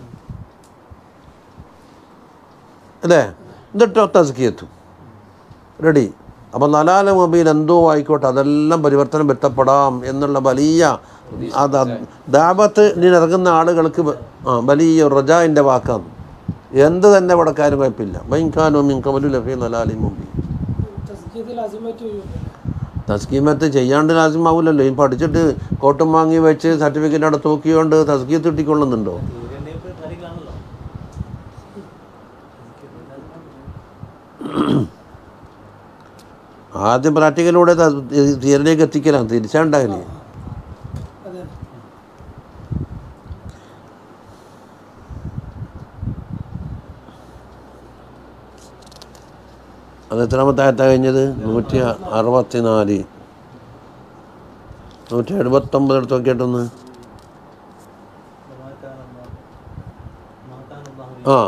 അല്ലേ എന്നിട്ടോ തസ്കിയത്തു റെഡി അപ്പം നലാല മൊബൈൽ എന്തോ ആയിക്കോട്ടെ അതെല്ലാം പരിവർത്തനം വരുത്തപ്പെടാം എന്നുള്ള വലിയ അത് ദാപത്തിന് ഇറങ്ങുന്ന ആളുകൾക്ക് വ- ആ വലിയ റജായിൻ്റെ വാക്കാണ് എന്ത് തന്നെ ഇവിടെ കാര്യം കുഴപ്പമില്ല വൈൻഖാനോ മിൻകമലു ലഫി നലാലി മുബി തസ്കീയത്തിൽ അസിമറ്റ് വരും തസ്കീമത്ത് ചെയ്യാണ്ട് ലാസിമാവില്ലല്ലോ ഈ പഠിച്ചിട്ട് കോട്ടും വാങ്ങി വെച്ച് സർട്ടിഫിക്കറ്റ് അവിടെ തൂക്കിയോണ്ട് തസ്കീയത്ത് കിട്ടിക്കൊള്ളുന്നുണ്ടോ സൂര്യന്റെ ഇപ്പൊ കാര്യങ്ങളാണല്ലോ ആദ്യം പ്രാക്ടിക്കലിലൂടെ തിയറിലേക്ക് എത്തിക്കലാണ് തിരിച്ചാണ്ടാകില്ലേ അതെ അത് എത്രാമത്തെ ആയത്താ കഴിഞ്ഞത് നൂറ്റി അറുപത്തി നാല് നൂറ്റി എഴുപത്തൊമ്പത് എടുത്ത് നോക്കിയിട്ടൊന്ന് ആ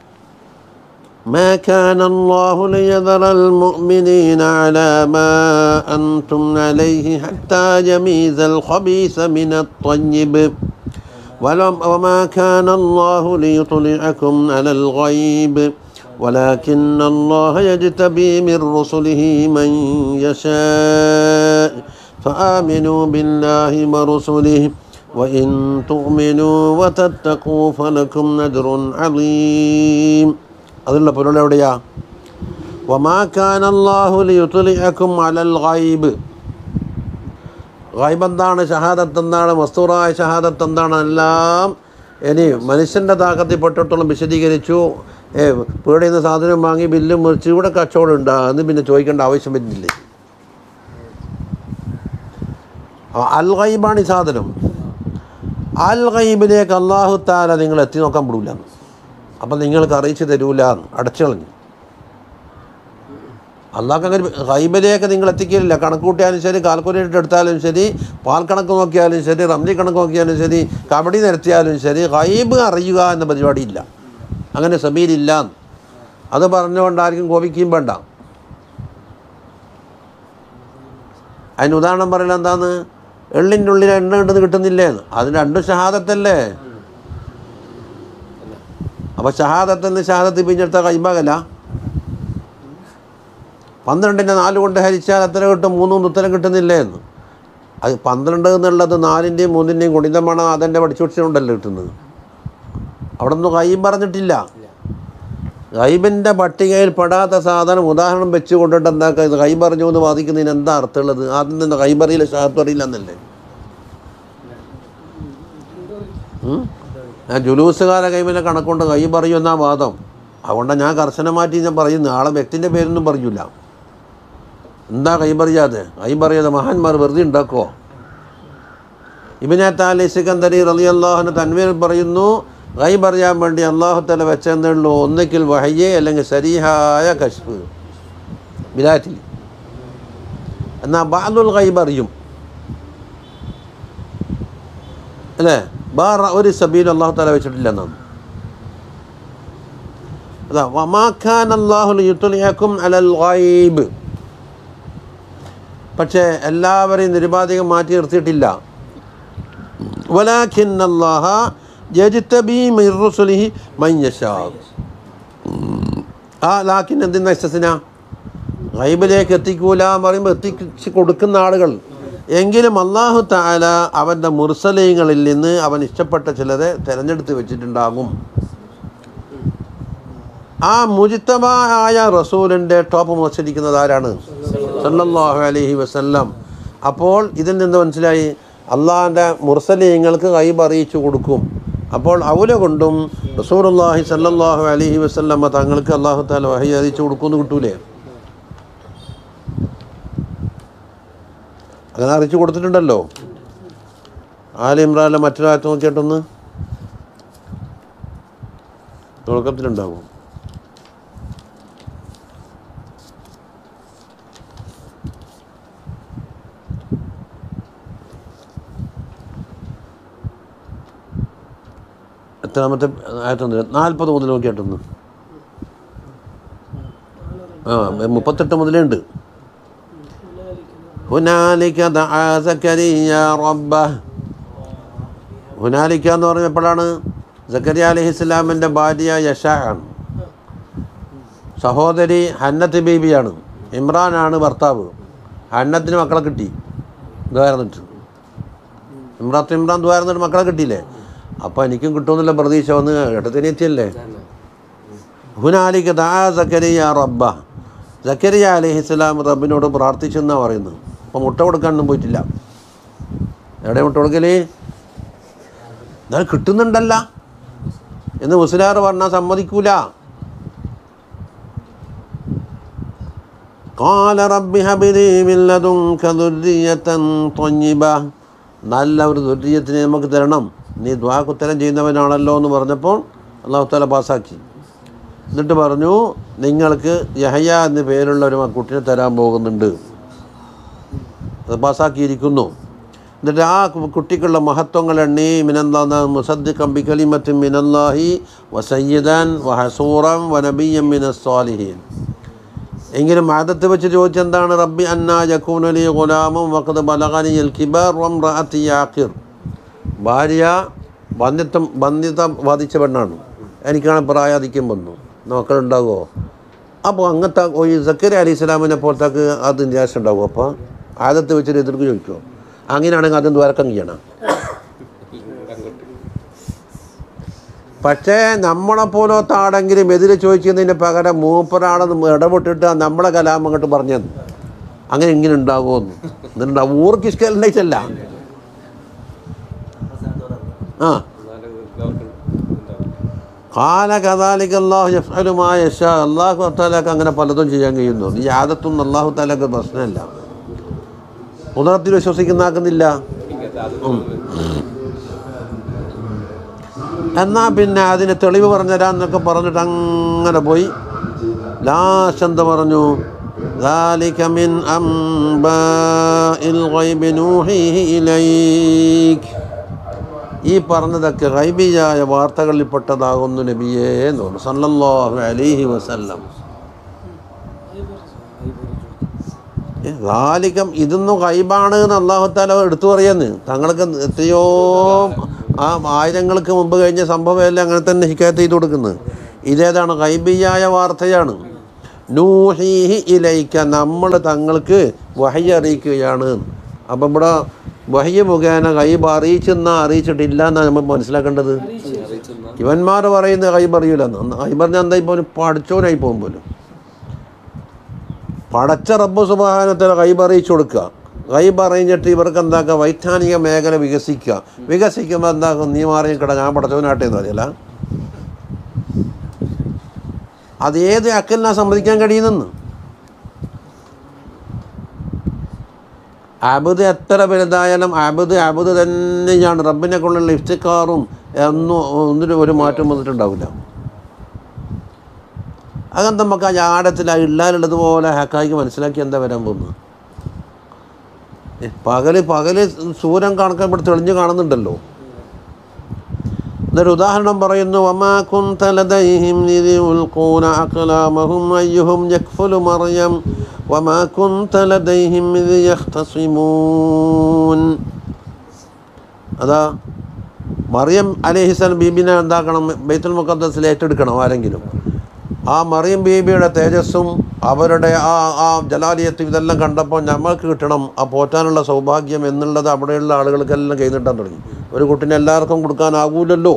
ما كان الله ليذر المؤمنين على ما أنتم عليه حتى يميز الخبيث من الطيب ولم- وما كان الله ليطلعكم على الغيب ولكن الله يجتبي من رسله من يشاء فآمنوا بالله ورسله وإن تؤمنوا وتتقوا فلكم أجر عظيم അതുള്ള പൊരുൾ എവിടെയാ വമാ കാന അല്ലാഹു ലിയുത്ലിഅക്കും അലൽ ഗൈബ് ഗൈബ് എന്താണ് ഷഹാദത്ത് എന്താണ് മസ്തൂറായ ഷഹാദത്ത് എന്താണ് എല്ലാം ഇനി മനുഷ്യൻ്റെ താക്കത്തിൽ പെട്ടിടത്തോളം വിശദീകരിച്ചു ഏ പീടിയിൽ നിന്ന് സാധനം വാങ്ങി ബില്ലും മുറിച്ച് ഇവിടെ കച്ചവടം ഉണ്ടാ എന്ന് പിന്നെ ചോദിക്കേണ്ട ആവശ്യം വരുന്നില്ലേ അപ്പൊ അൽ ഗൈബാണ് ഈ സാധനം അൽ ഗൈബിലേക്ക് അള്ളാഹു താല നിങ്ങൾ എത്തി നോക്കാൻ പെടില്ല അപ്പം നിങ്ങൾക്ക് അറിയിച്ചു തരൂല അടച്ചു കളഞ്ഞു അള്ളാഹ് അങ്ങനെ ഗൈബിലേക്ക് നിങ്ങൾ എത്തിക്കില്ല കണക്ക് കൂട്ടിയാലും ശരി കാൽക്കുലേറ്റർ എടുത്താലും ശരി പാൽ കണക്ക് നോക്കിയാലും ശരി റംലി കണക്ക് നോക്കിയാലും ശരി കബഡി നിരത്തിയാലും ശരി ഗൈബ് അറിയുക എന്ന പരിപാടിയില്ല അങ്ങനെ സബീലില്ല അത് പറഞ്ഞുകൊണ്ട് ആർക്കും കോപിക്കുകയും വേണ്ട അതിന് ഉദാഹരണം പറയല എന്താന്ന് എള്ളിൻ്റെ ഉള്ളിൽ എണ്ണ ഉണ്ടെന്ന് കിട്ടുന്നില്ലേന്ന് അതിന് രണ്ടും ഷഹാദത്തല്ലേ അപ്പോൾ ഷഹാദത്തെന്ന് ഷഹാദത്ത് പിഞ്ഞെടുത്ത കൈമാകല പന്ത്രണ്ടിൻ്റെ നാല് കൊണ്ട് ഹരിച്ചാൽ എത്ര കിട്ടും മൂന്നും ഉത്തരം കിട്ടുന്നില്ലേ എന്ന് അത് പന്ത്രണ്ട് എന്നുള്ളത് നാലിൻ്റെയും മൂന്നിൻ്റെയും ഗുണിതമാണ് അതെൻ്റെ പഠിച്ചു പഠിച്ചുകൊണ്ടല്ലോ കിട്ടുന്നത് അവിടെ ഒന്നും കൈയും പറഞ്ഞിട്ടില്ല ഗൈബിൻ്റെ പട്ടികയിൽ പെടാത്ത സാധനം ഉദാഹരണം വെച്ച് കൊണ്ടിട്ട് എന്താക്കുക ഇത് കൈ പറഞ്ഞു എന്ന് വാദിക്കുന്നതിന് എന്താ അർത്ഥമുള്ളത് ആദ്യം തന്നെ കൈബറിയില്ല ഷാത്ത് അറിയില്ല എന്നല്ലേ ഉം? ഞാൻ ജുലൂസുകാരെ കൈമിലെ കണക്കൊണ്ട് കൈ പറയുമെന്നാ വാദം അതുകൊണ്ടാണ് ഞാൻ കർശനമാറ്റി ഞാൻ പറയുന്നു ആളെ വ്യക്തിൻ്റെ പേരൊന്നും പറയൂല എന്താ കൈ പറയാതെ കൈ പറയാതെ മഹാന്മാർ വെറുതെ ഉണ്ടാക്കുമോ ഇബിനെ താലി സിക്കന്ദരി റലി അള്ളാഹുന് തൻവീർ പറയുന്നു കൈ പറയാൻ വേണ്ടി അള്ളാഹു തല വെച്ചെന്നേ ഉള്ളൂ ഒന്നിക്കിൽ വഹയ്യേ അല്ലെങ്കിൽ ശരീഹായ കശ്ഫ് ബിലാറ്റിൽ എന്നാൽ ബാദുൽ ഗൈബ് അറിയും അല്ലേ വേറെ ഒരു സബീൽ അള്ളാഹു തല വെച്ചിട്ടില്ല എന്നാണ് അതാ വമാഖാൻ അള്ളാഹു യുത്തുലിയക്കും അലൽ ഗൈബ് പക്ഷേ എല്ലാവരെയും നിരുപാധികം മാറ്റി നിർത്തിയിട്ടില്ല വലാഖിൻ അള്ളാഹ യജ്തബി മിർ റുസുലിഹി മൻ യശാ ആ ലാക്കിൻ എന്തിനാ ഇഷ്ടത്തിന ഗൈബിലേക്ക് എത്തിക്കൂല എന്ന് പറയുമ്പോൾ എത്തിച്ച് കൊടുക്കുന്ന ആളുകൾ എങ്കിലും അള്ളാഹു താല അവൻ്റെ മുർസലീങ്ങളിൽ നിന്ന് അവൻ ഇഷ്ടപ്പെട്ട ചിലരെ തിരഞ്ഞെടുത്ത് വെച്ചിട്ടുണ്ടാകും ആ മുജിത്തബായ റസൂലിൻ്റെ ടോപ്പ് മത്സരിക്കുന്നത് ആരാണ് സല്ലല്ലാഹു അലൈഹി വസല്ലം അപ്പോൾ ഇതിൽ നിന്ന് മനസ്സിലായി അള്ളാഹിൻ്റെ മുർസലീങ്ങൾക്ക് കൈബ് അറിയിച്ചു കൊടുക്കും അപ്പോൾ അവല കൊണ്ടും റസൂലുള്ളാഹി സല്ലല്ലാഹു അലൈഹി വസല്ലമ്മ തങ്ങൾക്ക് അള്ളാഹു താല വഹി അറിയിച്ചു കൊടുക്കുമെന്ന് കിട്ടൂലേ അങ്ങനെ അറിയിച്ചു കൊടുത്തിട്ടുണ്ടല്ലോ ആലി ഇമ്രാനിലെ മറ്റൊരാഴ്ച നോക്കിയിട്ടൊന്ന് തുടക്കത്തിലുണ്ടാവും എത്രാമത്തെ ആയിരത്തി നാൽപ്പത് മുതൽ നോക്കിയിട്ടൊന്ന് ആ മുപ്പത്തെട്ട് മുതലേ ഉണ്ട് ഹുനാലിക്ക ദഅ സക്കരിയ റബ്ബഹ് ഹുനാലിക്ക എന്ന് പറഞ്ഞപ്പോഴാണ് സക്കരിയ അലൈഹി ഇസ്ലാമിൻ്റെ ഭാര്യ യഷ ആണ് സഹോദരി ഹന്നത്ത് ബീബിയാണ് ഇമ്രാനാണ് ഭർത്താവ് ഹന്നത്തിന് മക്കളെ കിട്ടി ദ്വാരന്നിട്ട് ഇമ്രാത്ത് ഇമ്രാൻ ദ്വാരന്നിട്ട് മക്കളെ കിട്ടിയില്ലേ അപ്പോൾ എനിക്കും കിട്ടുമെന്നുള്ള പ്രതീക്ഷ വന്ന് ഏട്ടത്തിനെത്തിയല്ലേ ഹുനാലിക്ക് ദാ സക്കരിയ റബ്ബ സക്കരിയ അലൈഹി ഇസ്ലാം റബ്ബിനോട് പ്രാർത്ഥിച്ചെന്നാണ് പറയുന്നത് അപ്പോൾ മുട്ട കൊടുക്കാനൊന്നും പോയിട്ടില്ല എവിടെ മുട്ട കൊടുക്കല് എന്നാൽ കിട്ടുന്നുണ്ടല്ല എന്ന് മുസ്ലിയാർ പറഞ്ഞാൽ സമ്മതിക്കൂല قال رب هب لي من لدنك ذرية طيبة നല്ല ഒരു ദുര്യത്തിനെ നമുക്ക് തരണം നീ ദ്വാക്കുത്തരം ചെയ്യുന്നവനാണല്ലോ എന്ന് പറഞ്ഞപ്പോൾ അള്ളാഹു താല പാസ്സാക്കി എന്നിട്ട് പറഞ്ഞു നിങ്ങൾക്ക് യഹയ എന്ന പേരുള്ള ഒരു കുട്ടിനെ തരാൻ പോകുന്നുണ്ട് അത് പാസ്സാക്കിയിരിക്കുന്നു എന്നിട്ട് ആ കു- കുട്ടിക്കുള്ള മഹത്വങ്ങൾ എണ്ണി മിനന്താ മുസദ്ദി കമ്പി കലിമത്തും മിനല്ലാഹി വസയ്യിദൻ വഹസൂറം വനബിയം മിനസ്വാലിഹീൻ എങ്കിലും ആദത്ത് വെച്ച് ചോദിച്ചെന്താണ് റബ്ബി അന്നാ ജക്കൂനലി ഗുലാമും വഖദ് ബലഗനി അൽ കിബർ വംറഅത്തി യാഖിർ ഭാര്യ ബന്ധിത്വം ബന്ധിത ബാധിച്ച പെണ്ണാണ് എനിക്കാണ് പ്രായാധിക്യം വന്നു മക്കളുണ്ടാകുമോ അപ്പോൾ അങ്ങനത്തെ ഈ സക്കരി അലി ഇസ്ലാമിനെ പോലത്തേക്ക് അത് നിരാശ ഉണ്ടാകുമോ അപ്പോൾ ആദത്ത് വെച്ചിട്ട് എതിർക്ക് ചോദിക്കുമോ അങ്ങനെയാണെങ്കിൽ അതും ദ്വാരക്കം ചെയ്യണം പക്ഷേ നമ്മളെ പോലത്തെ ആടെങ്കിലും എതിരെ ചോദിക്കുന്നതിന് പകരം മൂപ്പരാളെ ഇടപെട്ടിട്ട് നമ്മളെ കലാം അങ്ങോട്ട് പറഞ്ഞത് അങ്ങനെ ഇങ്ങനെ ഉണ്ടാകുമെന്ന് എന്നിട്ട് ഊർക്ക് ഇഷ്കലുണ്ടായിട്ടല്ല ആ എന്നാലും ഇത് അവർക്ക് ഉണ്ടാവും കാല കഥാലിക്ക് അള്ളാഹു യഫ്അലുമായ യശാ അള്ളാഹു താലാക്ക് അങ്ങനെ പലതും ചെയ്യാൻ കഴിയുന്നു ഈ ആദത്തൊന്നും അള്ളാഹു താലാക്ക് പ്രശ്നമല്ല ഉദരത്തിൽ വിശ്വസിക്കുന്നാക്കുന്നില്ല ഇങ്ങനത്തെ അത് എന്നാൽ പിന്നെ അതിന് തെളിവ് പറഞ്ഞുതരാന്നൊക്കെ പറഞ്ഞിട്ട് അങ്ങനെ പോയി ലാസ്റ്റ് എന്ത് പറഞ്ഞു ذلك من أنباء الغيب نوحيه إليك ഈ പറഞ്ഞതൊക്കെ ഗൈബിയായ വാർത്തകളിൽപ്പെട്ടതാകുന്നു നബിയേ എന്ന് പറഞ്ഞു സല്ലല്ലാഹു അലൈഹി വസല്ലം ലാലികം ഇതൊന്നും ഗൈബാണ് എന്ന് അള്ളാഹുത്താല എടുത്തു പറയുന്നു തങ്ങൾക്ക് എത്രയോ ആ ആയിരങ്ങൾക്ക് മുമ്പ് കഴിഞ്ഞ സംഭവമല്ല അങ്ങനെ തന്നെ ഹിക്കായത്ത് ചെയ്ത് കൊടുക്കുന്നത് ഇതേതാണ് ഗൈബിയായ വാർത്തയാണ് നൂഹീഹി ഇലൈക്ക നമ്മൾ തങ്ങൾക്ക് വഹി അറിയിക്കുകയാണ് അപ്പം ഇവിടെ വഹി മുഖേന ഗൈബ് അറിയിച്ചെന്നാ അറിയിച്ചിട്ടില്ല എന്നാണ് നമ്മൾ മനസ്സിലാക്കേണ്ടത് അറിയിച്ചെന്നാ ഇവന്മാർ പറയുന്ന ഗൈബ് അറിയില്ലെന്ന് ഗൈബ് പറഞ്ഞാൽ എന്തായി പോലും പഠിച്ചോനായി പോകും പോലും പടച്ച റബ്ബു സുബാനത്തിൽ ഗൈബ് അറിയിച്ചു കൊടുക്കുക ഗൈബ് അറിഞ്ഞിട്ട് ഇവർക്ക് എന്താക്കുക വൈജ്ഞാനിക മേഖല വികസിക്കുക വികസിക്കുമ്പോൾ എന്താക്കും നീ മാറി കിട ഞാൻ പടച്ചവനാട്ടെ എന്ന് പറയല അത് ഏത് അക്കലിനാ സമ്മതിക്കാൻ കഴിയുന്നെന്ന് അബുദ് എത്ര വലുതായാലും അബുദ് അബുദ് തന്നെയാണ് റബ്ബിനെ കൊണ്ടുള്ള ഇഫ്തിക്കാറും ഒന്നും ഒന്നിനും ഒരു മാറ്റം വന്നിട്ടുണ്ടാവില്ല അങ്ങനെ നമുക്ക് ആ ജാടത്തിൽ ആ ഇള്ളാലുള്ളതുപോലെ ഹാക്കായിക്ക് മനസ്സിലാക്കി എന്താ വരാൻ പോകുന്നത് ഏ, പകല് പകല് സൂര്യൻ കണക്കാൻ ഇവിടെ തെളിഞ്ഞ് കാണുന്നുണ്ടല്ലോ എന്നൊരു ഉദാഹരണം പറയുന്നു വമാ കുന്ത ലദൈഹിം ഇദ് യുൽഖൂന അഖ്ലാമഹും അയ്യുഹും യക്ഫുലു മറിയം വമാ കുന്ത ലദൈഹിം ഇദ് യഖ്തസിമൂൻ അതാ മറിയം അലഹിസ്ലാം ബീബിനെ എന്താക്കണം ബൈത്തുൽ മുഖദ്ദസിൽ ഏറ്റെടുക്കണം ആരെങ്കിലും ആ മറിയം ബീബിയുടെ തേജസ്സും അവരുടെ ആ ആ ജലാലിയത്തും ഇതെല്ലാം കണ്ടപ്പോൾ നമ്മൾക്ക് കിട്ടണം ആ പോറ്റാനുള്ള സൗഭാഗ്യം എന്നുള്ളത് അവിടെയുള്ള ആളുകൾക്കെല്ലാം കൈ നീട്ടാൻ തുടങ്ങി ഒരു കുട്ടിനെ എല്ലാവർക്കും കൊടുക്കാനാകൂലല്ലോ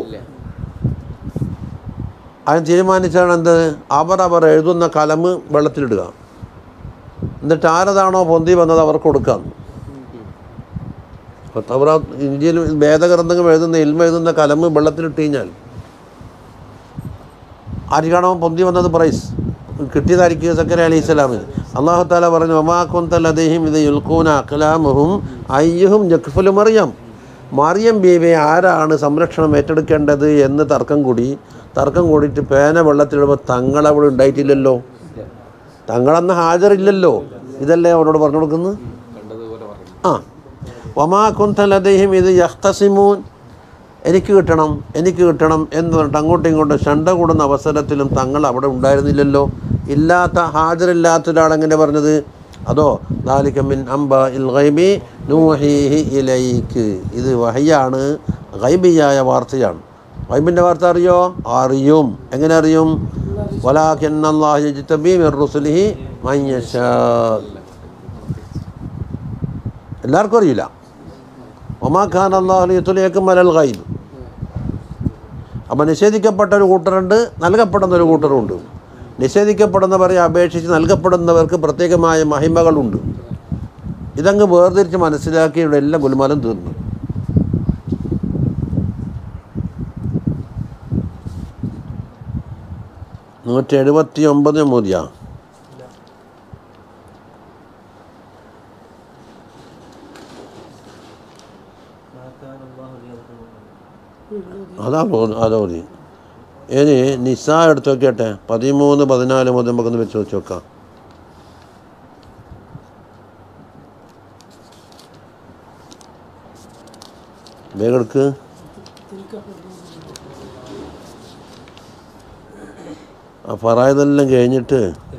അതിന് തീരുമാനിച്ചാണ് എന്ത് അവർ അവർ എഴുതുന്ന കലമ് വെള്ളത്തിലിടുക എന്നിട്ട് ആരതാണോ പൊന്തി വന്നത് അവർക്ക് കൊടുക്കാം അപ്പോൾ തവറ ഇന്ത്യയിൽ വേദഗ്രന്ഥങ്ങൾ എഴുതുന്ന ഇൽമ എഴുതുന്ന കലമ് വെള്ളത്തിലിട്ട് കഴിഞ്ഞാൽ ആർക്കാണോ പൊന്തി വന്നത് പ്രൈസ് കിട്ടിയതായിരിക്കും സക്കര അലൈഹി സ്വലാമിന് അള്ളാഹു താല പറഞ്ഞു ഒമാക്കുന്തൽ അദ്ദേഹം ഇത് യുൽക്കൂന അഖലാമുഹും അയ്യുഹും ജഖ്ഫുലും അറിയാം മറിയം ബീവിയെ ആരാണ് സംരക്ഷണം ഏറ്റെടുക്കേണ്ടത് എന്ന് തർക്കം കൂടി തർക്കം കൂടിയിട്ട് പേന വെള്ളത്തിലിടുമ്പോൾ തങ്ങളവിടെ ഉണ്ടായിട്ടില്ലല്ലോ തങ്ങളന്ന് ഹാജറില്ലല്ലോ ഇതല്ലേ അവരോട് പറഞ്ഞു കൊടുക്കുന്നത് കണ്ടതുപോലെ പറഞ്ഞു ആ വമാ കുന്തലദ്ദേഹം ഇത് യഹ്തസിമൂൻ എനിക്ക് കിട്ടണം എനിക്ക് കിട്ടണം എന്ന് പറഞ്ഞിട്ട് അങ്ങോട്ടും ഇങ്ങോട്ടും ശണ്ട കൂടുന്ന അവസരത്തിലും തങ്ങൾ അവിടെ ഉണ്ടായിരുന്നില്ലല്ലോ ഇല്ലാത്ത ഹാജറില്ലാത്ത ഒരാളെങ്ങനെ പറഞ്ഞത് അതോ ദാലിക്കമിൻ അംബ ഇൽ ഗൈബി നൂഹീഹി ഇലൈക്ക് ഇത് വഹയാണ് ഗൈബിയായ വാർത്തയാണ് ഗൈബിൻ്റെ വാർത്ത അറിയോ അറിയും എങ്ങനെ അറിയും വലാഖിന്നല്ലാഹി യജ്തബി മിർ റുസുലിഹി മൻ യശാ എല്ലാവർക്കും അറിയില്ല ഒമാ ഖാൻ അള്ളാഹുലിയത്തുലേക്കും മലൽ ഗൈബ് അപ്പം നിഷേധിക്കപ്പെട്ട ഒരു കൂട്ടരുണ്ട് നൽകപ്പെടുന്ന ഒരു കൂട്ടരുണ്ട് നിഷേധിക്കപ്പെടുന്നവരെ അപേക്ഷിച്ച് നൽകപ്പെടുന്നവർക്ക് പ്രത്യേകമായ മഹിമകളുണ്ട് ഇതങ്ങ് വേർതിരിച്ച് മനസ്സിലാക്കി ഇവിടെ എല്ലാ ഗുൽമാലും തീർന്നു നൂറ്റി എഴുപത്തി ഒമ്പത് മോദിയാ ما كان الله ليظلمهم അതാ പോകുന്നു അതാ മതി ഇനി നിസാ എടുത്ത് നോക്കിയട്ടെ പതിമൂന്ന് പതിനാല് മുതൽ നമുക്കൊന്ന് വെച്ച് വെച്ച് നോക്കാം വേഗം എടുക്ക് ആ ഫറായതെല്ലാം കഴിഞ്ഞിട്ട്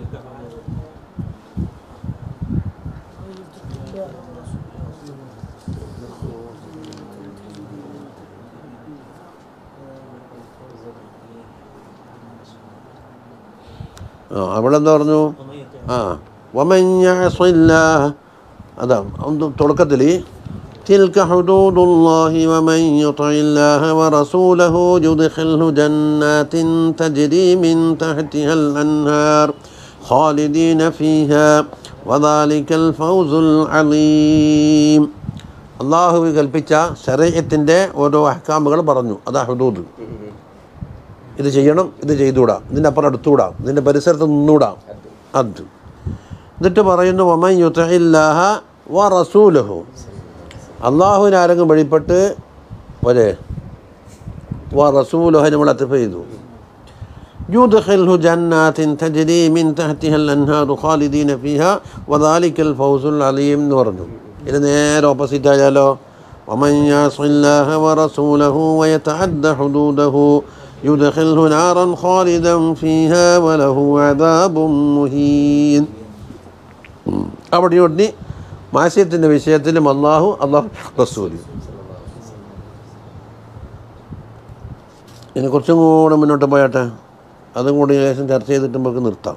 ആ അവിടെ എന്താ പറഞ്ഞു ومن يطع ആ ومن يعص الله അതാ ഒന്ന് തുടക്കത്തിൽ تلك حدود الله ومن يطع الله ورسوله يدخله جنات تجري من تحتها الأنهار خالدين فيها വദാലിക്കൽ ഫൗസുൽ അലീം അള്ളാഹു കൽപ്പിച്ച ശരീരത്തിൻ്റെ ഓരോ അഹ്കാമുകൾ പറഞ്ഞു അതാ ഹുദൂദ് ഇത് ചെയ്യണം ഇത് ചെയ്തുകൂടാ ഇതിൻ്റെ അപ്പുറം അടുത്തുകൂടാ ഇതിൻ്റെ പരിസരത്ത് നിന്നുകൂടാ അത് എന്നിട്ട് പറയുന്നു വമൻ യുത്തഹില്ലാഹ വ റസൂലഹു അള്ളാഹുവിന് ആരെങ്കിലും വഴിപ്പെട്ട് ഒരേ വ റസൂലഹു നമ്മൾ അത്തിഫ് ചെയ്തു يدخله جنات تجري من تحتها الأنهار خالدين فيها وذلك الفوز العليم എന്ന് പറഞ്ഞു ഇത് നേരെ ഓപ്പോസിറ്റ് ആയാലോ ومن يعص الله ورسوله ويتعد حدوده يدخله نارا خالدا فيها وله عذاب مهين അവിടെ ഒട്ടി മാസ്യത്തിൻ്റെ വിഷയത്തിലും അള്ളാഹു അള്ളാഹു റസൂൽ ഇനി കുറച്ചും കൂടെ മുന്നോട്ട് പോയാട്ടെ അതും കൂടി ലേശം ചർച്ച ചെയ്തിട്ട് നമുക്ക് നിർത്താം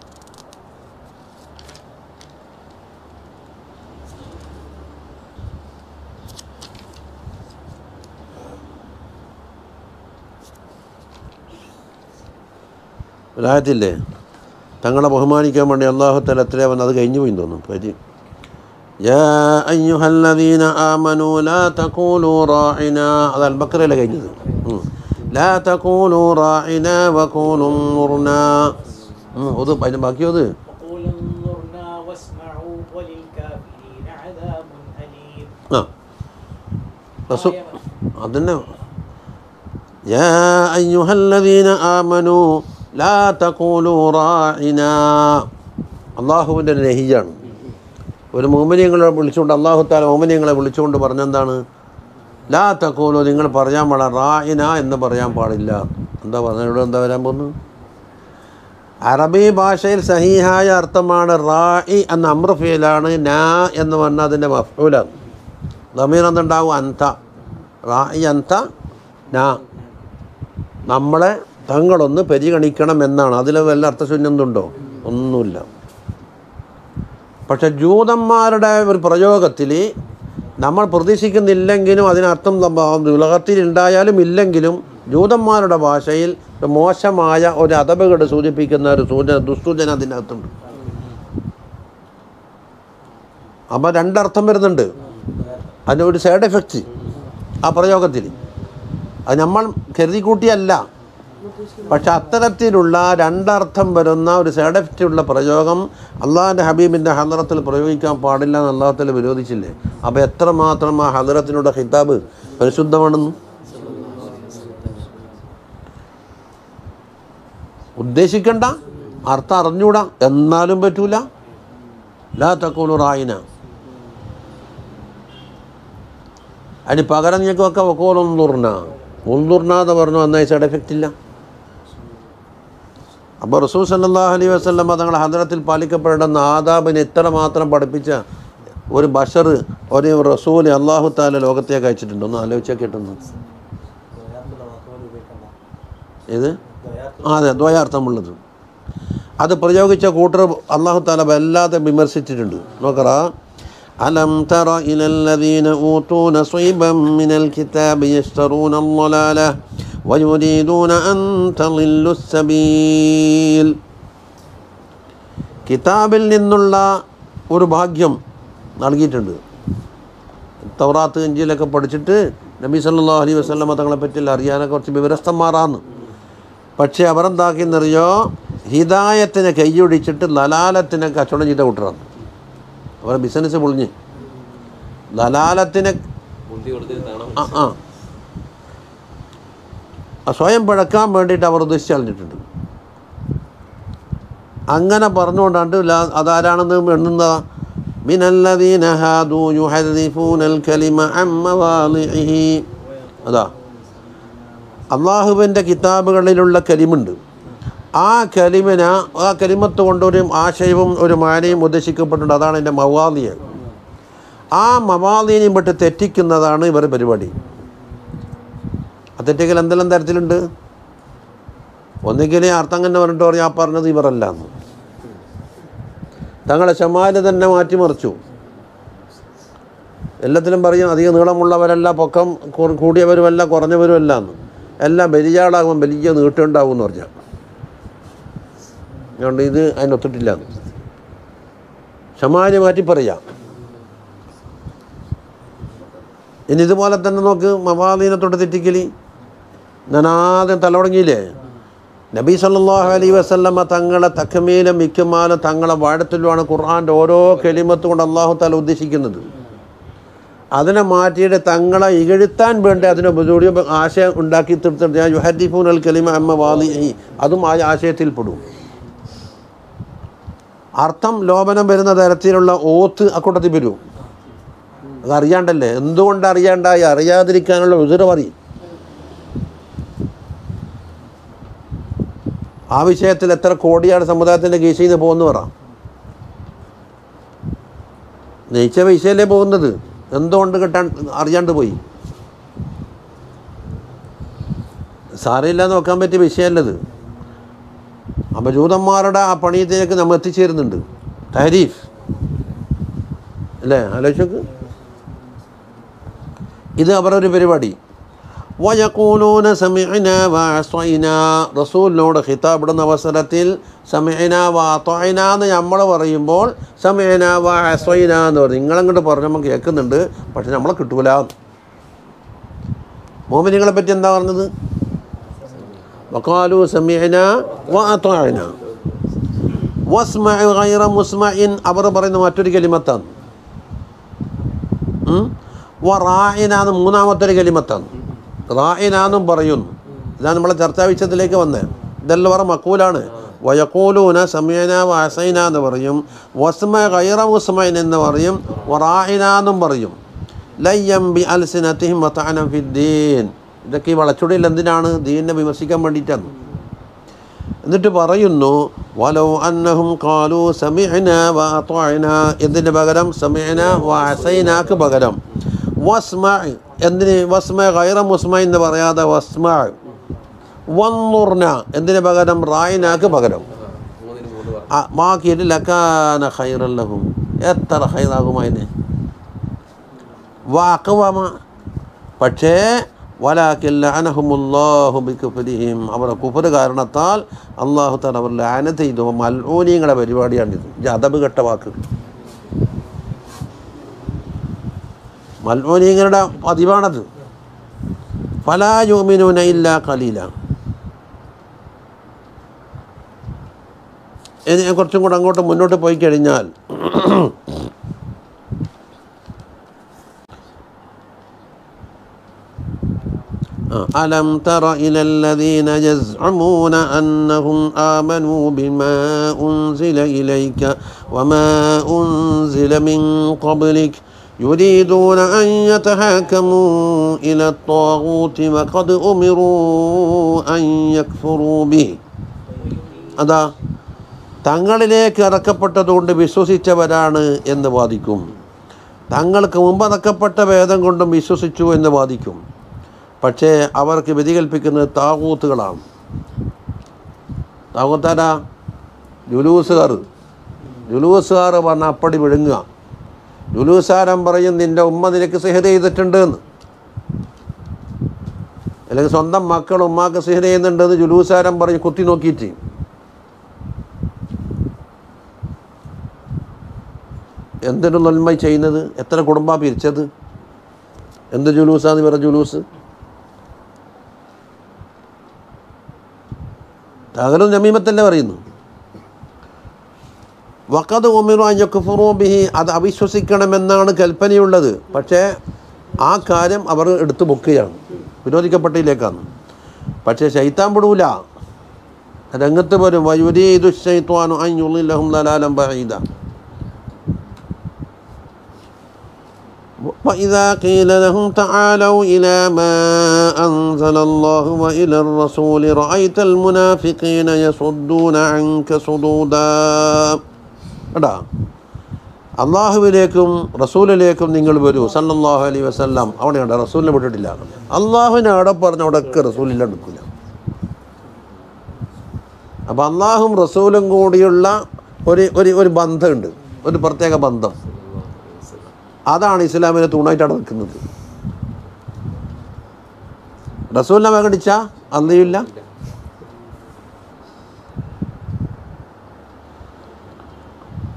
ഒരായത്തില്ലേ തങ്ങളെ ബഹുമാനിക്കാൻ വേണ്ടി അള്ളാഹുത്തല എത്രയാ വന്ന് അത് കഴിഞ്ഞു പോയി തോന്നുന്നു പരി يا أيها الذين آمنوا لا تقولوا راعنا هذا البكر اللي കഴിഞ്ഞത് ഉം. لا تقولوا راعنا وقولوا انظرنا ഉം, അത് അതിന് ബാക്കി അത് وقولوا انظرنا واسمعوا وللكافرين عذاب أليم ആ റസൂ അതന്നെ يا أيها الذين آمنوا لا تقولوا راعنا അള്ളാഹുവിൻ്റെ നഹിയാണ് ഒരു മോമിനിയങ്ങളെ വിളിച്ചുകൊണ്ട് അള്ളാഹു താല മോമിനിയങ്ങളെ വിളിച്ചുകൊണ്ട് പറഞ്ഞെന്താണ് ലാ തക്കോലോ നിങ്ങൾ പറയാൻ പാടില്ല റായിന എന്ന് പറയാൻ പാടില്ല എന്താ പറഞ്ഞത് എന്താ വരാൻ പോകുന്നു അറബി ഭാഷയിൽ സഹീഹായ അർത്ഥമാണ് റായി എന്ന അമ്രഫിയിലാണ് നാ എന്ന് പറഞ്ഞാൽ അതിൻ്റെ മഫൂലാണ് ദമീർ എന്തുണ്ടാവും അന്ത റായി അന്ത നാ നമ്മളെ തങ്ങളൊന്ന് പരിഗണിക്കണം എന്നാണ് അതിൽ വല്ല അർത്ഥശൂന്യതുണ്ടോ ഒന്നുമില്ല പക്ഷെ ജൂതന്മാരുടെ ഒരു പ്രയോഗത്തിൽ നമ്മൾ പ്രതീക്ഷിക്കുന്നില്ലെങ്കിലും അതിനർത്ഥം ഉലകത്തിൽ ഉണ്ടായാലും ഇല്ലെങ്കിലും ജൂതന്മാരുടെ ഭാഷയിൽ ഒരു മോശമായ ഒരു അതപകട് സൂചിപ്പിക്കുന്ന ഒരു സൂചന ദുസ്സൂചന അതിനകത്തുണ്ട് അപ്പോൾ രണ്ടർത്ഥം വരുന്നുണ്ട് അതിന് ഒരു സൈഡ് എഫക്റ്റ് ആ പ്രയോഗത്തിൽ അത് നമ്മൾ കരുതി കൂട്ടിയല്ല പക്ഷെ അത്തരത്തിലുള്ള രണ്ടർത്ഥം വരുന്ന ഒരു സൈഡ് എഫക്റ്റ് ഉള്ള പ്രയോഗം അള്ളാഹിൻ്റെ ഹബീബിൻ്റെ ഹദറത്തിൽ പ്രയോഗിക്കാൻ പാടില്ല എന്ന് അള്ളാഹത്തിൽ വിരോധിച്ചില്ലേ അപ്പോൾ എത്രമാത്രം ആ ഹദറത്തിനുള്ള ഹിതാബ് പരിശുദ്ധമാണെന്ന് ഉദ്ദേശിക്കണ്ട അർത്ഥം അറിഞ്ഞൂടാ എന്നാലും പറ്റൂല ലാ തക്കൂലു റായിന അതിന് പകരം ഞങ്ങൾക്കൊക്കെ ഒക്കോലൊന്നുർണ ഒന്നുർണ എന്ന് പറഞ്ഞു അന്നായി സൈഡ് എഫക്റ്റ് ഇല്ല അപ്പോൾ റസൂൽ സല്ലല്ലാഹു അലൈഹി വസല്ലം തങ്ങളുടെ ഹദറത്തിൽ പാലിക്കപ്പെടേണ്ടുന്ന ആദാബിനെ ഇത്ര മാത്രം പഠിപ്പിച്ച ഒരു ബഷർ ഒരു റസൂൽ അള്ളാഹു താല ലോകത്തേക്ക് അയച്ചിട്ടുണ്ട് ഒന്ന് ആലോചിച്ചാൽ കിട്ടുന്നു ഇത് ആ അതെ ദ്വയാർത്ഥമുള്ളത് അത് പ്രയോഗിച്ച കൂട്ടർ അള്ളാഹു താല വല്ലാതെ വിമർശിച്ചിട്ടുണ്ട് നോക്കറ അലം തറ ഇലല്ലദീന ഊതൂ നസീബം മിനൽ കിതാബി യശ്തറൂന الضലാല ويريدون أن تضلوا السبيل കിതാബിൽ നിന്നുള്ള ഒരു ഭാഗ്യം നൽകിയിട്ടുണ്ട് തൗറാത്ത് ഇഞ്ചിലൊക്കെ പഠിച്ചിട്ട് നബി സല്ലല്ലാഹു അലൈഹി വസല്ലമ തങ്ങളെ പറ്റി അറിയാനൊക്കെ കുറച്ച് വിവരസ്ഥന്മാരാന്ന് പക്ഷേ അവരെന്താക്കിയെന്നറിയോ ഹിദായത്തിനെ കൈയൊടിച്ചിട്ട് ലലാലത്തിനെ കച്ചവടം ചെയ്ത കൂട്ടറാണ് അവരെ ബിസിനസ് പൊളിഞ്ഞ് ലലാലത്തിനെ മുന്തി കൊടുത്തിട്ട് കാണാൻ ആ ആ ആ സ്വയം പിഴക്കാൻ വേണ്ടിയിട്ട് അവർ ഉദ്ദേശിച്ച് കളഞ്ഞിട്ടുണ്ട് അങ്ങനെ പറഞ്ഞുകൊണ്ടാണ്ട് ലാ- അതാരാണെന്ന് എണ്ണുന്നതാ മിനല്ലദീന ഹാദു യുഹരിഫൂനൽ കലിമ അൻ മവാളിഇഹി അതാ അള്ളാഹുവിൻ്റെ കിതാബുകളിലുള്ള കലിമുണ്ട് ആ കലിമിന ആ കലിമത്ത് കൊണ്ട് ഒരു ആശയവും ഒരു മാനയും ഉദ്ദേശിക്കപ്പെട്ടിട്ടുണ്ട് അതാണ് എൻ്റെ മവാലിയ ആ മവാലിനെയും വിട്ട് തെറ്റിക്കുന്നതാണ് ഇവരുടെ പരിപാടി ആ തെറ്റിക്കൽ എന്തെല്ലാം തരത്തിലുണ്ട് ഒന്നുകിൽ അർത്ഥം തന്നെ പറഞ്ഞിട്ട് പറയും ആ പറഞ്ഞത് ഇവരല്ല എന്ന് തങ്ങളെ ശമാല് തന്നെ മാറ്റിമറിച്ചു എല്ലാത്തിലും പറയും അധികം നീളമുള്ളവരല്ല പൊക്കം കൂ- കൂടിയവരുമല്ല കുറഞ്ഞവരുമല്ല എന്ന് എല്ലാം ബലിയാളാകുമ്പോൾ വലിയ നീട്ടുണ്ടാവും എന്ന് പറഞ്ഞാൽ അതുകൊണ്ട് ഇത് അതിനൊത്തിട്ടില്ല എന്ന് ഷമാനി മാറ്റി പറയാം ഇനി ഇതുപോലെ തന്നെ നോക്ക് മവാദീനെ തൊട്ട് തെറ്റിക്കലി ഞാൻ ആദ്യം തലമുടങ്ങിയില്ലേ നബി സല്ലല്ലാഹു അലൈഹി വസല്ലമ തങ്ങളെ തക്കമീലും മിക്കമാലും തങ്ങളെ വാഴത്തിലുമാണ് ഖുർആൻ്റെ ഓരോ കെലിമത്ത് കൊണ്ട് അള്ളാഹു താല ഉദ്ദേശിക്കുന്നത് അതിനെ മാറ്റിയിട്ട് തങ്ങളെ ഇകഴ്ത്താൻ വേണ്ടി അതിനെ ഉപജോടി ആശയം ഉണ്ടാക്കി തീർത്തിട്ട് ഞാൻ യുഹദ്ദിഫൂൻ അൽ കലിമ അമ്മ വാലി അതും ആ ആശയത്തിൽ പെടും അർത്ഥം ലോപനം വരുന്ന തരത്തിലുള്ള ഓത്ത് അക്കൂട്ടത്തിൽ വരും അത് അറിയാണ്ടല്ലേ എന്തുകൊണ്ട് അറിയാണ്ടായി അറിയാതിരിക്കാനുള്ള ഉതിര പറയും ആ വിഷയത്തിൽ എത്ര കോടിയാണ് സമുദായത്തിൻ്റെ കീശയിൽ നിന്ന് പോകുന്നു പറ ജയിച്ച പൈസയല്ലേ പോകുന്നത് എന്തുകൊണ്ട് കിട്ടാൻ അറിയാണ്ട് പോയി സാരമില്ല നോക്കാൻ പറ്റിയ വിഷയമല്ലത് അപ്പോൾ ജൂതന്മാരുടെ ആ പണിയത്തിലേക്ക് നമ്മൾ എത്തിച്ചേരുന്നുണ്ട് താരീഫ് അല്ലേ ആലോചിച്ചോക്ക് ഇത് അവരുടെ ഒരു പരിപാടി വയക്കൂലൂന സമയന വാസ്വൈന റസൂലിനോട് ഖിതാബ് ഇടുന്ന അവസരത്തിൽ സമയന വാത്വൈന എന്ന് നമ്മൾ പറയുമ്പോൾ സമയന വാസ്വൈന എന്ന് പറയും നിങ്ങളങ്ങോട്ട് പറഞ്ഞ് നമ്മൾ കേൾക്കുന്നുണ്ട് പക്ഷെ നമ്മളെ കിട്ടൂല മോമിനികളെ പറ്റി എന്താ പറഞ്ഞത് വക്കാലു സമയന വാത്വൈന വസ്മ ഗൈറ മുസ്മഇൻ അവർ പറയുന്ന മറ്റൊരു കലിമത്താണ് ഉം? വറായിനാന്ന് മൂന്നാമത്തെ ഒരു കലിമത്താണ് റായിനാന്നും പറയുന്നു ഇതാണ് നമ്മളെ ചർച്ചാ വിഷയത്തിലേക്ക് വന്നത് ഇതെല്ലാം പറ മക്കൂലാണ് വയക്കൂലൂന സമയന വാസൈന എന്ന് പറയും വസ്മ ഗൈറ മുസ്മൈൻ എന്ന് പറയും വറായിന എന്നും പറയും ലയ്യം ബി അൽസിനത്തിഹിം വത്താനം ഫിദ്ദീൻ ഇതൊക്കെ ഈ വളച്ചുടിയിൽ എന്തിനാണ് ദീനിനെ വിമർശിക്കാൻ വേണ്ടിയിട്ടാണ് എന്നിട്ട് പറയുന്നു വലോ അന്നഹും കാലു സമീന വാത്വന എന്തിന് പകരം സമീന വാസൈനാക്ക് പകരം വസ്മ എന്തിന് വസ്മ ഗൈറ മുസ്മ എന്ന് പറയാതെ വസ്മ വന്നുർന എന്തിന് പകരം റായിനാക്ക് പകരം മൂന്നിന് മൂന്ന് പറഞ്ഞു ആ, ബാക്കിയിട്ട് ലക്കാന ഖൈറല്ലഹും എത്ര ഹൈറാകുമായിന് വാക്കവമ പക്ഷേ വലാക്കില്ല അനഹുമുല്ലാഹു ബിക്കുഫരിഹിം അവരുടെ കുഫര് കാരണത്താൽ അള്ളാഹു താൻ അവർ ലാനത്ത് ചെയ്തു മൽഊനിയങ്ങളുടെ പരിപാടിയാണിത് ഇത് അദബ് കെട്ട വാക്ക് മൽഊനിയങ്ങളുടെ പതിവാണത് ഫലാ യുമിനൂന ഇല്ല കലീല ഇനി ഞാൻ കുറച്ചും കൂടെ അങ്ങോട്ട് മുന്നോട്ട് പോയി കഴിഞ്ഞാൽ ألم تر إلى الذين يزعمون أنهم آمنوا بما أنزل إليك وما أنزل من قبلك يريدون أن يتحاكموا إلى الطاغوت وقد أمروا أن يكفروا به അതാ തങ്ങളിലേക്ക് ഇറക്കപ്പെട്ടതുകൊണ്ട് വിശ്വസിച്ചവരാണ് എന്ന് വാദിക്കും തങ്ങൾക്ക് മുമ്പ് ഇറക്കപ്പെട്ട വേദം കൊണ്ടും വിശ്വസിച്ചു എന്ന് വാദിക്കും പക്ഷേ അവർക്ക് വിധി കൽപ്പിക്കുന്നത് താകൂത്തുകളാണ് താകൂത്താരാ ജുലൂസുകാർ ജുലൂസുകാർ പറഞ്ഞ അപ്പടി വിഴുങ്ങുക ജുലൂസാരം പറയും നിൻ്റെ ഉമ്മ നിനക്ക് സിഹർ ചെയ്തിട്ടുണ്ട് എന്ന് അല്ലെങ്കിൽ സ്വന്തം മക്കൾ ഉമ്മാക്ക് സിഹർ ചെയ്യുന്നുണ്ടെന്ന് ജുലൂസാരം പറഞ്ഞ് കുത്തി നോക്കിയിട്ട് എന്തൊരു നന്മ ചെയ്യുന്നത് എത്ര കുടുംബാ പിരിച്ചത് എന്ത് ജുലൂസാന്ന് പറ ജുലൂസ് തകലും നമീമത്തല്ലേ പറയുന്നു വക്കത് ഉമിറു അയ്യക്കുഫുറു ബിഹി അത് അവിശ്വസിക്കണമെന്നാണ് കൽപ്പനയുള്ളത് പക്ഷേ ആ കാര്യം അവർ എടുത്തു ബുക്കുകയാണ് വിരോധിക്കപ്പെട്ടതിലേക്കാണ് പക്ഷേ ശൈത്താൻ പെടൂല രംഗത്ത് വരും വയുരീദു ശൈത്വാനു അയ്യുള്ളില്ലഹും ലലാലം ബഈദ وإذا قيل لهم تعالوا إلى ما أنزل الله وإلى الرسول رأيت المنافقين يصدون عنك صدودا എടാ അള്ളാഹുവിലേക്കും റസൂലിലേക്കും നിങ്ങൾ വരൂ സല്ലല്ലാഹു അലൈഹി വസല്ലം അവിടെയുണ്ട് റസൂലിനെ വിട്ടിട്ടില്ല അള്ളാഹുവിനെ അവിടെ പറഞ്ഞ അവിടെയൊക്കെ റസൂലില്ല എടുക്കില്ല അപ്പം അള്ളാഹും റസൂലും കൂടിയുള്ള ഒരു ഒരു ഒരു ബന്ധമുണ്ട് ഒരു പ്രത്യേക ബന്ധം അതാണ് ഇസ്ലാമിനെ തൂണായിട്ട് അവിടെ നിൽക്കുന്നത് റസൂലിനെ അവഗണിച്ച അന്നയില്ല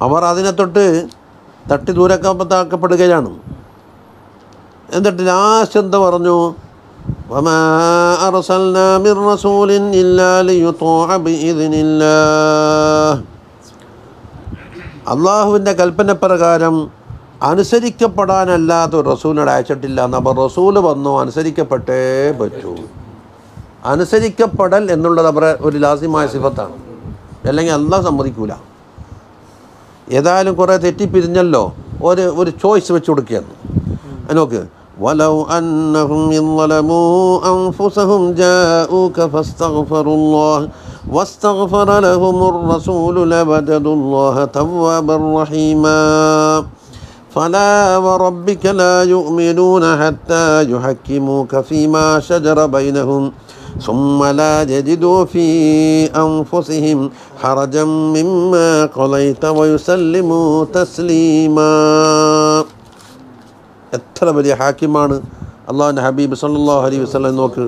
അവർ അതിനെ തൊട്ട് തട്ടി ദൂരക്കപ്പത്താക്കപ്പെടുകയാണ് എന്നിട്ട് ലാസ്റ്റ് എന്താ പറഞ്ഞു وما أرسلنا من رسول إلا ليطاع بإذن الله അള്ളാഹുവിൻ്റെ കൽപ്പന പ്രകാരം അനുസരിക്കപ്പെടാനല്ലാത്ത ഒരു റസൂലിനോട് അയച്ചിട്ടില്ല എന്നപ്പോൾ റസൂല് വന്നു അനുസരിക്കപ്പെട്ടേ പറ്റൂ അനുസരിക്കപ്പെടൽ എന്നുള്ളത് അവരുടെ ഒരു ലാസിമായ സിഫത്താണ് അല്ലെങ്കിൽ അള്ളാഹ് സമ്മതിക്കൂല ഏതായാലും കുറേ തെറ്റിപ്പിരിഞ്ഞല്ലോ ഒരു ഒരു ചോയ്സ് വെച്ച് കൊടുക്കുകയാണ് അത് നോക്ക് ولو أنهم إذ ظلموا أنفسهم جاءوك فاستغفروا الله واستغفر لهم الرسول لوجدوا الله توابا رحيما فلا وربك لا يؤمنون حتى يحكموك فيما شجر بينهم ثم لا يجدوا في أنفسهم حرجا مما قضيت ويسلموا تسليما എത്ര വലിയ ഹാക്കിമാണ് അള്ളാഹുൻ്റെ ഹബീബ് സല്ലല്ലാഹു അലൈഹി വസല്ലം നോക്ക്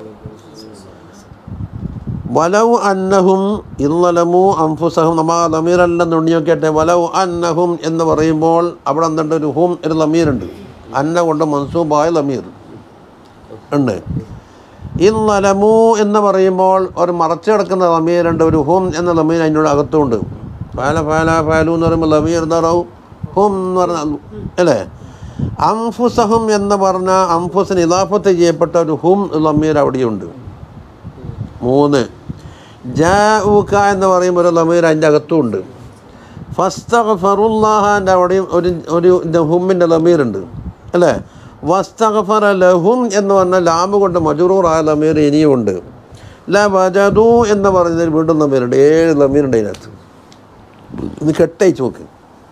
വലൗ അന്നഹും ഇല്ലലമു അംഫുസഹും നമ്മ ലമീറല്ലെന്ന് ഉണ്ണിയൊക്കെട്ടെ വലൗ അന്നഹും എന്ന് പറയുമ്പോൾ അവിടെ എന്തുണ്ട് ഒരു ഹും ഒരു ലമീറുണ്ട് അന്ന കൊണ്ട് മൻസൂബായ ലമീർ ഉണ്ട് ഇല്ലലമു എന്ന് പറയുമ്പോൾ ഒരു മറച്ചു കിടക്കുന്ന ലമീറുണ്ട് ഒരു ഹും എന്ന ലമീർ അതിൻ്റെ അകത്തുണ്ട് ഫാല ഫാല ഫാലു എന്ന് പറയുമ്പോൾ ലമീർ എന്താറാവും ഹും എന്ന് പറഞ്ഞ അല്ലേ അംഫുസഹും എന്ന് പറഞ്ഞ അംഫുസിന് ഇലാഫത്ത് ചെയ്യപ്പെട്ട ഒരു ഹും ലമീർ അവിടെയുണ്ട് മൂന്ന് ജാഊക്ക എന്ന് പറയുമ്പോൾ ഒരു ലമീർ അതിൻ്റെ അകത്തുമുണ്ട് ഫസ്തഗ്ഫറുല്ലാഹാൻ്റെ അവിടെയും ഒരു ഒരു ഇത് ഹുമ്മിൻ്റെ ലമീറുണ്ട് അല്ലേ വസ്തഗ്ഫറ ലഹും എന്ന് പറഞ്ഞ ലാമ് കൊണ്ട് മജറൂറായ ലമീർ ഇനിയുമുണ്ട് ല വജദു എന്ന് പറയുന്നതിൽ വീണ്ടും ലമീറുണ്ട് ഏഴ് ലമീറുണ്ട് അതിനകത്ത് ഇത് കെട്ടയച്ച് നോക്ക്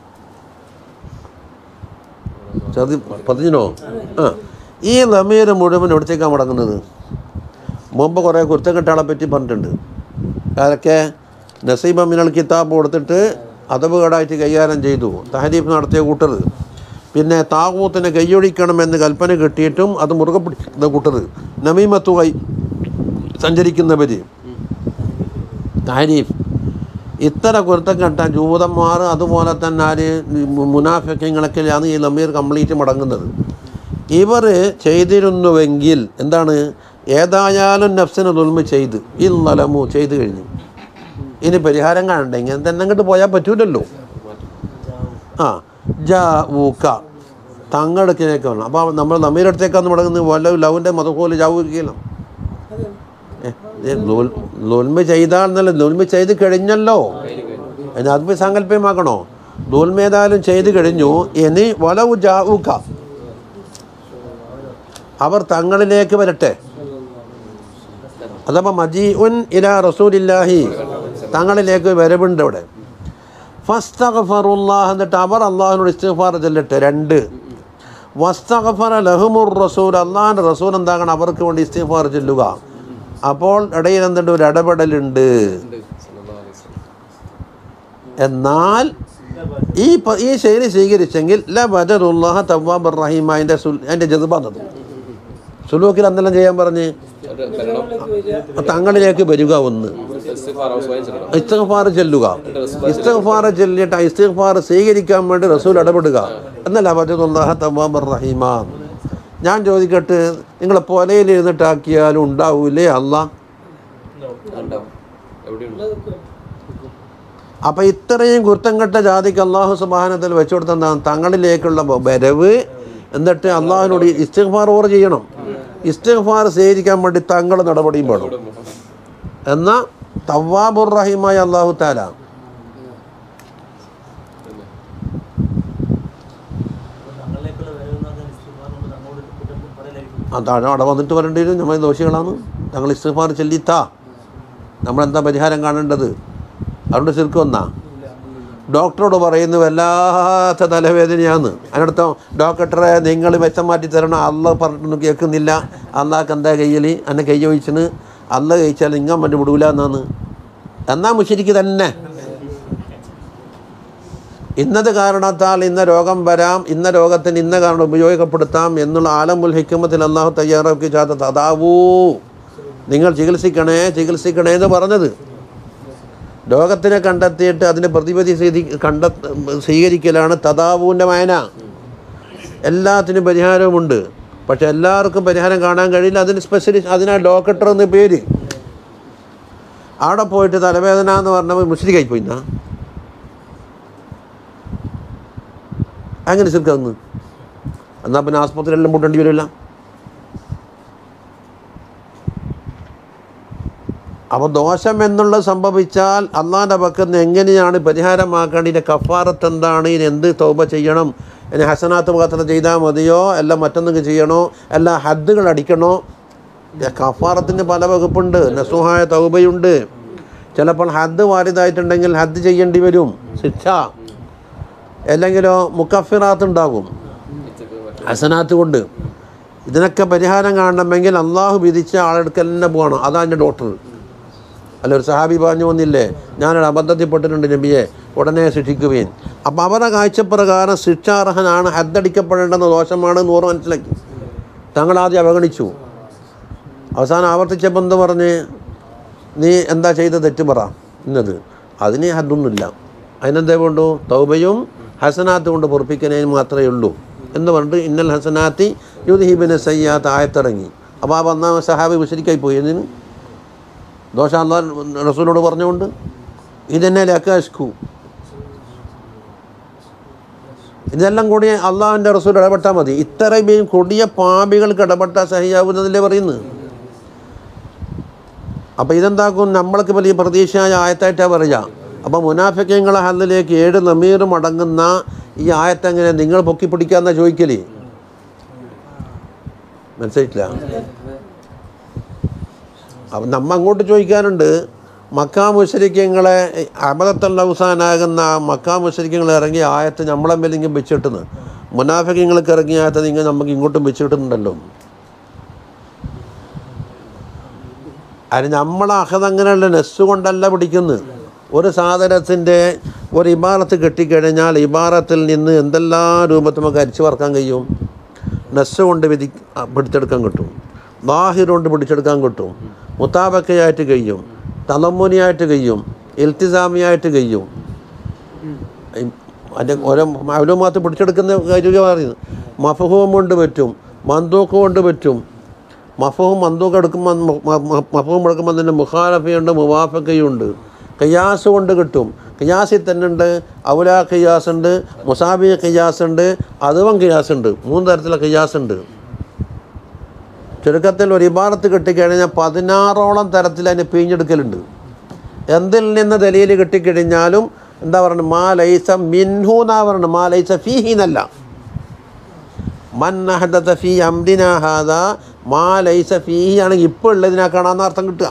ചതി പതിഞ്ഞോ ആ ഈ ലമീർ മുഴുവൻ എവിടത്തേക്കാണ് മടങ്ങുന്നത് മുമ്പ് കുറേ കുരുത്തക്കെട്ടാളെ പറ്റി പറഞ്ഞിട്ടുണ്ട് ആരൊക്കെ നസീബ് അമിനൽ കിതാബ് കൊടുത്തിട്ട് അതവുകേടായിട്ട് കൈകാര്യം ചെയ്തു തഹരീഫ് നടത്തിയ കൂട്ടർ പിന്നെ താകൂത്തിനെ കൈയൊഴിക്കണമെന്ന് കൽപ്പന കിട്ടിയിട്ടും അത് മുറുകെ പിടിക്കുന്ന കൂട്ടർ നമീമത്തുമായി സഞ്ചരിക്കുന്നവർ താരീഫ് ഇത്തര കുരുത്തക്കെട്ട ജൂതന്മാർ അതുപോലെ തന്നെ ആര് മുനാഫിക്കങ്ങളൊക്കെയാണ് ഈ ലമീർ കംപ്ലീറ്റ് മടങ്ങുന്നത് ഇവർ ചെയ്തിരുന്നുവെങ്കിൽ എന്താണ് ഏതായാലും നഫ്സിന് ദുൽമ ചെയ്ത് ഇല്ലലമു ചെയ്ത് കഴിഞ്ഞു ഇനി പരിഹാരം കാണണ്ടെങ്കിൽ തന്നെ അങ്ങോട്ട് പോയാൽ പറ്റൂലല്ലോ ആ ജാ ഊക്ക തങ്ങളടുക്കിലേക്ക് വേണം അപ്പോൾ നമ്മൾ നമ്മീരടുത്തേക്കാന്ന് മടങ്ങുന്നത് വല്ല ലവിൻ്റെ മതപോലെ ജാവൂരിക്കണം ദുൽമ ചെയ്താൽ എന്നല്ല ദുൽമ ചെയ്ത് കഴിഞ്ഞല്ലോ അതിന് അത് സങ്കല്പമാക്കണോ ദുൽമ ഏതായാലും ചെയ്ത് കഴിഞ്ഞു ഇനി വലവ് ജാവൂക്ക അവർ തങ്ങളിലേക്ക് വരട്ടെ അതപ്പോൾ മജീ ഉൻ ഇല റസൂലില്ലാഹി തങ്ങളിലേക്ക് വരവുണ്ട് അവിടെ ഫസ്തഗ്ഫറുല്ലാഹ് എന്നിട്ട് അവർ അള്ളാഹിനോട് ഇസ്തിഗ്ഫാർ ചെല്ലട്ടെ രണ്ട് വസ്തഗ്ഫറ ലഹുമുർ റസൂൽ അള്ളാഹിൻ്റെ റസൂൽ എന്താകണം അവർക്ക് വേണ്ടി ഇസ്തിഗ്ഫാർ ചെല്ലുക അപ്പോൾ ഇടയിൽ എന്തുണ്ട് ഒരു ഇടപെടലുണ്ട് എന്നാൽ ഈ പ- ഈ ശൈലി സ്വീകരിച്ചെങ്കിൽ ല ബദറുല്ലാഹ തവ്വാബർ റഹീം അതിൻ്റെ സുൽ അതിൻ്റെ ജതുബാന്നത് സുലൂക്കിൽ എന്തെല്ലാം ചെയ്യാൻ പറഞ്ഞ് തങ്ങളിലേക്ക് വരിക ഒന്ന് ഇസ്തഗ്ഫാർ ചെല്ലുക ഇസ്തഗ്ഫാർ ചെല്ലിയിട്ട് ആ ഇസ്തഗ്ഫാർ സ്വീകരിക്കാൻ വേണ്ടി റസൂൽ ഇടപെടുക എന്നല്ല ബദറുല്ലാഹ തവ്വാബർ റഹീമ ഞാൻ ചോദിക്കട്ടെ നിങ്ങൾ പൊലയിൽ ഇരുന്നിട്ടാക്കിയാലും ഉണ്ടാവൂലേ അല്ല എവിടെയുണ്ട് അപ്പം ഇത്രയും കുരുത്തം കെട്ട ജാതിക്ക് അള്ളാഹു സുബാനത്തിൽ വെച്ചു കൊടുത്ത എന്താണ് തങ്ങളിലേക്കുള്ള വരവ് എന്നിട്ട് അള്ളാഹുവിനോട് ഇസ്തിഗ്ഫാർ ഓർ ചെയ്യണം ഇസ്തിഗ്ഫാർ സ്വീകരിക്കാൻ വേണ്ടി തങ്ങൾ നടപടിയും വേണം എന്നാൽ തവാബുർ റഹീമായ അള്ളാഹു താല തങ്ങളിലേക്കുള്ള വരവെന്ന് പറഞ്ഞാൽ ഇസ്തിഗ്ഫാറിനോട് തങ്ങളോട് കുറ്റം പറയലായിരിക്കും അതാണ് അവിടെ വന്നിട്ട് വരേണ്ടി വരും നമ്മൾ ദോഷികളാണ് തങ്ങൾ ഇസ്തിഗ്ഫാർ ചെല്ലിത്താ നമ്മളെന്താ പരിഹാരം കാണേണ്ടത് അതുകൊണ്ട് ശരിക്കും വന്നാ ഡോക്ടറോട് പറയുന്നു വല്ലാത്ത തലവേദനയാണ് അതിനടുത്ത ഡോക്ടറെ നിങ്ങൾ വെച്ചം മാറ്റി തരണം അല്ല പറഞ്ഞിട്ടൊന്നും കേൾക്കുന്നില്ല അള്ളാഹ് എന്താ കയ്യിൽ എന്നെ കൈ ചോദിച്ചിന് അല്ല കഴിച്ചാൽ ഇങ്ങൻ വേണ്ടി വിടൂല എന്നാണ് എന്നാ മുശരിക്ക് തന്നെ ഇന്നത് കാരണത്താൽ ഇന്ന രോഗം വരാം ഇന്ന രോഗത്തിന് ഇന്ന കാരണം ഉപയോഗപ്പെടുത്താം എന്നുള്ള ആലമുൽ ഹിക്കുമത്തിൽ അള്ളാഹു തയ്യാറാക്കി ചാത്ത അതാവൂ നിങ്ങൾ ചികിത്സിക്കണേ ചികിത്സിക്കണേ എന്ന് പറഞ്ഞത് ലോകത്തിനെ കണ്ടെത്തിയിട്ട് അതിൻ്റെ പ്രതിപതി സ്വീതി കണ്ട സ്വീകരിക്കലാണ് തഥാവുവിൻ്റെ വായന എല്ലാത്തിനും പരിഹാരവുമുണ്ട് പക്ഷെ എല്ലാവർക്കും പരിഹാരം കാണാൻ കഴിയില്ല അതിന് സ്പെഷ്യലിസ്റ്റ് അതിനാ ഡോക്ടർ എന്ന് പേര് അവിടെ പോയിട്ട് തലവേദന എന്ന് പറഞ്ഞപ്പോൾ മുസ്ലിക്കായി പോയിന്നാ അങ്ങനെ ശരിക്കാന്ന് എന്നാൽ പിന്നെ ആസ്പത്രിയിലെല്ലാം മുട്ടേണ്ടി വരില്ല അപ്പോൾ ദോഷം എന്നുള്ളത് സംഭവിച്ചാൽ അള്ളാൻ്റെ പക്കത്ത് എങ്ങനെയാണ് പരിഹാരമാക്കേണ്ടത് ഇതിൻ്റെ കഫാറത്ത് എന്താണ് ഇതിന് എന്ത് തൗബ ചെയ്യണം ഇനി ഹസനാത്ത് മാത്രം ചെയ്താൽ മതിയോ അല്ല മറ്റൊന്നും ചെയ്യണോ അല്ല ഹദ്ദുകൾ അടിക്കണോ കഫാറത്തിന് പല വകുപ്പുണ്ട് നസുഹായ തൗബയുണ്ട് ചിലപ്പോൾ ഹദ്ദ് വാരിതായിട്ടുണ്ടെങ്കിൽ ഹദ്ദ് ചെയ്യേണ്ടി വരും ശിക്ഷ അല്ലെങ്കിലോ മുക്കഫിറാത്ത് ഉണ്ടാകും ഉച്ചക്ക് മറ്റേ ഹസനാത്ത് കൊണ്ട് ഇതിനൊക്കെ പരിഹാരം കാണണമെങ്കിൽ അള്ളാഹു വിധിച്ച ആളെടുക്കൽ തന്നെ പോകണം അതാ എൻ്റെ ഡോക്ടർ അല്ല ഒരു സഹാബി പറഞ്ഞു വന്നില്ലേ ഞാനൊരു അബദ്ധത്തിൽപ്പെട്ടിട്ടുണ്ട് നബിയെ ഉടനെ ശിക്ഷിക്കുവേൻ അപ്പോൾ അവരുടെ കാഴ്ചപ്രകാരം ശിക്ഷാർഹനാണ് ഹദ്ദടിക്കപ്പെടേണ്ടെന്ന ദോഷമാണ് നൂറ് മനസ്സിലാക്കി തങ്ങൾ ആദ്യം അവഗണിച്ചു അവസാനം ആവർത്തിച്ചപ്പോൾ എന്ത് പറഞ്ഞ് നീ എന്താ ചെയ്ത തെറ്റ് പറ ഇന്നത് അതിന് ഹദ്ദൊന്നുമില്ല അതിനെന്തേ വേണ്ടു തൗബയും ഹസനാത്ത് കൊണ്ട് പൊറപ്പിക്കുന്നതിന് മാത്രമേ ഉള്ളൂ എന്ന് പറഞ്ഞിട്ട് ഇന്നൽ ഹസനാത്തി യുദ്ഹിബിന് സയ്യാത്ത് ആയത്തിറങ്ങി അപ്പോൾ ആ വന്ന സഹാബി വിശരിക്കായി പോയി എന്തിന് ദോഷ അള്ളാ റസൂലോട് പറഞ്ഞുകൊണ്ട് ഇതെന്നെ ലക്കാഷ്കു ഇതെല്ലാം കൂടി അള്ളാഹുവിൻ്റെ റസൂൽ ഇടപെട്ടാൽ മതി ഇത്രയും കൊടിയ പാപികൾക്ക് ഇടപെട്ടാൽ സഹിയാവുന്നതല്ലേ പറയുന്നത് അപ്പോൾ ഇതെന്താക്കും നമ്മൾക്ക് വലിയ പ്രതീക്ഷയായ ആയത്തായിട്ടാണ് പറയുക അപ്പോൾ മുനാഫിക്കങ്ങളെ ഹല്ലിലേക്ക് ഏഴ് നമീറും അടങ്ങുന്ന ഈ ആയത്തെങ്ങനെ നിങ്ങൾ പൊക്കി പിടിക്കാന്നാ ചോദിക്കല് മനസ്സിലായിട്ടില്ല അപ്പം നമ്മ അങ്ങോട്ട് ചോദിക്കാനുണ്ട് മക്കാ മുശരിക്കങ്ങളെ അബദത്തുള്ള അവസാനാകുന്ന മക്കാ മുശരിക്കങ്ങൾ ഇറങ്ങിയ ആയത്ത് നമ്മളെ മേലെങ്കിൽ വെച്ചിട്ടുന്നു മുനാഫിക്കങ്ങൾക്ക് ഇറങ്ങിയ ആയത്ത് നിങ്ങൾ നമുക്ക് ഇങ്ങോട്ടും വെച്ചിട്ടുണ്ടല്ലോ അതിന് നമ്മളെ അഹത് അങ്ങനെയുള്ള നെസ് കൊണ്ടല്ല പിടിക്കുന്നത് ഒരു സാധനത്തിൻ്റെ ഒരു ഇബാറത്ത് കെട്ടിക്കഴിഞ്ഞാൽ ഇബാറത്തിൽ നിന്ന് എന്തെല്ലാം രൂപത്തിൽ നമുക്ക് അരിച്ചു വറക്കാൻ കഴിയും നെസ് കൊണ്ട് വിധി ആ, പിടിച്ചെടുക്കാൻ കിട്ടും ബാഹിർ കൊണ്ട് പിടിച്ചെടുക്കാൻ കിട്ടും മുത്താബക്കയായിട്ട് കഴിയും തലമുനിയായിട്ട് കഴിയും ഇൽത്തിസാമിയായിട്ട് കഴിയും അതിൻ്റെ ഓരോ മൗലമാത്ത് പിടിച്ചെടുക്കുന്ന കാര്യം പറയുന്നത് മഫഹവും കൊണ്ട് പറ്റും മന്തൂക്ക് കൊണ്ട് പറ്റും മഫഹും മന്തൂക്ക് എടുക്കുമ്പോൾ മഫഹും എടുക്കുമ്പോൾ തന്നെ മുഖാലഫയുണ്ട് മുവാഫക്കയുണ്ട് കയ്യാസ് കൊണ്ട് കിട്ടും കയ്യാസിൽ തന്നെ ഉണ്ട് ഔലാ കയ്യാസ് ഉണ്ട് മുസാബി കയ്യാസ് ഉണ്ട് അതുവൻ കയ്യാസ് ഉണ്ട് മൂന്ന് തരത്തിലുള്ള കയ്യാസ് ഉണ്ട് ചുരുക്കത്തിൽ ഒരു ഇബാറത്ത് കിട്ടിക്കഴിഞ്ഞാൽ പതിനാറോളം തരത്തിൽ അതിനെ പിഴിഞ്ഞെടുക്കലുണ്ട് എന്തിൽ നിന്ന് ദലീൽ കിട്ടിക്കഴിഞ്ഞാലും എന്താ പറയുന്നത് മാ ലൈസ മിൻഹു എന്നാ പറയുന്നത് മാ ലൈസ ഫീഹി എന്നല്ല മൻ അഹദത ഫീ അംദിന ഹാദ മാ ലൈസ ഫീഹി ആണെങ്കിൽ ഇപ്പോൾ ഉള്ളതിനാ കാണാമെന്ന് അർത്ഥം കിട്ടുക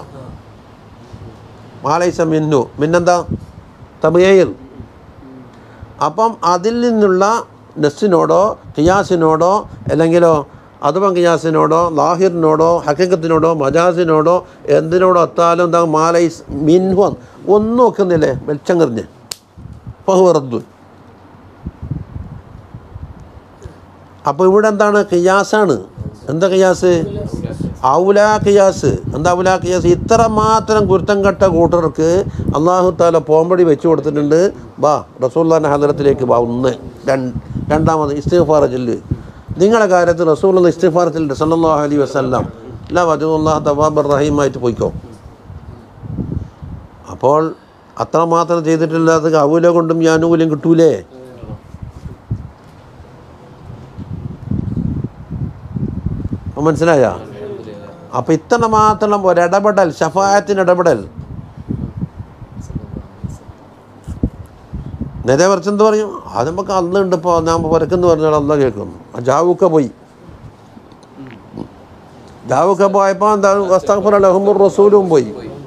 മാ ലൈസ മിന്നു മിന്നെന്താ തബയയിൽ അപ്പം അതിൽ നിന്നുള്ള നെസ്സിനോടോ കിയാസിനോടോ അല്ലെങ്കിലോ അതുപം കിയാസിനോടോ ലാഹിറിനോടോ ഹക്കീക്കത്തിനോടോ മജാസിനോടോ എന്തിനോടോ എത്താലും എന്താ മാലൈസ് മിൻഹും ഒന്നും നോക്കുന്നില്ലേ വെളിച്ചം കറിഞ്ഞ് പഹുറദ്ദു അപ്പോൾ ഇവിടെ എന്താണ് കിയാസാണ് എന്താ കിയാസ് ഔലാ കിയാസ് എന്താ ഔലാ കിയാസ് ഇത്ര മാത്രം കുരുത്തം കെട്ട കൂട്ടർക്ക് അള്ളാഹു താല പോമ്പടി വെച്ച് കൊടുത്തിട്ടുണ്ട് വാ റസൂല്ലാൻ്റെ ഹദരത്തിലേക്ക് വാ ഒന്ന് രണ്ട് രണ്ടാമത് ഇസ്തിഫാർ ചെല്ല് നിങ്ങളുടെ കാര്യത്തിൽ റസൂൽ ഇസ്തിഫാർ ചെല്ലുണ്ട് സല്ലല്ലാഹു അലൈഹി വസല്ലം അല്ല വജുല്ലാഹ് തവാബർ റഹീമായിട്ട് പോയിക്കോ അപ്പോൾ അത്രമാത്രം ചെയ്തിട്ടില്ലാത്ത ഔല കൊണ്ടും ഈ ആനുകൂല്യം കിട്ടൂലേ അപ്പം മനസ്സിലായ അപ്പം ഇത്ര മാത്രം ഒരിടപെടൽ ഷഫായത്തിന് ഇടപെടൽ നേരെ മറിച്ച് എന്ത് പറയും അത് നമുക്ക് അന്നുണ്ട് ഇപ്പോൾ ഞാൻ പുരക്കെന്ന് പറഞ്ഞാൽ അന്ന് കേൾക്കും ആ ജാവൂക്ക പോയി ജാവൂക്ക പോയപ്പോൾ എന്താ വസ്താഫർ അലഹമുർ റസൂലും പോയി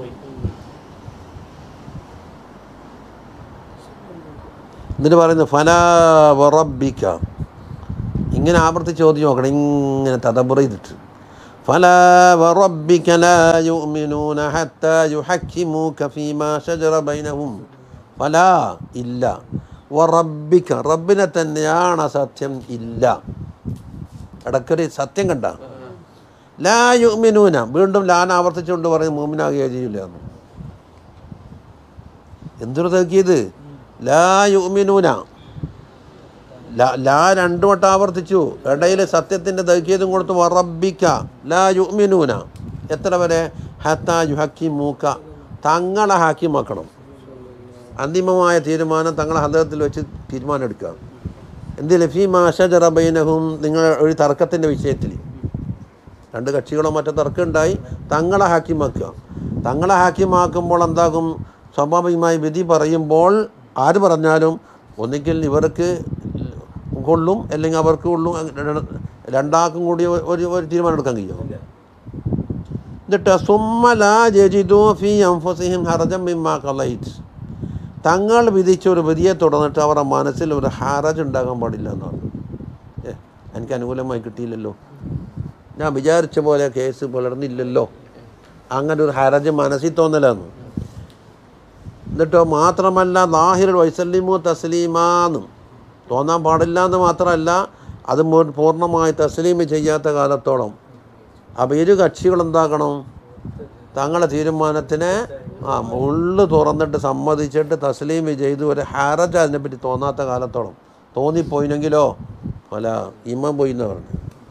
എന്നിട്ട് പറയുന്നു ഫലാ വറബിക്ക ഇങ്ങനെ ആവർത്തിച്ച് ചോദ്യം നോക്കണം ഇങ്ങനെ തദബുറ ചെയ്തിട്ട് فلا وربك لا يؤمنون حتى يحكموك فيما شجر بينهم فلا ഇല്ല വറബിക്ക റബ്ബിനെ തന്നെയാണ് സത്യം ഇല്ല ഇടയ്ക്കൊരു സത്യം കണ്ട ലാ യുമിനൂന വീണ്ടും ലാൻ ആവർത്തിച്ചുകൊണ്ട് പറയും മൂമിനാകുകയോ ചെയ്യില്ല എന്ന് എന്തൊരു തക്കിയത് ലാ യുമിനൂന ലാ ലാ രണ്ടു വട്ടം ആവർത്തിച്ചു ഇടയിൽ സത്യത്തിൻ്റെ ദൈക്യതും കൊടുത്ത് വറബിക്ക ലാ യുമിനൂന എത്ര വരെ ഹത്ത യുഹക്കി മൂക്ക തങ്ങളെ ഹാക്കിമാക്കണം അന്തിമമായ തീരുമാനം തങ്ങളെ ഹദത്തിൽ വെച്ച് തീരുമാനം എടുക്കുക എന്ത് ലഫി മാഷജറ ബൈനഹും നിങ്ങൾ ഒരു തർക്കത്തിൻ്റെ വിഷയത്തിൽ രണ്ട് കക്ഷികളോ മറ്റോ തർക്കമുണ്ടായി തങ്ങളെ ഹാക്കിമാക്കുക തങ്ങളെ ഹാക്കിമാക്കുമ്പോൾ എന്താകും സ്വാഭാവികമായി വിധി പറയുമ്പോൾ ആര് പറഞ്ഞാലും ഒന്നുകിൽ ഇവർക്ക് കൊള്ളും അല്ലെങ്കിൽ അവർക്ക് കൊള്ളും അങ്ങനെ രണ്ടാൾക്കും കൂടി ഒരു ഒരു തീരുമാനം എടുക്കാൻ കഴിയും എന്നിട്ട് സുമ്മല ജജിദു ഫി അംഫുസിഹിം ഹറജം മിമ്മാ കളൈറ്റ് തങ്ങൾ വിധിച്ച ഒരു വിധിയെ തുടർന്നിട്ട് അവരുടെ മനസ്സിൽ ഒരു ഹറജ് ഉണ്ടാകാൻ പാടില്ല എന്നാണ് ഏ എനിക്ക് അനുകൂലമായി കിട്ടിയില്ലല്ലോ ഞാൻ വിചാരിച്ച പോലെ കേസ് പുലർന്നില്ലല്ലോ അങ്ങനെ ഒരു ഹരജ് മനസ്സിൽ തോന്നലാന്ന് എന്നിട്ടോ മാത്രമല്ല ലാഹിറുൽ വൈസല്ലിമു തസ്ലീമാന്നും തോന്നാൻ പാടില്ല എന്ന് മാത്രമല്ല അത് മു- പൂർണ്ണമായി തസ്ലീം ചെയ്യാത്ത കാലത്തോളം അപ്പോൾ ഇരു കക്ഷികളെന്താക്കണം തങ്ങളുടെ തീരുമാനത്തിന് ആ ഉള്ളു തുറന്നിട്ട് സമ്മതിച്ചിട്ട് തസ്ലീം ചെയ്ത് ഒരു ഹരജ് അതിനെപ്പറ്റി തോന്നാത്ത കാലത്തോളം തോന്നിപ്പോയിനെങ്കിലോ അല്ല ഇമ്മ പോയി എന്ന് പറഞ്ഞു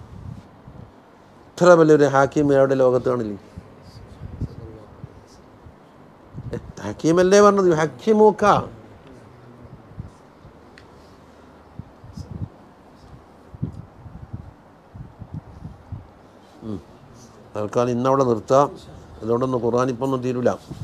ഇത്ര വലിയൊരു ഹാക്കിം എവിടെ ലോകത്ത് കാണില്ലേ ഏ, ഹക്കീമല്ലേ പറഞ്ഞത് ഹക്കിമൂക്ക ഉം. തൽക്കാലം ഇന്നവിടെ നിർത്താം അതുകൊണ്ടൊന്നും ഖുർആൻ ഇപ്പം ഒന്നും തീരൂല